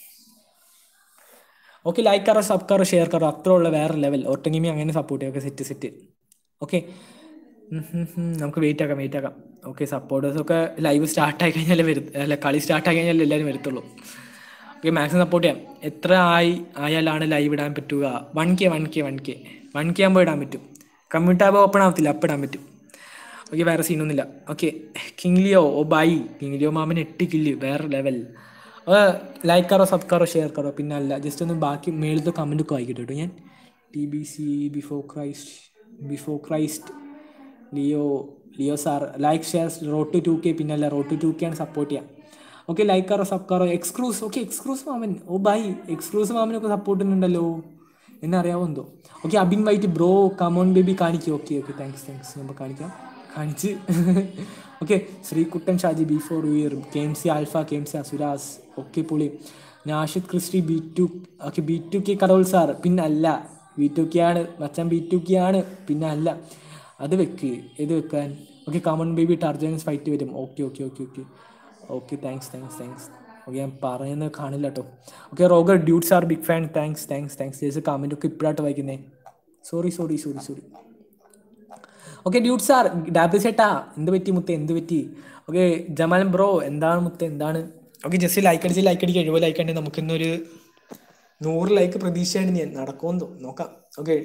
okay like കറോ സബ് കറോ ഷെയർ കറോ അത്ര ഉള്ള വേറെ ലെവൽ ഒട്ടങ്ങിമി അങ്ങനെ സപ്പോർട്ട് ചെയ്യാം ഓക്കെ സെറ്റ് സെറ്റ് ഓക്കെ നമുക്ക് വെയിറ്റ് ആക്കാം വെയിറ്റ് ആക്കാം ഓക്കെ സപ്പോർട്ടേഴ്സ് ഒക്കെ ലൈവ് സ്റ്റാർട്ട് ആയി കഴിഞ്ഞാലേ വരും അല്ല കളി സ്റ്റാർട്ട് ആയി കഴിഞ്ഞാൽ എല്ലാവരും വരത്തുള്ളൂ ഓക്കെ മാക്സിമം സപ്പോർട്ട് ചെയ്യാം എത്ര ആയി ആയാലാണ് ലൈവ് ഇടാൻ പറ്റുക one K one K one K one K ആകുമ്പോൾ ഇടാൻ പറ്റും കമ്മ്യൂണിറ്റി ടാബ് ഓപ്പൺ ആവത്തില്ല അപ്പം ഇടാൻ പറ്റും ഓക്കെ വേറെ സീനൊന്നുമില്ല ഓക്കെ കിങ്ലിയോ ഓ ബൈ കിങ്ലിയോ മാമൻ എട്ട് കില്ല് വേറെ ലെവൽ ലൈക്ക് കറോ സബ് കറോ ഷെയർ കറോ പിന്നെ അല്ല ജസ്റ്റ് ഒന്ന് ബാക്കി മേളത്തെ കമൻറ്റ് ഒക്കെ വായിക്കട്ടെ കേട്ടോ ഞാൻ T B C before Christ before Christ Leo Leo sir like share road to two K പിന്നെ അല്ല റോഡ് ടു ടു കെ ആണ് സപ്പോർട്ട് ചെയ്യാം ഓക്കെ ലൈക്ക് കറോ സബ് കറോ എക്സ്ക്രൂസ് ഓക്കെ എക്സ്ക്രൂസ് മാമൻ ഓ ബൈ എക്സ്ക്രൂസ് മാമനൊക്കെ സപ്പോർട്ട് ചെയ്യുന്നുണ്ടല്ലോ എന്നെ അറിയാവോ എന്തോ okay Abin white bro come on baby കാണിക്കും ഓക്കെ ഓക്കെ താങ്ക്സ് താങ്ക്സ് നമ്മൾ കാണിക്കാം കാണിച്ച് okay Sreekuttan Shaji B four ഉയർ K M C alpha K M C അസുരാസ് okay പുളി Nashid Christy B two okay B two K Carol sir പിന്നെ അല്ല ബി ടു കെ ആണ് മച്ചാൻ ബി ടു കെ ആണ് പിന്നെ അല്ല അത് വെക്ക് ഇത് വെക്കാൻ ഓക്കെ കമൺ ബേബി ടർജൻസ് ഫൈറ്റ് വരും okay okay okay okay okay thanks thanks thanks okay ഞാൻ പറയുന്നത് കാണില്ല കേട്ടോ okay Roger dudes are big fan thanks thanks thanks ചേച്ചി കമൻ്റ് ഒക്കെ ഇപ്പോഴായിട്ട് വായിക്കുന്നേ sorry sorry sorry sorry okay dudes are ഡാബി ചേട്ടാ എന്ത് പറ്റി മുത്തേ എന്ത് പറ്റി ഓക്കെ ജമാൽ ബ്രോ എന്താണ് മുത്തേ എന്താണ് ഓക്കെ ജസ്റ്റ് ലൈക്ക് അടിച്ച് ലൈക്ക് അടിക്കുക എഴുപത് ലൈക്ക് ഉണ്ടെങ്കിൽ നമുക്കിന്നൊരു നൂറ് ലൈക്ക് പ്രതീക്ഷയാണ് ഞാൻ നടക്കുമെന്നോ നോക്കാം ഓക്കെ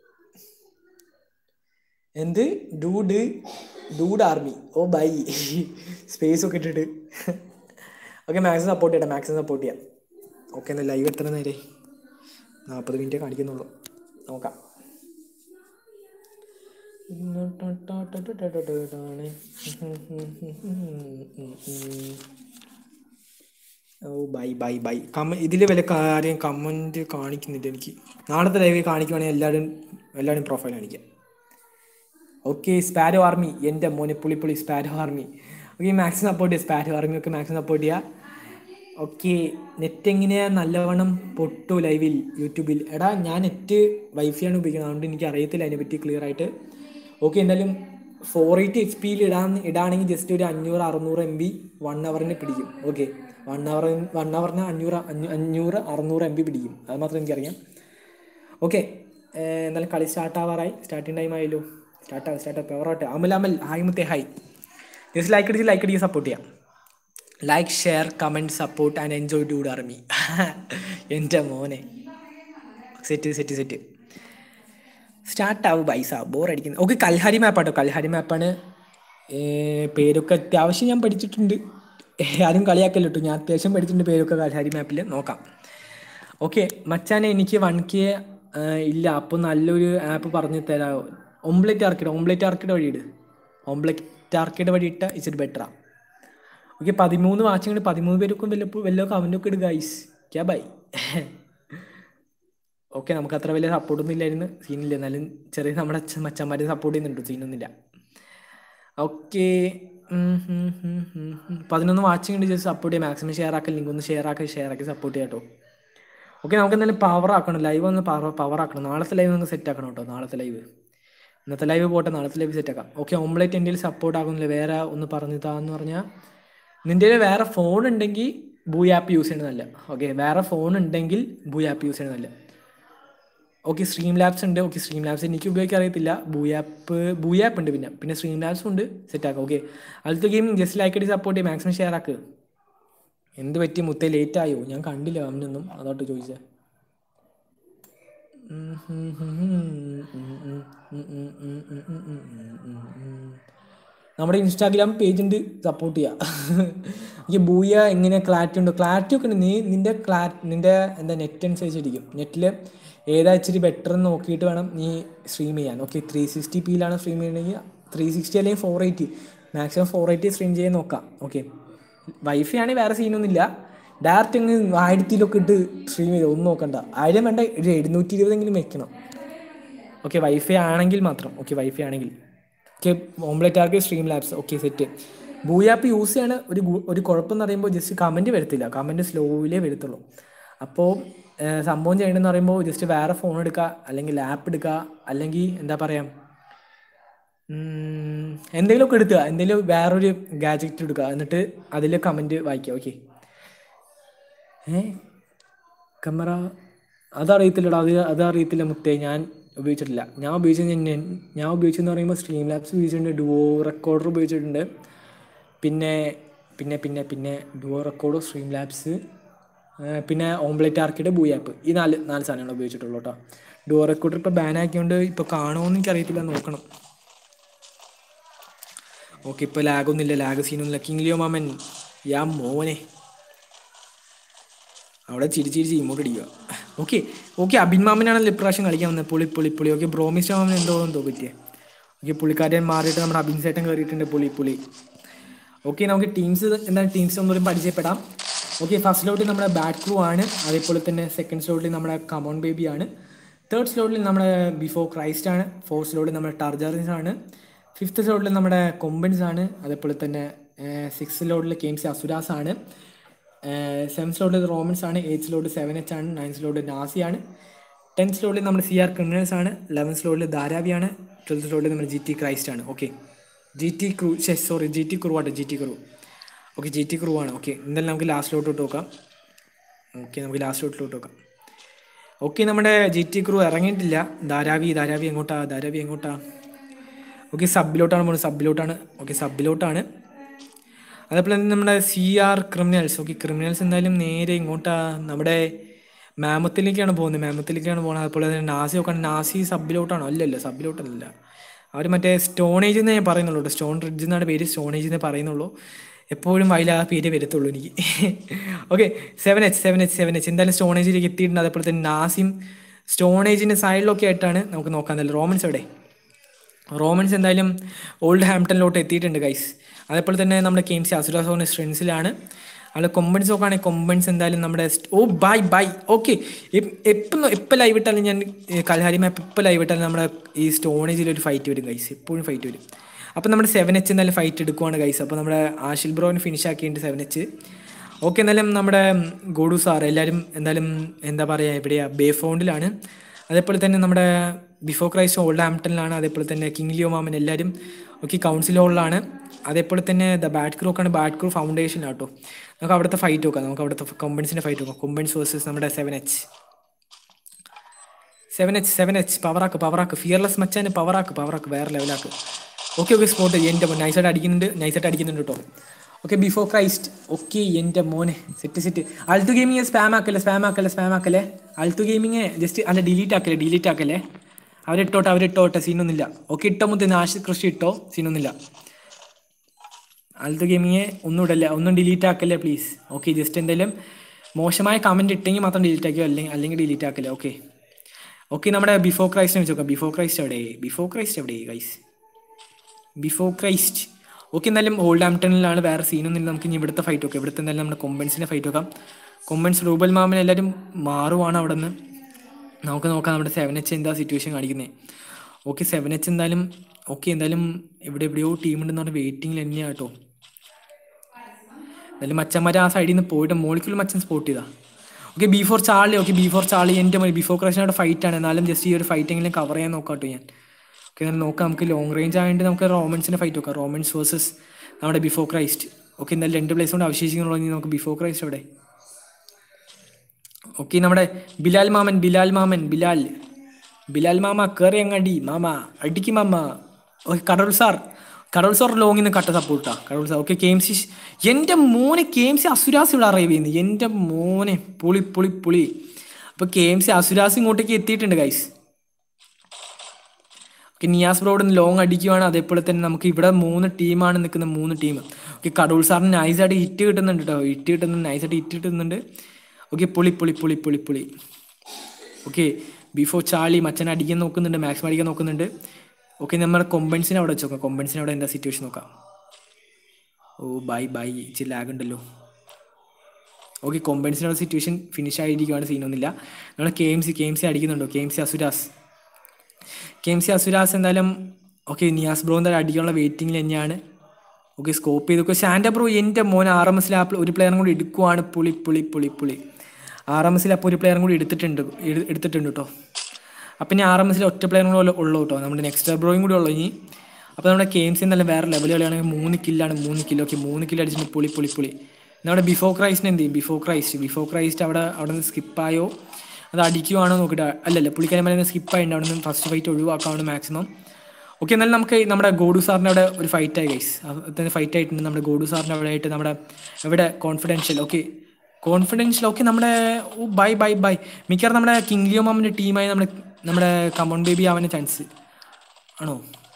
എന്ത് ഡൂഡ് ഡൂഡ് ആർമി ഓ ബൈ സ്പേസ് ഒക്കെ ഇട്ടിട്ട് ഓക്കെ മാക്സിമം സപ്പോർട്ട് ചെയ്യട്ടെ മാക്സിമം സപ്പോർട്ട് ചെയ്യാം ഓക്കെ എന്നാൽ ലൈവ് എത്ര നേരെ നാൽപ്പത് മിനിറ്റ് കാണിക്കുന്നുള്ളൂ നോക്കാം ഓ ബൈ ബൈ ബൈ കമ ഇതിൽ വല്ല കാര്യം കമൻറ്റ് കാണിക്കുന്നില്ല എനിക്ക് നാളത്തെ ലൈവ് കാണിക്കുവാണെങ്കിൽ എല്ലാവരും എല്ലാവരും പ്രൊഫൈൽ കാണിക്കാം ഓക്കെ സ്പാരോ ആർമി എൻ്റെ മോനെ പുളിപ്പുളി sparrow army okay maximum support ചെയ്യുക സ്പാരോ ആർമി ഒക്കെ മാക്സിമം സപ്പോർട്ട് ചെയ്യുക ഓക്കെ നെറ്റ് എങ്ങനെയാ നല്ലവണ്ണം പൊട്ടു ലൈവിൽ യൂട്യൂബിൽ എടാ ഞാൻ നെറ്റ് വൈഫൈയാണ് ഉപയോഗിക്കുന്നത് അതുകൊണ്ട് എനിക്ക് അറിയത്തില്ല അതിനെപ്പറ്റി ക്ലിയർ ആയിട്ട് ഓക്കെ എന്തായാലും ഫോർ എയ്റ്റി എച്ച് പിയിൽ ഇടാൻ ഇടാണെങ്കിൽ ജസ്റ്റ് ഒരു അഞ്ഞൂറ് അറുന്നൂറ് എം ബി വൺ അവറിന് പിടിക്കും ഓക്കെ വൺ അവർ വൺ അവറിന് അഞ്ഞൂറ് അഞ്ഞൂ- അഞ്ഞൂറ് അറുന്നൂറ് എം ബി പിടിക്കും അത് മാത്രം എനിക്കറിയാം ഓക്കെ എന്നാലും കളി സ്റ്റാർട്ട് ആവാറായി സ്റ്റാർട്ടിങ് ടൈം ആയല്ലോ സ്റ്റാർട്ട് ആവും സ്റ്റാർട്ട് പവറാട്ടെ അമൽ അമൽ ഹായ് മുത്തേ ഹായ് ജസ്റ്റ് ലൈക്ക് അടിച്ച് ലൈക്ക് അടിച്ച് സപ്പോർട്ട് ചെയ്യാം like share comment support and enjoy dude army എൻ്റെ മോനെ സെറ്റ് സെറ്റ് സെറ്റ് സ്റ്റാർട്ട് ആവും പൈസ ബോർ അടിക്കുന്നത് ഓക്കെ കൽഹാരി മാപ്പാട്ടോ കൽഹാരി മാപ്പാണ് പേരൊക്കെ അത്യാവശ്യം ഞാൻ പഠിച്ചിട്ടുണ്ട് ഏ, ആരും കളിയാക്കല്ലോ കേട്ടോ ഞാൻ അത്യാവശ്യം പഠിച്ചിട്ടുണ്ട് പേരൊക്കെ കൽഹാരി മാപ്പിൽ നോക്കാം ഓക്കെ മച്ചാനെ എനിക്ക് വൺ കെ ഇല്ല അപ്പോൾ നല്ലൊരു ആപ്പ് പറഞ്ഞു തരാമോ ഓംപ്ലേറ്റ് ആർക്കിഡ് ഓംപ്ലേറ്റ് ആർക്കിഡ് വഴി ഇട് ഓംപ്ലേറ്റ് ആർക്കിഡ് വഴി ഇട്ട ഇച്ചിരി ബെറ്ററാ ഓക്കെ പതിമൂന്ന് വാച്ചിങ്ങുണ്ട് പതിമൂന്ന് പേരൊക്കെ വല്ലപ്പോൾ വല്ല കമൻറ്റൊക്കെ ഇടുക ഗൈസ് ക്യാ ബൈ ഓക്കെ നമുക്ക് അത്ര വലിയ സപ്പോർട്ടൊന്നും ഇല്ലായിരുന്നു സീനില്ല എന്നാലും ചെറിയ നമ്മുടെ അച്ഛൻ മച്ചന്മാർ സപ്പോർട്ട് ചെയ്യുന്നുണ്ട് സീനൊന്നുമില്ല ഓക്കെ പതിനൊന്ന് വാച്ചിങ് ഉണ്ട് ജസ്റ്റ് സപ്പോർട്ട് ചെയ്യാം മാക്സിമം ഷെയർ ആക്കാൻ ലിങ്ക് ഒന്ന് ഷെയർ ആക്കി ഷെയർ ആക്കി സപ്പോർട്ട് ചെയ്യാം കേട്ടോ ഓക്കെ നമുക്ക് എന്തായാലും പവർ ആക്കണം ലൈവ് ഒന്ന് പവർ പവർ ആക്കണം നാളത്തെ ലൈവ് നമുക്ക് സെറ്റ് ആക്കണം കേട്ടോ നാളത്തെ ലൈവ് ഇന്നത്തെ ലൈവ് പോട്ടെ നാളത്തെ ലൈവ് സെറ്റ് ആക്കാം ഓക്കെ ഓംപ്ലേറ്റ് എൻ്റെ സപ്പോർട്ട് ആകുന്നില്ല വേറെ ഒന്ന് പറഞ്ഞു താന്ന് പറഞ്ഞാൽ നിൻ്റെ വേറെ ഫോൺ ഉണ്ടെങ്കിൽ ബൂ ആപ്പ് യൂസ് ചെയ്യണത് നല്ല ഓക്കെ വേറെ ഫോൺ ഉണ്ടെങ്കിൽ ബൂ ആപ്പ് യൂസ് ചെയ്യണത് നല്ല ഓക്കെ സ്ട്രീം ലാബ്സ് ഉണ്ട് ഓക്കെ സ്ട്രീം ലാബ്സ് എനിക്ക് ഉപയോഗിക്കാൻ അറിയത്തില്ല ബൂയാപ്പ് ബൂയാപ്പ് ഉണ്ട് പിന്നെ പിന്നെ സ്ട്രീം ലാബ്സും ഉണ്ട് സെറ്റ് ആക്കാം ഓക്കെ അടുത്ത ഗെയിം ജസ്റ്റ് ലൈക്ക് അടി സപ്പോർട്ട് ചെയ്യും മാക്സിമം ഷെയർ ആക്ക് എന്ത് പറ്റി മുത്തേ ലേറ്റ് ആയോ ഞാൻ കണ്ടില്ല അവനൊന്നും അതോട്ട് ചോദിച്ചേ നമ്മുടെ ഇൻസ്റ്റാഗ്രാം പേജ് ഉണ്ട് സപ്പോർട്ട് ചെയ്യുക ഈ ബൂയ എങ്ങനെ ക്ലാരിറ്റി ഉണ്ടോ ക്ലാരിറ്റി ഒക്കെ ഉണ്ട് നീ നിന്റെ ക്ലാ നിന്റെ എന്താ നെറ്റ് അനുസരിച്ചിരിക്കും നെറ്റിൽ ഏതാ ഇച്ചിരി ബെറ്റർ എന്ന് നോക്കിയിട്ട് വേണം നീ സ്ട്രീം ചെയ്യാൻ ഓക്കെ ത്രീ സിക്സ്റ്റി പിയിലാണ് സ്ട്രീം ചെയ്യണമെങ്കിൽ ത്രീ സിക്സ്റ്റി അല്ലെങ്കിൽ four eighty maximum four eighty stream ചെയ്യാൻ നോക്കാം ഓക്കെ വൈഫൈ ആണെങ്കിൽ വേറെ സീനൊന്നുമില്ല ഡയറക്റ്റ് അങ്ങ് ആയിരത്തിലൊക്കെ ഇട്ട് സ്ട്രീം ചെയ്ത് ഒന്നും നോക്കണ്ട ആയിരം വേണ്ട ഒരു എഴുന്നൂറ്റി ഇരുപതെങ്കിലും വെക്കണം ഓക്കെ വൈഫൈ ആണെങ്കിൽ മാത്രം ഓക്കെ വൈഫൈ ആണെങ്കിൽ okay Omlet arc Streamlabs okay set Booyah app use ചെയ്യാണ് ഒരു ഗു- ഒരു കുഴപ്പമെന്ന് പറയുമ്പോൾ ജസ്റ്റ് കമൻറ്റ് വരത്തില്ല കമൻറ്റ് സ്ലോയിലേ വരത്തുള്ളൂ അപ്പോൾ ഏഹ്, സംഭവം ചെയ്യണമെന്ന് പറയുമ്പോൾ ജസ്റ്റ് വേറെ ഫോൺ എടുക്കുക അല്ലെങ്കിൽ ലാപ്പ് എടുക്കുക അല്ലെങ്കിൽ എന്താ പറയുക ഉം, എന്തെങ്കിലുമൊക്കെ എടുക്കുക എന്തെങ്കിലും വേറൊരു ഗാജറ്റ് എടുക്കുക എന്നിട്ട് അതിൽ കമൻറ്റ് വായിക്കുക ഓക്കെ ഏ ക്യാമറ അതറിയത്തില്ലടാ അത് അതറിയത്തില്ല മുത്തേ ഞാൻ ഉപയോഗിച്ചിട്ടില്ല ഞാൻ ഉപയോഗിച്ചത് ഞാൻ ഞാൻ ഉപയോഗിച്ചെന്ന് പറയുമ്പോൾ സ്ട്രീം ലാബ്സ് ഉപയോഗിച്ചിട്ടുണ്ട് ഡുവോ റെക്കോർഡർ ഉപയോഗിച്ചിട്ടുണ്ട് പിന്നെ പിന്നെ പിന്നെ പിന്നെ ഡുവോ റെക്കോർഡർ സ്ട്രീം ലാബ്സ് പിന്നെ ഓംപ്ലേറ്റ് ആർക്കിഡ് ബൂ ആപ്പ് ഈ നാല് നാല് സാധനങ്ങൾ ഉപയോഗിച്ചിട്ടുള്ളൂ കേട്ടോ ഡുവോ റെക്കോർഡർ ഇപ്പോൾ ബാൻ ആക്കിയോണ്ട് ഇപ്പോൾ കാണുമോയെന്ന് എനിക്കറിയത്തില്ല നോക്കണം ഓക്കെ ഇപ്പോൾ ലാഗൊന്നുമില്ല ലാഗ് സീനൊന്നുമില്ല കിങ്ലിയോ മാമൻ യാ മോനെ അവിടെ ചിരി ചിരിച്ച് ഇങ്ങോട്ട് അടിക്കുക ഓക്കെ ഓക്കെ അബിൻ മാമനാണല്ലോ ഇപ്രാവശ്യം കളിക്കാൻ വന്നത് പുളി പുളി പുളി ഓക്കെ ബ്രോമിസ് മാമൻ എന്തോ എന്തോ പറ്റിയേ ഓക്കെ പുള്ളിക്കാരൻ മാറിയിട്ട് നമ്മുടെ അബിൻ ചേട്ടൻ കയറിയിട്ടുണ്ട് പുളി പുളി ഓക്കെ നമുക്ക് ടീംസ് എന്താണ് ടീംസ് ഒന്നുകൂടി പരിചയപ്പെടാം ഓക്കെ ഫസ്റ്റ് സ്ലോട്ടിൽ നമ്മുടെ ബാറ്റ് ക്രൂ ആണ് അതേപോലെ തന്നെ സെക്കൻഡ് സ്ലോട്ടിൽ നമ്മുടെ കമോൺ ബേബി ആണ് തേർഡ് സ്ലോട്ടിൽ നമ്മുടെ ബിഫോർ ക്രൈസ്റ്റ് ആണ് ഫോർത്ത് സ്ലോട്ടിൽ നമ്മുടെ ടർജറിൻസ് ആണ് ഫിഫ്ത്ത് സ്ലോട്ടിൽ നമ്മുടെ കൊമ്പൻസ് ആണ് അതേപോലെ തന്നെ സിക്സ് സ്ലോട്ടിൽ കെയിംസ് അസുരാസ് ആണ് സെവൻ സ്ലോട്ടിൽ റോമൻസ് ആണ് എയ്റ്റ് സ്ലോട്ടിൽ സെവൻ എച്ച് ആണ് നയൻ സ്ലോട്ടിൽ നാസി ആണ് ടെൻത്ത് സ്ലോട്ടിൽ നമ്മുടെ സി ആർ ക്രിമിനൽസ് ആണ് ലെവൻ സ്ലോട്ടിൽ ധാരാവിയാണ് ട്വൽത്ത് സ്ലോട്ടിൽ നമ്മുടെ ജി ടി ക്രൈസ്റ്റ് ആണ് okay G T crew sorry G T crew ആട്ടെ G T crew okay G T crew ആണ് ഓക്കെ എന്തായാലും നമുക്ക് ലാസ്റ്റിലോട്ട് നോക്കാം ഓക്കെ നമുക്ക് ലാസ്റ്റിലോട്ട് നോക്കാം ഓക്കെ നമ്മുടെ ജി ടി ക്രൂ ഇറങ്ങിയിട്ടില്ല ധാരാവി ധാരാവി എങ്ങോട്ടാ ധാരാവി എങ്ങോട്ടാ ഓക്കെ സബിലോട്ടാണ് പോകുന്നത് സബിലോട്ടാണ് ഓക്കെ സബിലോട്ടാണ് അതേപോലെ തന്നെ നമ്മുടെ C R criminals okay criminals എന്തായാലും നേരെ ഇങ്ങോട്ടാ നമ്മുടെ മാമത്തിലേക്കാണ് പോകുന്നത് മാമത്തിലേക്കാണ് പോകുന്നത് അതുപോലെ തന്നെ നാസി നോക്കാൻ നാസി സബിലോട്ടാണോ അല്ലല്ലോ സബിലോട്ടല്ല അവർ മറ്റേ സ്റ്റോൺ ഏജ് എന്നേ പറയുന്നുള്ളൂ കേട്ടോ സ്റ്റോൺ റിഡ്ജ് എന്നാണ് പേര് സ്റ്റോൺ ഏജ് എന്നേ പറയുന്നുള്ളൂ എപ്പോഴും അതിൽ ആ പേര് വരത്തുള്ളൂ എനിക്ക് okay seven H seven H seven H എന്തായാലും സ്റ്റോൺ ഏജിലേക്ക് എത്തിയിട്ടുണ്ട് അതേപോലെ തന്നെ നാസിം സ്റ്റോൺ ഏജിൻ്റെ സൈഡിലൊക്കെ ആയിട്ടാണ് നമുക്ക് നോക്കാൻ നല്ല റോമൻസ് എവിടെ റോമൻസ് എന്തായാലും ഓൾഡ് ഹാംപ്ടണിലോട്ട് എത്തിയിട്ടുണ്ട് ഗൈസ് അതേപോലെ തന്നെ നമ്മുടെ കെ എം സി അസുരാസോണിൻ്റെ സ്ട്രെൻസിലാണ് അവിടെ കൊമ്പൻസ് നോക്കുകയാണെങ്കിൽ കൊമ്പൻസ് എന്തായാലും നമ്മുടെ സ്റ്റ്- ഓ ബൈ ബൈ ഓക്കെ എപ്പം എപ്പോൾ ലൈവ് ഇട്ടാലും ഞാൻ ഏ, കൽഹാരി മാപ്പ് എപ്പോൾ ലൈവ് ഇട്ടാലും നമ്മുടെ ഈ സ്റ്റോണേജിൽ ഒരു ഫൈറ്റ് വരും ഗൈസ് എപ്പോഴും ഫൈറ്റ് വരും അപ്പോൾ നമ്മുടെ സെവൻ എച്ച് എന്തായാലും ഫൈറ്റ് എടുക്കുവാണ് ഗൈസ് അപ്പോൾ നമ്മുടെ ആഷിൽ ബ്രോന് ഫിനിഷ് ആക്കിയിട്ടുണ്ട് സെവൻ എച്ച് ഓക്കെ എന്തായാലും നമ്മുടെ ഗോഡു സാർ എല്ലാവരും എന്തായാലും എന്താ പറയുക എവിടെയാ ബേ ഫോണ്ടിലാണ് അതേപോലെ തന്നെ നമ്മുടെ ബിഫോർ ക്രൈസ്റ്റ് ഓൾഡ് ആംപ്ടണിലാണ് അതേപോലെ തന്നെ കിങ് ലിയോ മാമൻ എല്ലാവരും ഓക്കെ കൗൺസിൽ ഹോളിലാണ് അതേപോലെ തന്നെ ദ ബാഡ് ക്രൂ ഒക്കെ ആണ് ബാഡ് ക്രൂ ഫൗണ്ടേഷൻ ആട്ടോ നമുക്ക് അവിടുത്തെ ഫൈറ്റ് നോക്കാം നമുക്ക് അവിടുത്തെ കൊമ്പൻസിൻ്റെ ഫൈറ്റ് നോക്കാം കൊമ്പൻസ് വേഴ്സസ് നമ്മുടെ seven H seven H seven H പവറാക്ക് പവറാക്ക് ഫിയർലെസ് മച്ചാന് പവറാക്ക് പവറാക്ക് വേറെ ലെവലാക്ക് ഓക്കെ ഓക്കെ സ്പോട്ട് എൻ്റെ മോൻ നൈസായിട്ട് അടിക്കുന്നുണ്ട് നൈസായിട്ട് അടിക്കുന്നുണ്ട് കേട്ടോ ഓക്കെ ബിഫോർ ക്രൈസ്റ്റ് ഓക്കെ എൻ്റെ മോനെ സെറ്റ് സെറ്റ് അൾട്ടു ഗെയിമിങ് സ്പാം ആക്കല്ലേ സ്പാം ആക്കല്ലേ സ്പാം ആക്കല്ലേ അൾട്ടു ഗെയിമിങ് ജസ്റ്റ് അല്ല ഡിലീറ്റ് ആക്കല്ലേ ഡിലീറ്റ് ആക്കല്ലേ അവരിട്ടോട്ടെ അവരിട്ടോട്ടെ സീനൊന്നുമില്ല ഓക്കെ ഇട്ടോ മുത്തേ നാശ കൃഷി ഇട്ടോ സീനൊന്നുമില്ല അൾട്ടു ഗെയിമിങ് ഒന്നും ഇടല്ല ഒന്നും ഡിലീറ്റ് ആക്കല്ലേ പ്ലീസ് ഓക്കെ ജസ്റ്റ് എന്തെങ്കിലും മോശമായ കമൻറ്റ് ഇട്ടെങ്കിൽ മാത്രം ഡിലീറ്റ് ആക്കിയോ അല്ലെങ്കിൽ അല്ലെങ്കിൽ ഡിലീറ്റ് ആക്കല്ലേ ഓക്കെ ഓക്കെ നമ്മുടെ ബിഫോർ ക്രൈസ്റ്റിനെ വെച്ച് നോക്കാം ബിഫോർ ക്രൈസ്റ്റ് എവിടെ ബിഫോർ ക്രൈസ്റ്റ് എവിടെ ഗൈസ് ബിഫോർ ക്രൈസ്റ്റ് ഓക്കെ എന്തായാലും ഓൾഡ് ആംപ്ടണിലാണ് വേറെ സീനൊന്നും ഇല്ല നമുക്ക് ഇനി ഇവിടുത്തെ ഫൈറ്റ് നോക്കാം ഇവിടുത്തെ എന്തായാലും നമ്മുടെ കൊമ്പൻസിനെ ഫൈറ്റ് നോക്കാം കൊമ്പൻസ് റൂബൽ മാമൻ എല്ലാവരും മാറുവാണ് അവിടെ നിന്ന് നമുക്ക് നോക്കാം നമ്മുടെ സെവൻ എച്ച് എന്താ സിറ്റുവേഷൻ കാണിക്കുന്നത് ഓക്കെ സെവൻ എച്ച് എന്തായാലും ഓക്കെ എന്തായാലും ഇവിടെ എവിടെയോ ടീം ഉണ്ടെന്ന് പറഞ്ഞാൽ വെയിറ്റിംഗിൽ തന്നെയാണ് കേട്ടോ എന്തായാലും മച്ചന്മാർ ആ സൈഡിൽ നിന്ന് പോയിട്ട് മോളിക്കുള്ള മച്ചൻ സ്പോട്ട് ചെയ്താ okay B four Charlie okay B four Charlie എൻ്റെ മതി ബിഫോർ ക്രഷിനോട് ഫൈറ്റ് ആണ് എന്നാലും ജസ്റ്റ് ഈ ഒരു ഫൈറ്റെങ്കിലും കവർ ചെയ്യാൻ നോക്കാം കേട്ടോ ഞാൻ ഓക്കെ എന്നാൽ നോക്കാം നമുക്ക് ലോങ് റേഞ്ച് ആയതുകൊണ്ട് നമുക്ക് റോമൻസിൻ്റെ ഫൈറ്റ് നോക്കാം റോമൻസ് വേഴ്സസ് നമ്മുടെ ബിഫോർ ക്രൈസ്റ്റ് ഓക്കെ എന്തായാലും രണ്ട് പ്ലേസ് കൊണ്ട് അവശേഷിക്കുന്നുള്ളൂ നമുക്ക് ബിഫോർ ക്രൈസ്റ്റ് എവിടെ ഓക്കെ നമ്മുടെ ബിലാൽ മാമൻ ബിലാൽ മാമൻ ബിലാൽ ബിലാൽ മാമ കയറി അങ്ങടി മാമ അടിക്ക് മാമ ഓക്കെ കടൽ സാർ കടൽ സാർ ലോങ്ങിൽ നിന്ന് കട്ട സപ്പോർട്ടാ കടൽ sir okay K M C എൻ്റെ മോനെ കെ എം സി അസുരാസ് ഇവിടെ അറൈവ് ചെയ്യുന്നു എൻ്റെ മോനെ പുളി പുളി പുളി അപ്പോൾ കെ എം സി അസുരാസ് ഇങ്ങോട്ടേക്ക് എത്തിയിട്ടുണ്ട് ഗൈസ് ഓക്കെ നിയാസ് ബ്രോഡ് ലോങ് അടിക്കുവാണ് അതേപോലെ തന്നെ നമുക്ക് ഇവിടെ മൂന്ന് ടീമാണ് നിൽക്കുന്ന മൂന്ന് ടീം ഓക്കെ കടൂൾ സാറിന് നൈസായിട്ട് ഹിറ്റ് കിട്ടുന്നുണ്ട് കേട്ടോ ഹിറ്റ് കിട്ടുന്നുണ്ട് നൈസായിട്ട് ഹിറ്റ് കിട്ടുന്നുണ്ട് ഓക്കെ പുളി പുളി പുളി പുളി പുളി ഓക്കെ ബിഫോർ ചാളി മച്ചനെ അടിക്കാൻ നോക്കുന്നുണ്ട് മാക്സിമം അടിക്കാൻ നോക്കുന്നുണ്ട് ഓക്കെ നമ്മുടെ കൊമ്പൻസിനെ അവിടെ വെച്ച് നോക്കാം കൊമ്പൻസിനെ അവിടെ എന്താ സിറ്റുവേഷൻ നോക്കാം ഓ ബൈ ബൈ ഇച്ചിരി ലാഗ് ഉണ്ടല്ലോ ഓക്കെ കൊമ്പൻസിനുള്ള സിറ്റുവേഷൻ ഫിനിഷ് ആയിരിക്കുവാണ് സീനൊന്നുമില്ല നമ്മൾ K M C K M C അടിക്കുന്നുണ്ടോ K M C Asuras K M C Asuras എന്തായാലും ഓക്കെ നിയാസ് ബ്രോ എന്തായാലും അടിക്കാനുള്ള വെയിറ്റിംഗിൽ തന്നെയാണ് ഓക്കെ സ്കോപ്പ് ചെയ്തു ശാൻഡ ബ്രോ എൻ്റെ മോൻ ആർ എം എസിൽ ഒരു പ്ലെയറും കൂടി എടുക്കുവാണ് പുളി പുളി പുളി പുളി ആർ എം എസിൽ അപ്പോൾ ഒരു പ്ലെയറും കൂടി എടുത്തിട്ടുണ്ട് എടു- എടുത്തിട്ടുണ്ട് കേട്ടോ അപ്പം ഇനി ആർ എം എസിൽ ഒറ്റ പ്ലെയറും കൂടെ ഉള്ളൂ കേട്ടോ നമ്മുടെ നെക്സ്റ്റ് ബ്രോയും കൂടി ഉള്ളൂ ഇനി അപ്പോൾ നമ്മുടെ കെ എം സി നല്ല വേറെ ലെവൽ കളിയാണെങ്കിൽ മൂന്ന് കില്ലാണ് മൂന്ന് കിലോ ഓക്കെ മൂന്ന് കിലോ അടിച്ചിട്ട് പുളി പുളി പുളി നമ്മുടെ ബിഫോർ ക്രൈസ്റ്റിന് എന്ത് ചെയ്യും ബിഫോർ ക്രൈസ്റ്റ് ബിഫോർ ക്രൈസ്റ്റ് അവിടെ അവിടെ നിന്ന് സ്കിപ്പായോ അത് അടിക്കുവാണോ നോക്കിയിട്ട് അല്ലല്ല പുള്ളിക്കാരൻ മേലെ സ്കിപ്പായിട്ടുണ്ട് അവിടെ നിന്ന് ഫസ്റ്റ് ഫൈറ്റ് ഒഴിവാക്കാണ് മാക്സിമം ഓക്കെ എന്നാലും നമുക്ക് നമ്മുടെ ഗോഡു സാറിൻ്റെ അവിടെ ഒരു ഫൈറ്റ് ആയി ഗൈസ് തന്നെ ഫൈറ്റ് ആയിട്ടുണ്ട് നമ്മുടെ ഗോഡു സാറിൻ്റെ അവിടെ ആയിട്ട് നമ്മുടെ എവിടെ കോൺഫിഡൻഷ്യൽ ഓക്കെ കോൺഫിഡൻഷ്യൽ ഓക്കെ നമ്മുടെ ഓ ബൈ ബൈ ബൈ മിക്കവാറും നമ്മുടെ കിങ് ലിയോ മാമിൻ്റെ ടീമായി നമ്മുടെ നമ്മുടെ കമോൺ ബേബി ആവാൻ ചാൻസ് ആണോ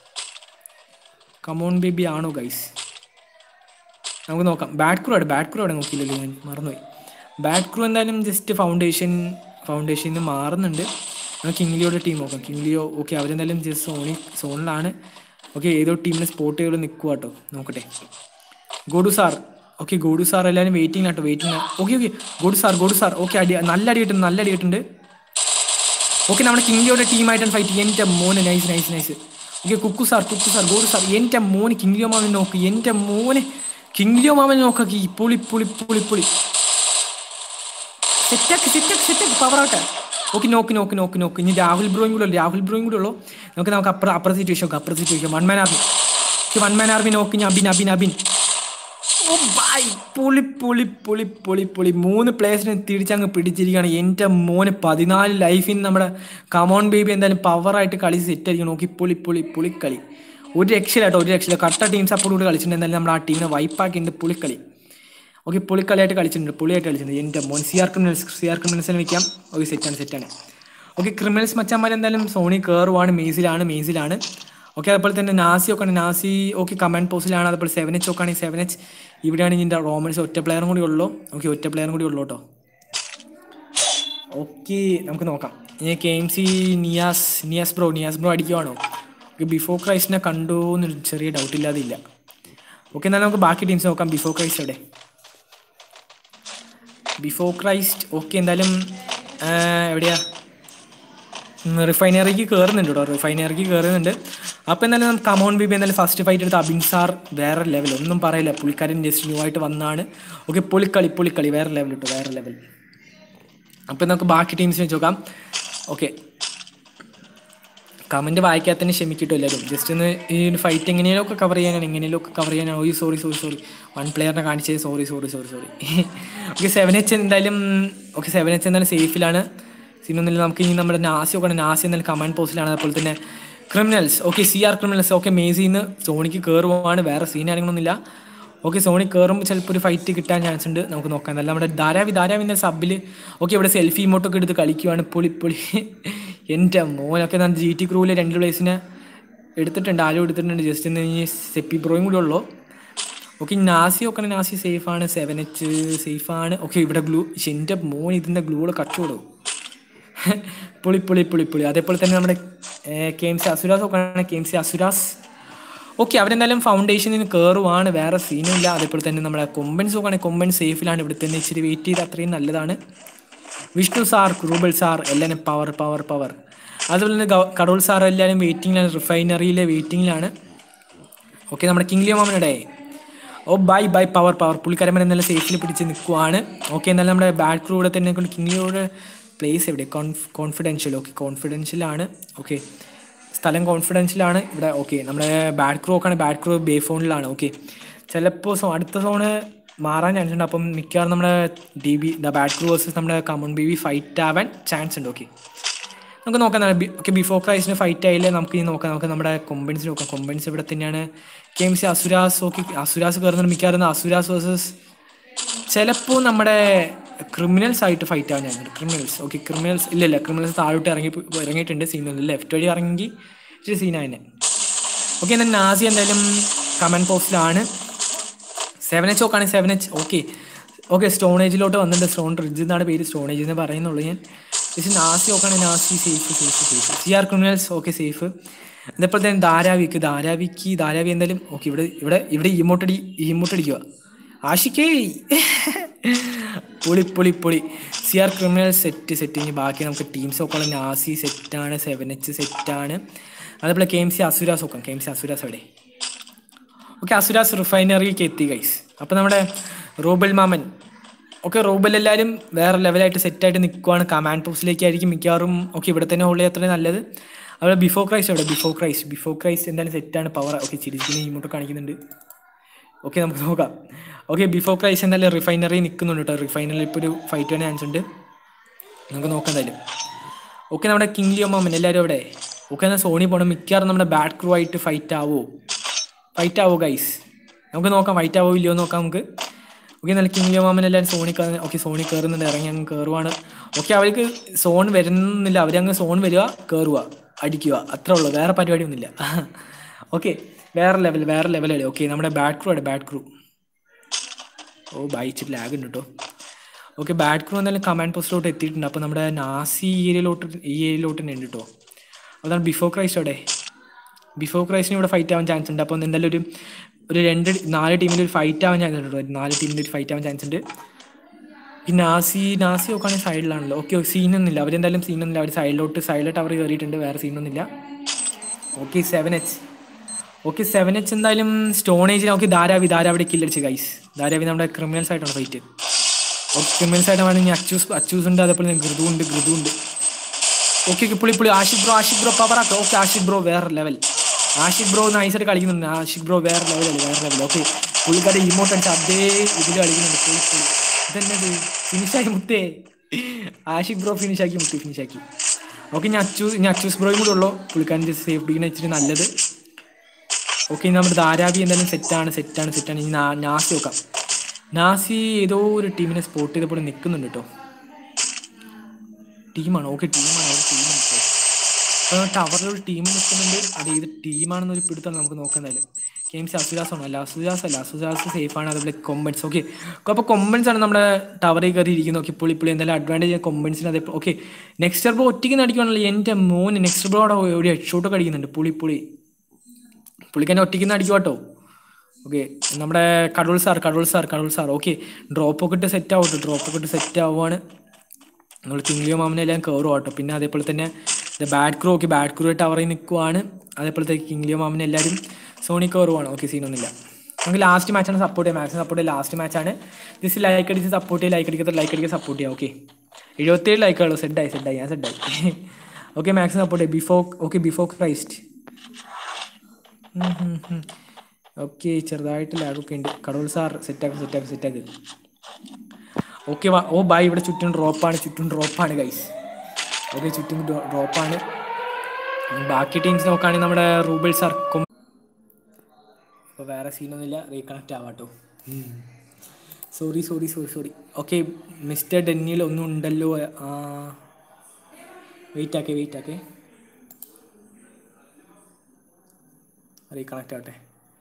കമോൺ ബേബി ആണോ ഗൈസ് നമുക്ക് നോക്കാം ബാഡ് ക്രൂ അവിടെ ബാഡ് ക്രൂ അവിടെ നോക്കിയില്ലല്ലോ ഞാൻ മറന്നുപോയി ബാഡ് ക്രൂ എന്തായാലും ജസ്റ്റ് ഫൗണ്ടേഷൻ ഫൗണ്ടേഷനിൽ നിന്ന് മാറുന്നുണ്ട് നമുക്ക് കിങ്ലിയോടെ ടീം നോക്കാം കിങ്ലിയോ ഓക്കെ അവരെന്തായാലും ജസ്റ്റ് സോണി സോണിലാണ് ഓക്കെ ഏതോ ടീമിനെ സ്പോട്ട് ചെയ്ത് നിൽക്കുക കേട്ടോ നോക്കട്ടെ ഗോഡു സാർ ഓക്കെ ഗോഡു സാർ എല്ലാവരും വെയിറ്റിംഗ് ആട്ടോ വെയിറ്റിംഗ് ഓക്കെ ഓക്കെ ഗോഡു സാർ ഗോഡു സാർ ഓക്കെ അടി നല്ല അടി കിട്ടുന്നുണ്ട് നല്ല അടി കിട്ടുന്നുണ്ട് ഓക്കെ നമ്മുടെ കിങ്ലിയോടെ ടീമായിട്ടാണ് ഫൈറ്റ് എൻ്റെ മോന് നൈസ് നൈസ് നൈസ് ഓക്കെ കുക്കു സാർ കുക്കു സാർ ഗോഡു സാർ എൻ്റെ മോന് കിങ്ലിയോ മാമൻ നോക്ക് എൻ്റെ മോന് കിങ്ലിയോ മാമൻ നോക്കി പുളി പുളി പുളി പുളി സെറ്റാക്ക് സെറ്റാക്ക് സെറ്റാക്ക് പവറാട്ടെ ഓക്കെ നോക്ക് നോക്ക് നോക്ക് നോക്ക് ഇനി രാഹുൽ ബ്രോയും കൂടെ ഉള്ളൂ രാഹുൽ ബ്രോയും കൂടെ ഉള്ളൂ നമുക്ക് നമുക്ക് അപ്പുറം അപ്പുറം സിറ്റുവേഷൻ നോക്കാം അപ്പുറം situation one man army one man army നോക്ക് ഇനി അബിൻ അബിൻ അബിൻ ഓ ബൈ പുളി പുളി പുളി പുളി പുളി മൂന്ന് പ്ലേയേഴ്സിനെ തിരിച്ചങ്ങ് പിടിച്ചിരിക്കുകയാണ് എൻ്റെ മോന് പതിനാല് ലൈഫിൽ നമ്മുടെ കമോൺ ബേബി എന്തായാലും പവറായിട്ട് കളി സെറ്റ് ആയിരിക്കും നോക്കി പുളി പുളി പുളിക്കളി ഒരു രക്ഷയിലാട്ടോ ഒരു രക്ഷയില്ല കട്ട ടീം സപ്പോർട്ട് കൂടി കളിച്ചിട്ടുണ്ട് എന്തായാലും നമ്മൾ ആ ടീമിനെ വൈപ്പാക്കിയിട്ടുണ്ട് പുളിക്കളി ഓക്കെ പുളിക്കളിയായിട്ട് കളിച്ചിട്ടുണ്ട് പുളിയായിട്ട് കളിച്ചിട്ടുണ്ട് എൻ്റെ മോൻ C R criminals C R ക്രിമിനൽസിനെ വെക്കാം ഓക്കെ സെറ്റാണ് സെറ്റാണ് ഓക്കെ ക്രിമിനൽസ് മച്ചാന്മാർ എന്തായാലും സോണി കയറുവാണ് മേസിലാണ് മേസിലാണ് ഓക്കെ അതുപോലെ തന്നെ നാസി ഒക്കെ ആണ് നാസി ഓക്കെ കമാൻഡ് പോസ്റ്റിലാണ് അതുപോലെ സെവൻ എച്ച് ഒക്കെ ആണെങ്കിൽ സെവൻ എച്ച് ഇവിടെയാണ് ഇതിൻ്റെ റോമൻസ് ഒറ്റ പ്ലെയറും കൂടി ഉള്ളൂ ഓക്കെ ഒറ്റ പ്ലെയറും കൂടി ഉള്ളൂ കേട്ടോ ഓക്കെ നമുക്ക് നോക്കാം ഇനി K M C Niyas Niyas bro Niyas bro അടിക്കുവാണോ ഓക്കെ ബിഫോർ ക്രൈസ്റ്റിനെ കണ്ടു എന്നൊരു ചെറിയ ഡൗട്ട് ഇല്ലാതെ ഇല്ല ഓക്കെ എന്നാൽ നമുക്ക് ബാക്കി ടീംസ് നോക്കാം ബിഫോർ ക്രൈസ്റ്റ് എവിടെ ബിഫോർ ക്രൈസ്റ്റ് ഓക്കെ എന്തായാലും ആ, എവിടെയാ റിഫൈനറിക്ക് കയറുന്നുണ്ട് കേട്ടോ റിഫൈനറിക്ക് കയറുന്നുണ്ട് അപ്പോൾ എന്തായാലും നമുക്ക് കമോൺ ബിബി എന്തായാലും ഫസ്റ്റ് ഫൈറ്റ് എടുത്ത് അബിൻ സാർ വേറെ ലെവൽ ഒന്നും പറയില്ല പുള്ളിക്കാരൻ ജസ്റ്റ് ന്യൂ ആയിട്ട് വന്നാണ് ഓക്കെ പുളിക്കളി പുളിക്കളി വേറെ ലെവൽ കേട്ടോ വേറെ ലെവൽ അപ്പോൾ നമുക്ക് ബാക്കി ടീംസ് വെച്ച് നോക്കാം ഓക്കെ കമൻറ്റ് വായിക്കാത്തതിന് ക്ഷമിക്കട്ടോ എല്ലാവരും ജസ്റ്റ് ഒന്ന് ഈ ഒരു ഫൈറ്റ് എങ്ങനെയും ഒക്കെ കവർ ചെയ്യാനാണ് എങ്ങനെയും ഒക്കെ കവർ ചെയ്യാനാണ് ഓ സോറി സോറി സോറി വൺ പ്ലെയറിനെ കാണിച്ചത് sorry sorry sorry sorry okay seven H എന്തായാലും ഓക്കെ സെവൻ എച്ച് എന്തായാലും സേഫിലാണ് സീനൊന്നുമില്ല നമുക്ക് ഇനി നമ്മുടെ നാസി ഒക്കെ നാസി എന്തായാലും കമാൻഡ് പോസ്റ്റിലാണ് അതുപോലെ തന്നെ criminals okay C R criminals okay മേസിന്ന് സോണിക്ക് കയറുവാണ് വേറെ സീൻ കാര്യങ്ങളൊന്നുമില്ല ഓക്കെ സോണി കയറുമ്പോൾ ചിലപ്പോൾ ഒരു ഫൈറ്റ് കിട്ടാൻ ചാൻസ് ഉണ്ട് നമുക്ക് നോക്കാം നല്ല നമ്മുടെ ധാരാവി ധാരാവിൻ്റെ സബിൽ ഓക്കെ ഇവിടെ സെൽഫി ഇമോട്ടൊക്കെ എടുത്ത് കളിക്കുവാണ് പൊളി പൊളി എൻ്റെ മോനൊക്കെ ഞാൻ ജി ടി ക്രൂവിലെ രണ്ട് പ്ലേസിനെ എടുത്തിട്ടുണ്ട് ആരും എടുത്തിട്ടുണ്ട് ജസ്റ്റ് ഒന്ന് ഇനി സെപ്പി ബ്രോയും കൂടി ഉള്ളൂ ഓക്കെ നാസി ഒക്കെ നാസി സേഫാണ് സെവൻ എച്ച് സേഫാണ് ഓക്കെ ഇവിടെ ഗ്ലൂ എൻ്റെ മോൻ ഇതിൻ്റെ ഗ്ലൂടെ കട്ടുകൊടു പുളി പുളി പുളി പുളി അതേപോലെ തന്നെ നമ്മുടെ കെ എം സി അസുരാസ് ഒക്കെ ആണ് കെ എം സി അസുരാസ് ഓക്കെ അവരെന്തായാലും ഫൗണ്ടേഷനിൽ കയറുവാണ് വേറെ സീനും ഇല്ല അതേപോലെ തന്നെ നമ്മുടെ കൊമ്പൻസ് ഒക്കെ ആണെങ്കിൽ കൊമ്പൻ സേഫിലാണ് ഇവിടെ തന്നെ ഇച്ചിരി വെയിറ്റ് ചെയ്ത് അത്രയും നല്ലതാണ് വിഷ്ണു സാർ ക്രൂബൽ സാർ എല്ലാവരും പവർ പവർ പവർ അതുപോലെ തന്നെ ഗവ- കടോൾ സാർ എല്ലാവരും വെയിറ്റിങ്ങിലാണ് റിഫൈനറിയിലെ വെയിറ്റിങ്ങിലാണ് ഓക്കെ നമ്മുടെ കിങ്ലിയോ മാമനുടെ ഓ ബൈ ബൈ പവർ പവർ പുള്ളിക്കാരൻ നല്ല സേഫിൽ പിടിച്ച് നിൽക്കുവാണ് ഓക്കെ എന്നാലും നമ്മുടെ ബാഡ് ക്രൂടെ തന്നെ കൊണ്ട് കിങ്ലിയോയുടെ പ്ലേസ് എവിടെ കോൺഫ് കോൺഫിഡൻഷ്യൽ ഓക്കെ കോൺഫിഡൻഷ്യലാണ് ഓക്കെ സ്ഥലം കോൺഫിഡൻഷ്യലാണ് ഇവിടെ ഓക്കെ നമ്മുടെ ബാഡ് ക്രൂ ഒക്കെ ബാഡ് ക്രൂ ബേ ഫോണിലാണ് ഓക്കെ ചിലപ്പോൾ സോ അടുത്ത സോണ് മാറാൻ ചാൻസ് ഉണ്ട് അപ്പം മിക്കവാറും നമ്മുടെ D B the bad crew versus നമ്മുടെ കമൺ ബി ബി ഫൈറ്റ് ആവാൻ ചാൻസ് ഉണ്ട് ഓക്കെ നമുക്ക് നോക്കാം ഓക്കെ ബിഫോർ പ്രൈസിന് ഫൈറ്റ് ആയില്ലേ നമുക്ക് ഇനി നോക്കാം നമുക്ക് നമ്മുടെ കൊമ്പൻസ് നോക്കാം കൊമ്പൻസ് ഇവിടെ തന്നെയാണ് കെ എം സി അസുരാസ് ഓക്കെ അസുരാസ് കയറുന്നത് മിക്കവാറും അസുരാസ് വേഴ്സസ് ചിലപ്പോൾ നമ്മുടെ ക്രിമിനൽസ് ആയിട്ട് ഫൈറ്റ് ആവാൻ ചാൻസ് ക്രിമിനൽസ് ഓക്കെ ക്രിമിനൽസ് ഇല്ല ഇല്ല ക്രിമിനൽസ് താഴോട്ട് ഇറങ്ങി ഇറങ്ങിയിട്ടുണ്ട് സീനൊന്നും ലെഫ്റ്റ് വഴി ഇറങ്ങി ഇച്ചിരി സീനായനെ ഓക്കെ എന്നാൽ നാസി എന്തായാലും കമൻറ്റ് പോസ്റ്റിലാണ് സെവൻ എച്ച് നോക്കാണ് സെവൻ എച്ച് ഓക്കെ ഓക്കെ സ്റ്റോണേജിലോട്ട് വന്നിട്ടുണ്ട് സ്റ്റോൺ റിഡ്ജ് എന്നാണ് പേര് സ്റ്റോണേജ് എന്ന് പറയുന്നുള്ളൂ ഞാൻ പക്ഷേ നാസി നോക്കാണ് നാസി safe safe safe C R criminals okay safe അതേപോലെ തന്നെ ധാരാവിക്ക് ധാരാവിക്ക് ധാരാവി എന്തായാലും ഓക്കെ ഇവിടെ ഇവിടെ ഇവിടെ ഇമോട്ടടി ഇമോട്ടടിക്കുക ആഷിക്കേ പൊളി പൊളി പൊളി C R criminal set set ഇനി ബാക്കി നമുക്ക് ടീംസ് നോക്കാം നാസി സെറ്റാണ് സെവൻ എച്ച് സെറ്റാണ് അതേപോലെ കെ എം സി അസുരാസ് നോക്കാം കെ എം സി അസുരാസ് എവിടെ ഓക്കെ അസുരാസ് റിഫൈനറിക്ക് എത്തി ഗൈസ് അപ്പോൾ നമ്മുടെ റോബൽ മാമൻ ഓക്കെ റോബൽ എല്ലാവരും വേറെ ലെവലായിട്ട് സെറ്റായിട്ട് നിൽക്കുവാണ് കമാൻഡ് പോസ്റ്റിലേക്കായിരിക്കും മിക്കവാറും ഓക്കെ ഇവിടെ തന്നെ ഹോൾഡ് അത്രയും നല്ലത് അവിടെ ബിഫോർ ക്രൈസ്റ്റ് അവിടെ ബിഫോർ ക്രൈസ്റ്റ് ബിഫോർ ക്രൈസ്റ്റ് എന്തായാലും സെറ്റാണ് പവർ ഓക്കെ ചിരിച്ചിന് ഇങ്ങോട്ട് കാണിക്കുന്നുണ്ട് ഓക്കെ നമുക്ക് നോക്കാം ഓക്കെ ബിഫോർ ക്രൈസ്റ്റ് എന്തായാലും റിഫൈനറി നിൽക്കുന്നുണ്ട് കേട്ടോ റിഫൈനറിൽ ഇപ്പോൾ ഒരു ഫൈറ്റ് വേണ ചാൻസ് ഉണ്ട് നമുക്ക് നോക്കാം എന്തായാലും ഓക്കെ നമ്മുടെ കിങ് ലിയോ മാമൻ എല്ലാവരും അവിടെ ഓക്കെ എന്നാൽ സോണി പോകണം മിക്കവാറും നമ്മുടെ ബാഡ് ക്രൂ ആയിട്ട് ഫൈറ്റ് ആവോ ഫൈറ്റ് ആവോ ഗൈസ് നമുക്ക് നോക്കാം ഫൈറ്റ് ആവോ ഇല്ലയോ എന്ന് നോക്കാം നമുക്ക് ഓക്കെ നല്ല കിങ് ലിയോ മാമൻ എല്ലാവരും സോണി ഓക്കെ സോണി കയറുന്നുണ്ട് ഇറങ്ങി അങ്ങ് കയറുവാണ് ഓക്കെ അവർക്ക് സോൺ വരുന്നില്ല അവരങ്ങ് സോൺ വരിക കയറുക അടിക്കുക അത്രേ ഉള്ളൂ വേറെ പരിപാടിയൊന്നുമില്ല ഓക്കെ വേറെ ലെവൽ വേറെ ലെവലല്ലേ ഓക്കെ നമ്മുടെ ബാഡ് ക്രൂ ആണ് ബാഡ് ക്രൂ ഓ ബൈച്ചിട്ട് ലാഗ് ഉണ്ട് കേട്ടോ ഓക്കെ ബാഡ് ക്രൂ എന്തായാലും കമാൻഡ് പോസ്റ്റിലോട്ട് എത്തിയിട്ടുണ്ട് അപ്പോൾ നമ്മുടെ നാസി ഈ ഏരിയയിലോട്ട് ഈ ഏരിയയിലോട്ട് തന്നെ ഉണ്ട് കേട്ടോ അതാണ് ബിഫോർ ക്രൈസ്റ്റ് അവിടെ ബിഫോർ ക്രൈസ്റ്റിന് ഇവിടെ ഫൈറ്റ് ആവാൻ ചാൻസ് ഉണ്ട് അപ്പോൾ എന്തായാലും ഒരു ഒരു രണ്ട് നാല് ടീമിൽ ഒരു ഫൈറ്റ് ആവാൻ ചാൻസ് ഉണ്ട് കേട്ടോ നാല് ടീമിൽ ഒരു ഫൈറ്റ് ആവാൻ ചാൻസ് ഉണ്ട് ഈ നാസി നാസി നോക്കുകയാണെങ്കിൽ സൈഡിലാണല്ലോ ഓക്കെ സീനൊന്നുമില്ല അവരെന്തായാലും സീനൊന്നുമില്ല അവർ സൈഡിലോട്ട് സൈഡിലോട്ട് അവർ കയറിയിട്ടുണ്ട് വേറെ സീനൊന്നുമില്ല okay seven H okay seven H എന്തായാലും സ്റ്റോണേജിൽ ഓക്കെ ധാരാവി ധാരാവിടെ കില്ലടിച്ച് ഗൈസ് ധാരാവി നമ്മുടെ ക്രിമിനൽസ് ആയിട്ടാണ് ഫൈറ്റ് ഓക്കെ ക്രിമിനൽസ് ആയിട്ട് വേണമെങ്കിൽ അച്ചൂസ് അച്ചൂസ് ഉണ്ട് അതേപോലെ തന്നെ ഗൃതു ഉണ്ട് ഗൃതു ഉണ്ട് ഓക്കെ ഓക്കെ പുളി പുളി ആഷിഖ് ബ്രോ ആഷിഖ് ബ്രോ പവറാക്ക ഓക്കെ ആഷിഖ് ബ്രോ വേറെ ലെവൽ ആഷിഖ് ബ്രോ നൈസായിട്ട് കളിക്കുന്നുണ്ട് ആഷിഖ് ബ്രോ വേറെ ലെവലല്ലേ വേറെ ലെവൽ ഓക്കെ പുള്ളിക്കാരെ ഇമോട്ട് അടിച്ച് അതേ ഇതിൽ കളിക്കുന്നുണ്ട് പുള്ളി പുള്ളി ഇതെന്നത് ഫിനിഷാക്കി മുട്ടേ ആഷിക് ബ്രോ ഫിനിഷാക്കി മുട്ടി ഫിനിഷാക്കി ഓക്കെ ഞാൻ അച്ചു ഞാൻ അച്ചൂസ് ബ്രോയും കൂടെ ഉള്ളൂ പുള്ളിക്കാരൻ്റെ സേഫ്റ്റിനെ ഇച്ചിരി നല്ലത് ഓക്കെ നമ്മുടെ ധാരാവി എന്തായാലും സെറ്റാണ് സെറ്റാണ് സെറ്റാണ് ഇനി നാ- നാസി നോക്കാം നാസി ഏതോ ഒരു ടീമിനെ സ്പോട്ട് ചെയ്തപ്പോൾ നിൽക്കുന്നുണ്ട് കേട്ടോ ടീമാണ് ഓക്കെ ടീമാണ് ഒരു ടീമാണ് ഇപ്പോൾ ടവറിൽ ഒരു ടീം നിൽക്കുന്നുണ്ട് അത് ഏത് ടീമാണെന്നൊരു പിടുത്തം നമുക്ക് നോക്കാം എന്തായാലും ഗെയിംസ് അസുരാസാണോ അല്ല അസുരാസ് അല്ല അസുരാസ് സേഫാണ് അതുപോലെ കൊമ്പൻസ് ഓക്കെ അപ്പോൾ കൊമ്പൻസ് ആണ് നമ്മുടെ ടവറിൽ കയറി ഇരിക്കുന്നത് ഓക്കെ പുള്ളി പുള്ളി എന്തായാലും അഡ്വാൻറ്റേജ് കൊമ്പൻസിന് അതേ ഓക്കെ നെക്സ്റ്റ് ബ്രോ ഒറ്റയ്ക്ക് അടിക്കുകയാണല്ലോ എൻ്റെ മോന് നെക്സ്റ്റ് ബ്രോ അവിടെ ഒരു ഹെഡ്ഷോട്ടൊക്കെ അടിക്കുന്നുണ്ട് പുളി പുളി പുള്ളിക്കാരനെ ഒറ്റയ്ക്ക് അടിക്കും കേട്ടോ ഓക്കെ നമ്മുടെ കടൂൾ sir കടൂൾ sir കടൂൾ sir okay drop ഒക്കെ ഇട്ട് സെറ്റ് ആവട്ടെ ഡ്രോപ്പ് ഒക്കെ ഇട്ട് സെറ്റ് ആവുകയാണ് നമ്മൾ കിങ്ലിയോ മാമനെ എല്ലാം കയറും കേട്ടോ പിന്നെ അതേപോലെ തന്നെ bad crew okay bad crew ടവറിൽ നിൽക്കുവാണ് അതേപോലത്തെ കിങ്ലിയോ മാമനെ എല്ലാവരും സോണി കയറുവാണ് ഓക്കെ സീനൊന്നുമില്ല നമുക്ക് ലാസ്റ്റ് മാച്ചാണ് സപ്പോർട്ട് ചെയ്യുക മാക്സിമം സപ്പോർട്ട് ചെയ്യുക ലാസ്റ്റ് മാച്ചാണ് ജസ്റ്റ് ലൈക്ക് അടിച്ച് സപ്പോർട്ട് ചെയ്യുക ലൈക്ക് അടിക്കാത്ത ലൈക്ക് അടിക്കുക സപ്പോർട്ട് ചെയ്യുക ഓക്കെ എഴുപത്തേഴ് ലൈക്കുള്ളൂ സെഡായി സെഡായി ഞാൻ സെഡായി ഓക്കെ മാക്സിമം സപ്പോർട്ട് ചെയ്യുക before okay before Christ okay ചെറുതായിട്ട് ലാഗൊക്കെ ഉണ്ട് കടോൾ സാർ സെറ്റാക്ക് സെറ്റാക്ക് സെറ്റാക്ക് ഓക്കെ വാ ഓ ബായ് ഇവിടെ ചുറ്റും ഡ്രോപ്പാണ് ചുറ്റും ഡ്രോപ്പാണ് ഗൈസ് ഓക്കെ ചുറ്റും ഡ്രോപ്പാണ് ബാക്കി ടീംസ് നോക്കുകയാണെങ്കിൽ നമ്മുടെ റൂബൽ സാർ കൊം അപ്പോൾ വേറെ സീനൊന്നുമില്ല റീകണക്റ്റ് ആവാട്ടോ sorry sorry sorry sorry okay mister ഡെന്നിയിൽ ഒന്നും ഉണ്ടല്ലോ വെയിറ്റ് ആക്കേ വെയിറ്റ് ആക്കേ റീകണക്റ്റ് ആവട്ടെ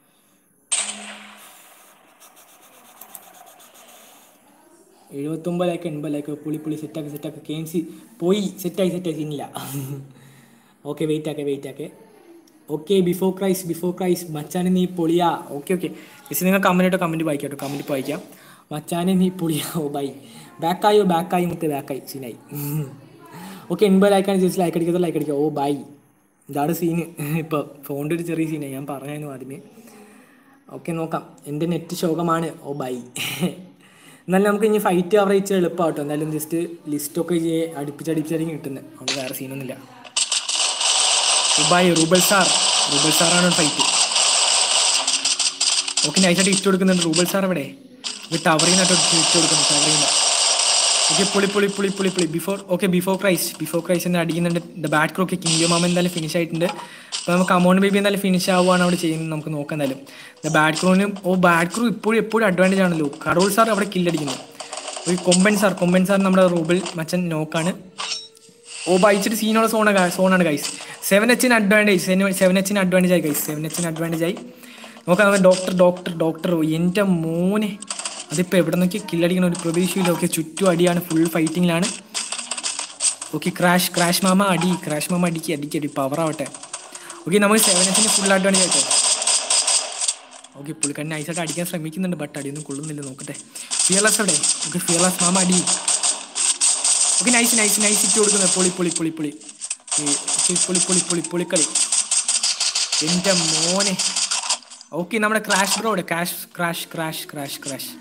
എഴുപത്തൊമ്പതിലേക്ക് എൺപതിലേക്ക് പുളി പുളി സെറ്റാക്കി സെറ്റാക്കി കെ എം സി പോയി സെറ്റായി സെറ്റായി സീനില്ല ഓക്കെ വെയിറ്റ് ആക്കെ വെയിറ്റ് ആക്കെ okay before Christ before Christ മച്ചാനെ നീ പൊളിയാ ഓക്കെ ഓക്കെ ജസ്റ്റ് നിങ്ങൾ കമൻറ്റ് കമൻറ്റ് വായിക്കാം കേട്ടോ കമൻറ്റ് വായിക്കാം മച്ചാനെ നീ പൊളിയാ ഓ ബൈ ബാക്കായോ ബാക്കായി മുത്ത് ബാക്കായി സീനായി ഓക്കെ എൺപത് ലൈക്കാണ് ജസ്റ്റ് ലൈക്ക് അടിക്കാത്ത ലൈക്ക് അടിക്കുക ഓ ബൈ ഇതാണ് സീന് ഇപ്പോൾ ഫോണിൻ്റെ ഒരു ചെറിയ സീനാണ് ഞാൻ പറഞ്ഞു ആദ്യമേ ഓക്കെ നോക്കാം എൻ്റെ നെറ്റ് ശോകമാണ് ഓ ബൈ എന്നാലും നമുക്ക് ഇനി ഫൈറ്റ് അവർ ഇച്ചിരി എളുപ്പമാട്ടോ എന്തായാലും ജസ്റ്റ് ലിസ്റ്റൊക്കെ അടുപ്പിച്ച് അടുപ്പിച്ചായിരിക്കും കിട്ടുന്നത് അതുകൊണ്ട് വേറെ സീനൊന്നുമില്ല ബൈ റൂബൽ സാർ റൂബൽ സാറാണ് ഫൈറ്റ് ഓക്കെ നൈസായിട്ട് ഇട്ട് കൊടുക്കുന്നുണ്ട് റൂബൽ സാർ എവിടെ ഇത് ടവറിനായിട്ട് ഇട്ട് കൊടുക്കുന്നു ടവറിന് ഓക്കെ പുളി പുളി പുളി പുളി പുളി before okay before Christ before Christ എന്ന് അടിക്കുന്നുണ്ട് ദ ബാറ്റ് ക്രൂ ഒക്കെ കിങ്ങിയോ മാമ എന്തായാലും ഫിനിഷ് ആയിട്ടുണ്ട് അപ്പോൾ നമുക്ക് അമൗണ്ട് ബേബി എന്തായാലും ഫിനിഷ് ആവുകയാണ് അവിടെ ചെയ്യുന്നത് നമുക്ക് നോക്കാം എന്തായാലും ദ ബാറ്റ് ക്രൂവിന് ഓ ബാറ്റ് ക്രൂ ഇപ്പോഴും എപ്പോഴും അഡ്വാൻറ്റേജ് ആണല്ലോ കടോൾ സാർ അവിടെ കില്ലടിക്കുന്നു ഒരു കൊമ്പൻ സാർ കൊമ്പൻ സാർ നമ്മുടെ റൂബിൾ മച്ചൻ നോക്കാണ് ഓ ബൈച്ചിട്ട് സീനുള്ള സോണ സോണാണ് ഗൈസ് സെവൻ എച്ചിന് അഡ്വാൻറ്റേജ് സെവൻ എച്ചിന് അഡ്വാൻറ്റേജ് ആയി ഗൈസ് സെവൻ എച്ചിന് അഡ്വാൻറ്റേജ് ആയി നോക്കാം നമുക്ക് ഡോക്ടർ ഡോക്ടർ ഡോക്ടർ എൻ്റെ മോനെ അതിപ്പോൾ എവിടെ നിന്നൊക്കെ കില്ലടിക്കുന്ന ഒരു പ്രതീക്ഷയില്ല ഓക്കെ ചുറ്റും അടിയാണ് ഫുൾ ഫൈറ്റിങ്ങിലാണ് ഓക്കെ ക്രാഷ് ക്രാഷ് മാമ അടി ക്രാഷ് മാമ അടിക്ക് അടിക്ക് അടി പവർ ആവട്ടെ ഓക്കെ നമുക്ക് സെവൻ എച്ചിന് ഫുൾ അഡ്വാൻറ്റേജ് ആയിട്ടോ ഓക്കെ പുള്ളിക്കാരൻ നൈസായിട്ട് അടിക്കാൻ ശ്രമിക്കുന്നുണ്ട് ബട്ട് അടിയൊന്നും കൊള്ളുന്നില്ല നോക്കട്ടെ ഫിയർലെസ് എവിടെ ഓക്കെ ഫിയർലെസ് മാമ അടി ഓക്കെ നൈസ് നൈസ് നൈസ് ഇട്ട് കൊടുക്കുന്നത് പൊളി പൊളി പൊളി പൊളി ഓക്കെ പൊളി പൊളി പൊളി പൊളിക്കളി എൻ്റെ മോനെ ഓക്കെ നമ്മുടെ ക്രാഷ് ബ്രോയുടെ crash crash crash crash crash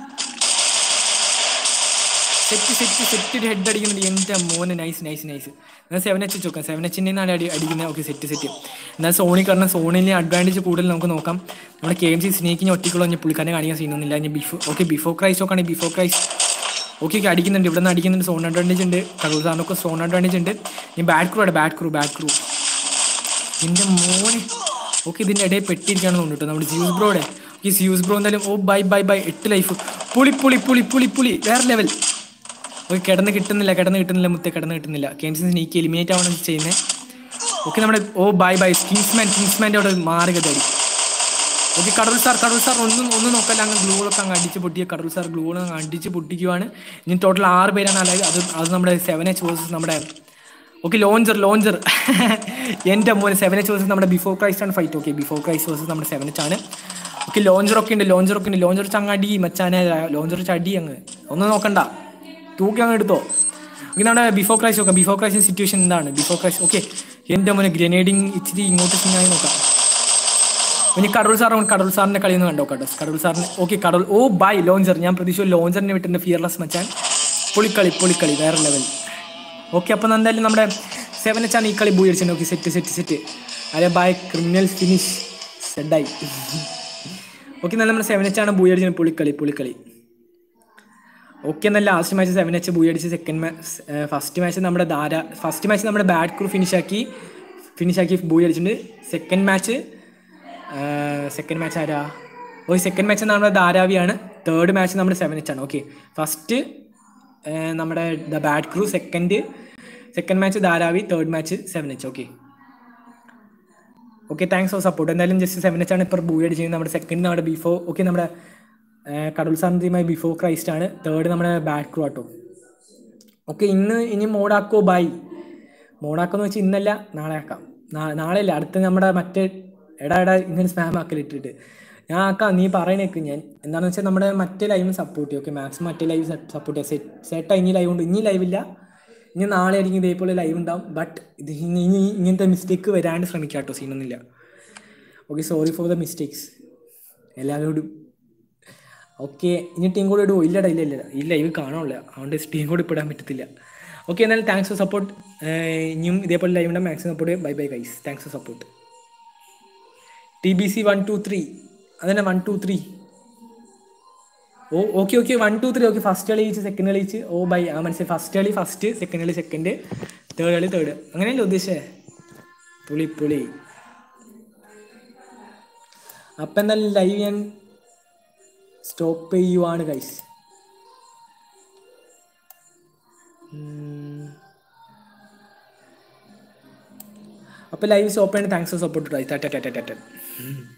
set set set head അടിക്കുന്നുണ്ട് എൻ്റെ മോനെ നൈസ് നൈസ് നൈസ് എന്നാൽ സെവൻ എച്ച് നോക്കാം സെവൻ എച്ചിൻ്റെ നിന്നാണ് അടി അടിക്കുന്നത് ഓക്കെ സെറ്റ് സെറ്റ് എന്നാൽ സോണി കാരണം സോണിലെ അഡ്വാൻറ്റേജ് കൂടുതൽ നമുക്ക് നോക്കാം നമ്മുടെ കെ എം സി സ്നേക്കിന് ഒറ്റയ്ക്കുള്ള ഞാൻ പുള്ളിക്കാരനെ കാണിക്കാൻ സീനൊന്നുമില്ല ഞാൻ ബിഫോ ഓക്കെ ബിഫോർ ക്രൈസ് നോക്കുകയാണെങ്കിൽ ബിഫോർ ക്രൈസ് ഓക്കെ ഓക്കെ അടിക്കുന്നുണ്ട് ഇവിടെ നിന്ന് അടിക്കുന്നുണ്ട് സോൺ അഡ്വാൻറ്റേജ് ഉണ്ട് കടൂർ സാറിനൊക്കെ സോൺ അഡ്വാൻറ്റേജ് ഉണ്ട് ഇനി ബാഡ് ക്രൂ ആണ് ബാഡ് ക്രൂ ബാഡ് ക്രൂ എൻ്റെ മോനെ ഓക്കെ ഇതിൻ്റെ ഇടയിൽ പെട്ടിരിക്കുകയാണെന്ന് തോന്നുന്നു കേട്ടോ നമ്മുടെ ജ്യൂസ് ബ്രോയുടെ ഈ ജ്യൂസ് ബ്രോ എന്തായാലും ഓ ബൈ ബൈ ബൈ എട്ട് ലൈഫ് പുളി പുളി പുളി പുളി പുളി വേറെ ലെവൽ ഓക്കെ കിടന്ന് കിട്ടുന്നില്ല കിടന്ന് കിട്ടുന്നില്ല മുത്തേ കിടന്ന് കിട്ടുന്നില്ല ഗെയിംസിന് നീക്കി എലിമിനേറ്റ് ആവണം ചെയ്യുന്നത് ഓക്കെ നമ്മുടെ ഓ ബൈ ബൈ കിങ്സ്മാൻ കിങ്സ്മാൻ്റെ അവിടെ മാറുകതടി ഓക്കെ കടൽ സാർ കടൽ സാർ ഒന്നും ഒന്നും നോക്കല്ല അങ്ങ് ഗ്ലൂകളൊക്കെ അങ്ങ് അടിച്ച് പൊട്ടിയ കടൽ സാർ ഗ്ലൂകൾ അങ്ങ് അടിച്ച് പൊട്ടിക്കുവാണ് ഇനി ടോട്ടൽ ആറ് പേരാണ് അല്ലാതെ അത് അത് നമ്മുടെ സെവൻ എച്ച് വേഴ്സസ് നമ്മുടെ ഓക്കെ ലോഞ്ചർ ലോഞ്ചർ എൻ്റെ മോനെ സെവൻ എച്ച് വേഴ്സസ് നമ്മുടെ ബിഫോർ ക്രൈസ്റ്റ് ആണ് fight okay before Christ versus നമ്മുടെ സെവൻ എച്ച് ആണ് ഓക്കെ ലോഞ്ചറൊക്കെ ഉണ്ട് ലോഞ്ചറൊക്കെ ഉണ്ട് ലോഞ്ചർ ചങ്ങ് അടി മച്ചാനെ ലോഞ്ചർ ചടി അങ്ങ് ഒന്നും നോക്കണ്ട തൂക്കി അങ്ങ് എടുത്തോ ഓക്കെ നമ്മുടെ ബിഫോർ ക്രൈസ്റ്റ് നോക്കാം ബിഫോർ ക്രൈസ്റ്റ് സിറ്റുവേഷൻ എന്താണ് ബിഫോർ ക്രൈസ്റ്റ് ഓക്കെ എൻ്റെ മോനെ ഗ്രനേഡിങ് ഇച്ചിരി ഇങ്ങോട്ട് സിങ്ങായി നോക്കാം ഇനി കടൽ സാർ കടൽ സാറിന്റെ കളി ഒന്ന് കണ്ടോ കേട്ടോ കടൽ സാറിന് ഓക്കെ കടൽ ഓ ബൈ ലോഞ്ചർ ഞാൻ പ്രതീക്ഷ ലോഞ്ചറിനെ വിട്ടിട്ടുണ്ട് ഫിയർലെസ് മച്ചാൻ പൊളിക്കളി പൊളിക്കളി വേറെ ലെവൽ ഓക്കെ അപ്പം എന്തായാലും നമ്മുടെ സെവൻ എച്ചാണ് ഈ കളി ബൂയി അടിച്ചത് ഓക്കെ സെറ്റ് സെറ്റ് സെറ്റ് അതെ ബൈ ക്രിമിനൽ ഫിനിഷ് സെഡായി ഓക്കെ നല്ല നമ്മുടെ സെവൻ എച്ച് ആണ് ബൂയി അടിച്ചത് പുളിക്കളി പുളിക്കളി ഓക്കെ എന്നാൽ last match seven H booyah അടിച്ച് സെക്കൻഡ് മാച്ച് ഫസ്റ്റ് മാച്ച് നമ്മുടെ ധാര ഫസ്റ്റ് മാച്ച് നമ്മുടെ ബാറ്റ് ക്രൂ ഫിനിഷാക്കി ഫിനിഷാക്കി ബൂയി അടിച്ചിട്ടുണ്ട് സെക്കൻഡ് മാച്ച് സെക്കൻഡ് മാച്ച് ആരാ ഓ സെക്കൻഡ് മാച്ച് നമ്മുടെ ധാരാവിയാണ് തേർഡ് മാച്ച് നമ്മുടെ സെവൻ എച്ച് ആണ് ഓക്കെ ഫസ്റ്റ് നമ്മുടെ the bat crew second second match Dharavi third match seven H okay okay thanks for support എന്തായാലും ജസ്റ്റ് സെവൻ എച്ച് ആണ് ഇപ്പോൾ ബൂയി അടിച്ചത് നമ്മുടെ സെക്കൻഡ് നമ്മുടെ ബിഫോർ ഓക്കെ നമ്മുടെ കടൽ സാന്തിയുമായി ബിഫോർ ക്രൈസ്റ്റ് ആണ് തേർഡ് നമ്മുടെ ബാറ്റ് ക്രൂ ആട്ടോ ഓക്കെ ഇന്ന് ഇനി മോഡാക്കോ ബൈ മോഡാക്കോ എന്ന് വെച്ചാൽ ഇന്നല്ല നാളെ ആക്കാം നാളെ അല്ല അടുത്ത നമ്മുടെ മറ്റേ എടാ എടാ ഇങ്ങനെ സ്പാം ആക്കലിട്ടിട്ട് ഞാൻ ആക്കാം നീ പറയണേക്ക് ഞാൻ എന്താണെന്ന് വെച്ചാൽ നമ്മുടെ മറ്റേ ലൈവ് സപ്പോർട്ട് ചെയ്യും ഓക്കെ മാക്സിമം മറ്റേ ലൈവ് സപ്പോർട്ട് ചെയ്യാം സെറ്റ് സെറ്റാ ഇനി ലൈവ് ഉണ്ട് ഇനി ലൈവില്ല ഇനി നാളെ ആയിരിക്കും ഇതേപോലെ ലൈവ് ഉണ്ടാവും ബട്ട് ഇത് ഇനി ഇനി ഇങ്ങനത്തെ മിസ്റ്റേക്ക് വരാണ്ട് ശ്രമിക്കാം കേട്ടോ സീനൊന്നുമില്ല okay sorry for the mistakes എല്ലാവരോടും ഓക്കെ ഇനി ടീം കൂടെ ഇടുമോ ഇല്ലടാ ഇല്ല ഇല്ല ഇല്ല ഇവ കാണാനില്ല അതുകൊണ്ട് ടീം കൂടെ ഇപ്പം ഇടാൻ പറ്റത്തില്ല ഓക്കെ എന്നാലും താങ്ക്സ് ഫോർ സപ്പോർട്ട് ഇനിയും ഇതേപോലെ ലൈവ് ഉണ്ടാവും maximum support bye bye guys thanks for support T B C one two three അതന്നെ one two three oh okay okay one two three okay first കളി ജയിച്ച് സെക്കൻഡ് കളി ജയിച്ച് ഓ by ആ മനസ്സിലായി ഫസ്റ്റ് കളി ഫസ്റ്റ് സെക്കൻഡ് കളി സെക്കൻഡ് തേർഡ് കളി തേർഡ് അങ്ങനെയല്ലേ ഉദ്ദേശിച്ചേ പുളി പുളി അപ്പം എന്തായാലും ലൈവ് ഞാൻ സ്റ്റോപ്പ് ചെയ്യുവാണ് ഗൈസ് അപ്പോൾ ലൈവ് സ്റ്റോപ്പ് ചെയ്യണം താങ്ക്സ് ഫോർ സപ്പോർട്ട് ഗൈസ്